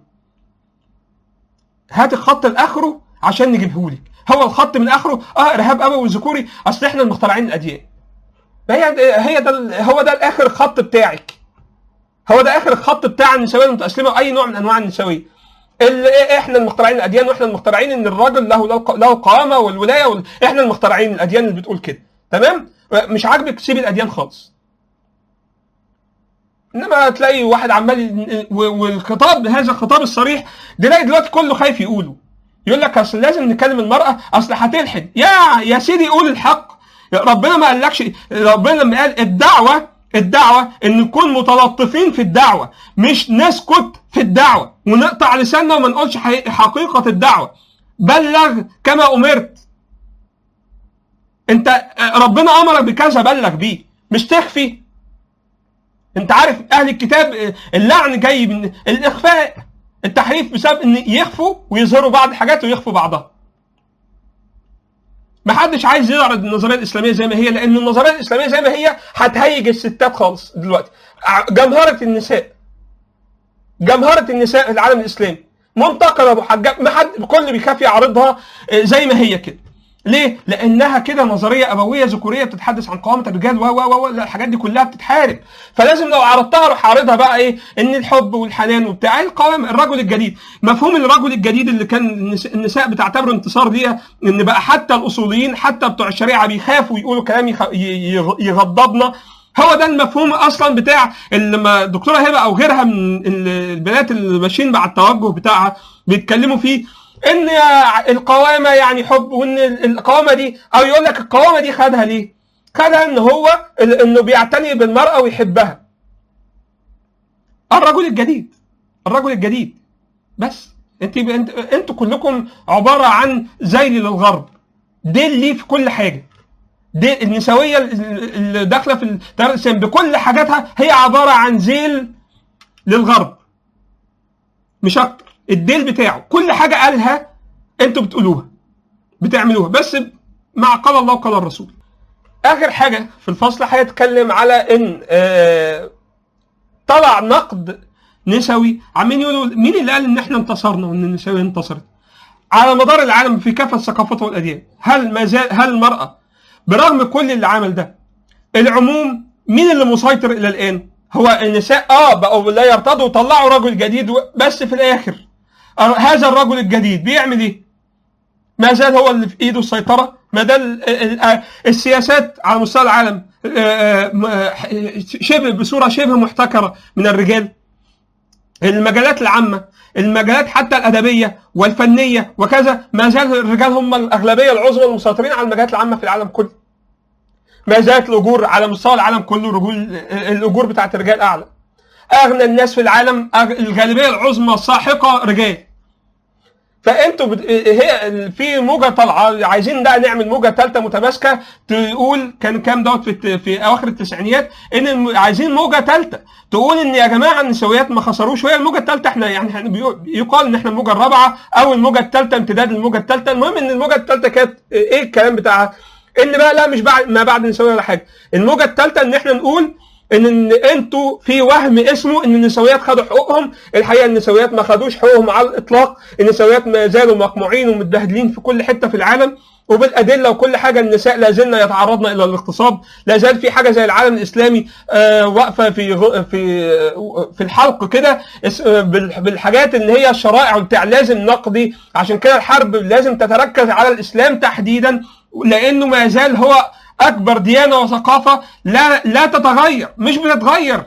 هات الخط لاخره عشان نجيبهولك هو الخط من اخره اه ارهاب ابوي ذكوري اصل احنا المخترعين الاديان ما هي هي ده ال- هو ده الاخر الخط بتاعك هو ده اخر الخط بتاع النسويه المتاسلمه واي نوع من انواع النسويه اللي إيه احنا المخترعين الاديان واحنا المخترعين ان الراجل له له له قامه والولايه وال... احنا المخترعين الاديان اللي بتقول كده تمام مش عاجبك سيب الاديان خالص انما تلاقي واحد عمال ي- و- والخطاب هذا الخطاب الصريح تلاقي دلوقتي كله خايف يقوله يقول لك اصل لازم نكلم المراه اصل هتلحد يا يا سيدي قول الحق ربنا ما قالكش ربنا لما قال الدعوه الدعوه ان نكون متلطفين في الدعوه مش نسكت في الدعوه ونقطع لساننا وما نقولش حقيقة- حقيقه الدعوه بلغ كما امرت انت ربنا امرك بكذا بلغ بيه مش تخفي انت عارف اهل الكتاب اللعن جاي من الاخفاء التحريف بسبب ان يخفوا ويظهروا بعض الحاجات ويخفوا بعضها ما حدش عايز يعرض النظريه الاسلاميه زي ما هي لان النظريه الاسلاميه زي ما هي هتهيج الستات خالص دلوقتي ع- جمهره النساء جمهره النساء في العالم الاسلامي منتقده محجبه ما حد كل بيخاف يعرضها آه، زي ما هي كده ليه؟ لانها كده نظريه ابويه ذكوريه بتتحدث عن قوامه الرجال و و و الحاجات دي كلها بتتحارب فلازم لو عرضتها اروح عارضها بقى ايه؟ ان الحب والحنان وبتاع القوامه الرجل الجديد مفهوم الرجل الجديد اللي كان النس- النساء بتعتبره انتصار ليها ان بقى حتى الاصوليين حتى بتوع الشريعه بيخافوا يقولوا كلام يخ- ي- يغ- يغضبنا هو ده المفهوم اصلا بتاع اللي ما الدكتوره هبه او غيرها من ال- البنات اللي ماشيين مع التوجه بتاعها بيتكلموا فيه ان القوامه يعني حب وان القوامه دي او يقول لك القوامه دي خدها ليه؟ خدها ان هو ال- انه بيعتني بالمراه ويحبها. الرجل الجديد الرجل الجديد بس انت انت انتوا كلكم عباره عن ذيل للغرب ديل ليه في كل حاجه دي النسويه اللي داخله في التيار الاسلامي بكل حاجاتها هي عباره عن ذيل للغرب مش اكتر الديل بتاعه كل حاجه قالها انتوا بتقولوها بتعملوها بس مع قال الله وقال الرسول اخر حاجه في الفصل هيتكلم على ان آه، طلع نقد نسوي عمالين يقولوا مين اللي قال ان احنا انتصرنا وان النسويه انتصرت على مدار العالم في كافه الثقافات والاديان هل ما زال هل المراه برغم كل اللي عمل ده العموم مين اللي مسيطر الى الان هو النساء اه بقوا لا يرتضوا وطلعوا رجل جديد و- بس في الاخر آه، هذا الرجل الجديد بيعمل ايه ما زال هو اللي في ايده السيطره ما زال ال- ال- آه، السياسات على مستوى العالم آه، آه، م- آه، شبه بصوره شبه محتكره من الرجال المجالات العامه المجالات حتى الادبيه والفنيه وكذا ما زال الرجال هم الاغلبيه العظمى المسيطرين على المجالات العامه في العالم كله ما زالت الاجور على مستوى العالم كله رجول الاجور بتاعت الرجال اعلى اغنى الناس في العالم أغ- الغالبيه العظمى الساحقه رجال فانتوا بت... هي في موجه طالعه عايزين بقى نعمل موجه ثالثه متماسكه تقول كان كام دوت في الت... في اواخر التسعينيات ان الم... عايزين موجه ثالثه تقول ان يا جماعه النسويات ما خسروش وهي الموجه الثالثه احنا يعني إحنا بيقول- يقال ان احنا الموجه الرابعه او الموجه الثالثه امتداد للموجه الثالثه المهم ان الموجه الثالثه كانت ايه الكلام بتاعها ان بقى لا مش بعد ما بعد النسويه ولا حاجه الموجه الثالثه ان احنا نقول ان ان انتوا في وهم اسمه ان النسويات خدوا حقوقهم الحقيقه النسويات ما خدوش حقوقهم على الاطلاق النسويات ما زالوا مقموعين ومتبهدلين في كل حته في العالم وبالادله وكل حاجه النساء لا زلنا يتعرضن الى الاغتصاب لا زال في حاجه زي العالم الاسلامي آه واقفه في غ- في في الحلق كده اس- آه، بال- بالحاجات اللي هي الشرائع وبتاع لازم نقضي عشان كده الحرب لازم تتركز على الاسلام تحديدا لانه ما زال هو اكبر ديانه وثقافه لا لا تتغير مش بتتغير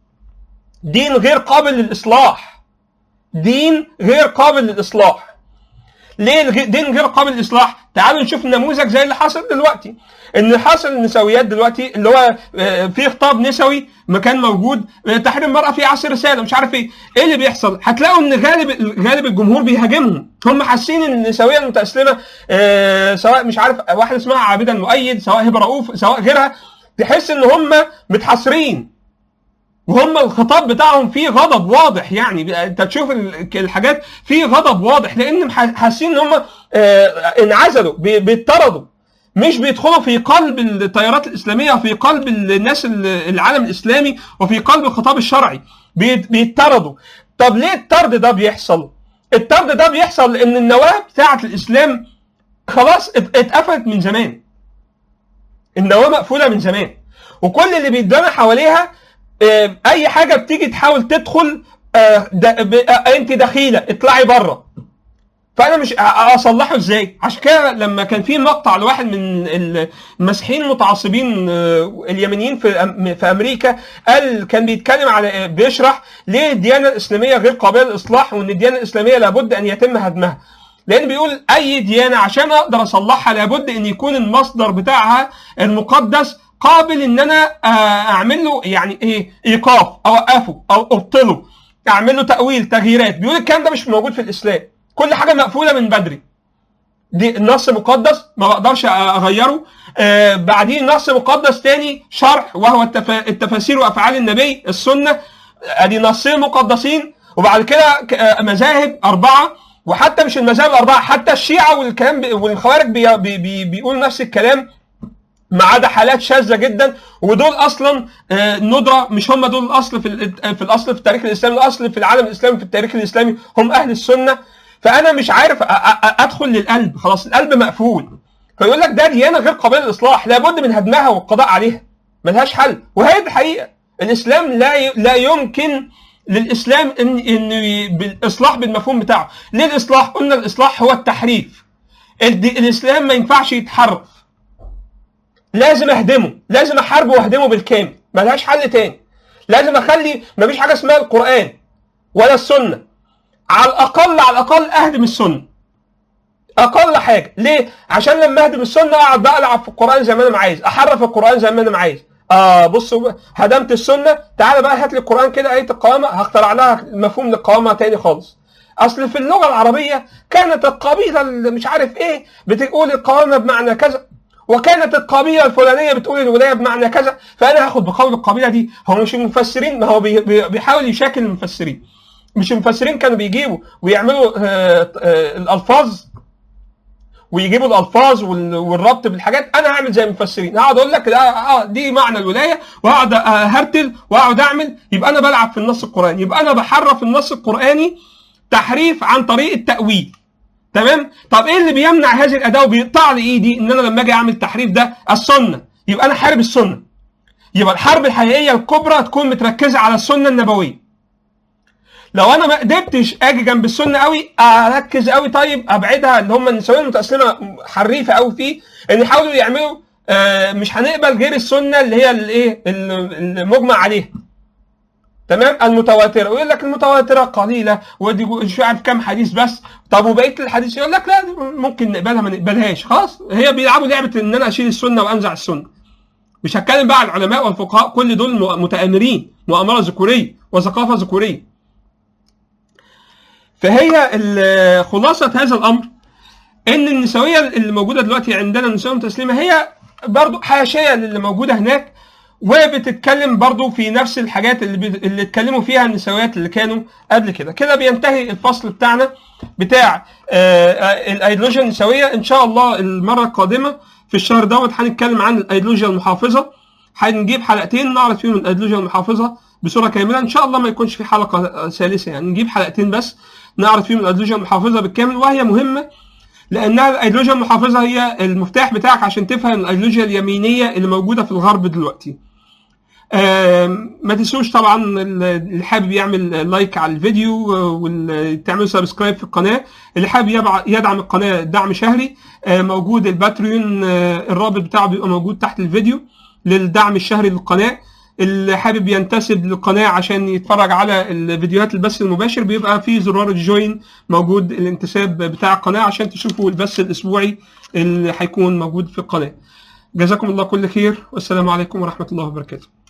دين غير قابل للاصلاح دين غير قابل للاصلاح ليه الغ- دين غير قابل للاصلاح تعالوا نشوف نموذج زي اللي حصل دلوقتي ان حصل النسويات دلوقتي اللي هو آه، في خطاب نسوي ما كان موجود آه، تحرير المراه في عصر رساله مش عارف ايه ايه اللي بيحصل هتلاقوا ان غالب غالب الجمهور بيهاجمهم هم حاسين ان النسويه المتاسلمه آه، سواء مش عارف واحده اسمها عابده المؤيد سواء هبه رؤوف سواء غيرها تحس ان هم متحصرين وهم الخطاب بتاعهم فيه غضب واضح يعني انت تشوف ال- الحاجات فيه غضب واضح لان مح- حاسين ان هم آه، انعزلوا بي- بيطردوا مش بيدخلوا في قلب التيارات الاسلاميه وفي قلب الناس ال- العالم الاسلامي وفي قلب الخطاب الشرعي بيت- بيطردوا طب ليه الطرد ده بيحصل؟ الطرد ده بيحصل لان النواه بتاعه الاسلام خلاص ات- اتقفلت من زمان النواه مقفوله من زمان وكل اللي بيتبنى حواليها آه، اي حاجه بتيجي تحاول تدخل آه، د- ب- آه، انت دخيله اطلعي بره فانا مش أ- اصلحه ازاي عشان كده لما كان في مقطع لواحد من المسيحيين المتعصبين آه، اليمنيين في أم- في امريكا قال كان بيتكلم على آه، بيشرح ليه الديانه الاسلاميه غير قابله للاصلاح وان الديانه الاسلاميه لابد ان يتم هدمها لان بيقول اي ديانه عشان اقدر اصلحها لابد ان يكون المصدر بتاعها المقدس قابل ان انا آه، اعمل له يعني ايه ايقاف اوقفه او ابطله اعمل له تاويل تغييرات بيقول الكلام ده مش موجود في الاسلام كل حاجه مقفوله من بدري دي النص مقدس ما بقدرش اغيره آه بعدين نص مقدس تاني شرح وهو التفا... التفاسير وافعال النبي السنه ادي نصين مقدسين وبعد كده ك- آه، مذاهب اربعه وحتى مش المذاهب الاربعه حتى الشيعه والكلام بي... والخوارج بي... بي... بي... بيقولوا نفس الكلام ما عدا حالات شاذه جدا ودول اصلا آه، ندره مش هم دول الاصل في ال- في الاصل في التاريخ الاسلامي الاصل في العالم الاسلامي في التاريخ الاسلامي هم اهل السنه فانا مش عارف أ- أ- ادخل للقلب خلاص القلب مقفول فيقول لك ده ديانه غير قابله للاصلاح لابد من هدمها والقضاء عليها ملهاش حل وهي دي الحقيقه الاسلام لا ي... لا يمكن للاسلام ان ان ي- بالاصلاح بالمفهوم بتاعه ليه الاصلاح قلنا الاصلاح هو التحريف الد- الاسلام ما ينفعش يتحرف لازم اهدمه لازم احاربه واهدمه بالكامل ملهاش حل تاني لازم اخلي مفيش حاجه اسمها القران ولا السنه على الاقل على الاقل اهدم السنه اقل حاجه ليه عشان لما اهدم السنه اقعد بقى العب في القران زي ما انا عايز احرف القران زي ما انا عايز اه بصوا بقى، هدمت السنه تعالى بقى هات لي القران كده ايه القوامه هخترع لها مفهوم للقوامه تاني خالص اصل في اللغه العربيه كانت القبيله اللي مش عارف ايه بتقول القوامه بمعنى كذا وكانت القبيله الفلانيه بتقول الولايه بمعنى كذا فانا هاخد بقول القبيله دي هو مش المفسرين ما هو بي- بي- بيحاول يشاكل المفسرين مش المفسرين كانوا بيجيبوا ويعملوا آه، آه، الالفاظ ويجيبوا الالفاظ وال- والربط بالحاجات انا هعمل زي المفسرين هقعد اقول لك لا اه دي معنى الولايه واقعد هرتل واقعد اعمل يبقى انا بلعب في النص القراني يبقى انا بحرف النص القراني تحريف عن طريق التاويل تمام طب ايه اللي بيمنع هذه الاداه وبيقطع لي ايدي ان انا لما اجي اعمل تحريف ده السنه يبقى انا حارب السنه يبقى الحرب الحقيقيه الكبرى تكون متركزه على السنه النبويه لو انا ما قدرتش اجي جنب السنه قوي اركز قوي طيب ابعدها اللي هم النسويه المتاسلمه حريفه قوي فيه ان يحاولوا يعملوا آه، مش هنقبل غير السنه اللي هي الايه المجمع عليها تمام المتواتره ويقول لك المتواتره قليله ودي جو- مش عارف كام حديث بس طب وبقيه الحديث يقول لك لا دي ممكن نقبلها ما نقبلهاش خلاص هي بيلعبوا لعبه ان انا اشيل السنه وانزع السنه مش هتكلم بقى على العلماء والفقهاء كل دول م- متآمرين مؤامره ذكوريه وثقافه ذكوريه فهي ال- خلاصه هذا الامر ان النسويه اللي موجوده دلوقتي عندنا النسويه المتسلمه هي برضو حاشيه للي موجوده هناك وبتتكلم برضو في نفس الحاجات اللي بي... اللي اتكلموا فيها النسويات اللي كانوا قبل كده كده بينتهي الفصل بتاعنا بتاع آه، آه، الايديولوجيا النسويه ان شاء الله المره القادمه في الشهر دوت هنتكلم عن الايديولوجيا المحافظه هنجيب حلقتين نعرض فيهم الايديولوجيا المحافظه بصوره كامله ان شاء الله ما يكونش في حلقه آه، ثالثه يعني نجيب حلقتين بس نعرض فيهم الايديولوجيا المحافظه بالكامل وهي مهمه لانها الايديولوجيا المحافظه هي المفتاح بتاعك عشان تفهم الايديولوجيا اليمينيه اللي موجوده في الغرب دلوقتي آم، ما تنسوش طبعا اللي حابب يعمل لايك على الفيديو وتعملوا سبسكرايب في القناه اللي حابب يبع- يدعم القناه دعم شهري آه، موجود الباتريون آه، الرابط بتاعه بيبقى موجود تحت الفيديو للدعم الشهري للقناه اللي حابب ينتسب للقناه عشان يتفرج على الفيديوهات البث المباشر بيبقى في زرار الجوين موجود الانتساب بتاع القناه عشان تشوفوا البث الاسبوعي اللي هيكون موجود في القناه جزاكم الله كل خير والسلام عليكم ورحمه الله وبركاته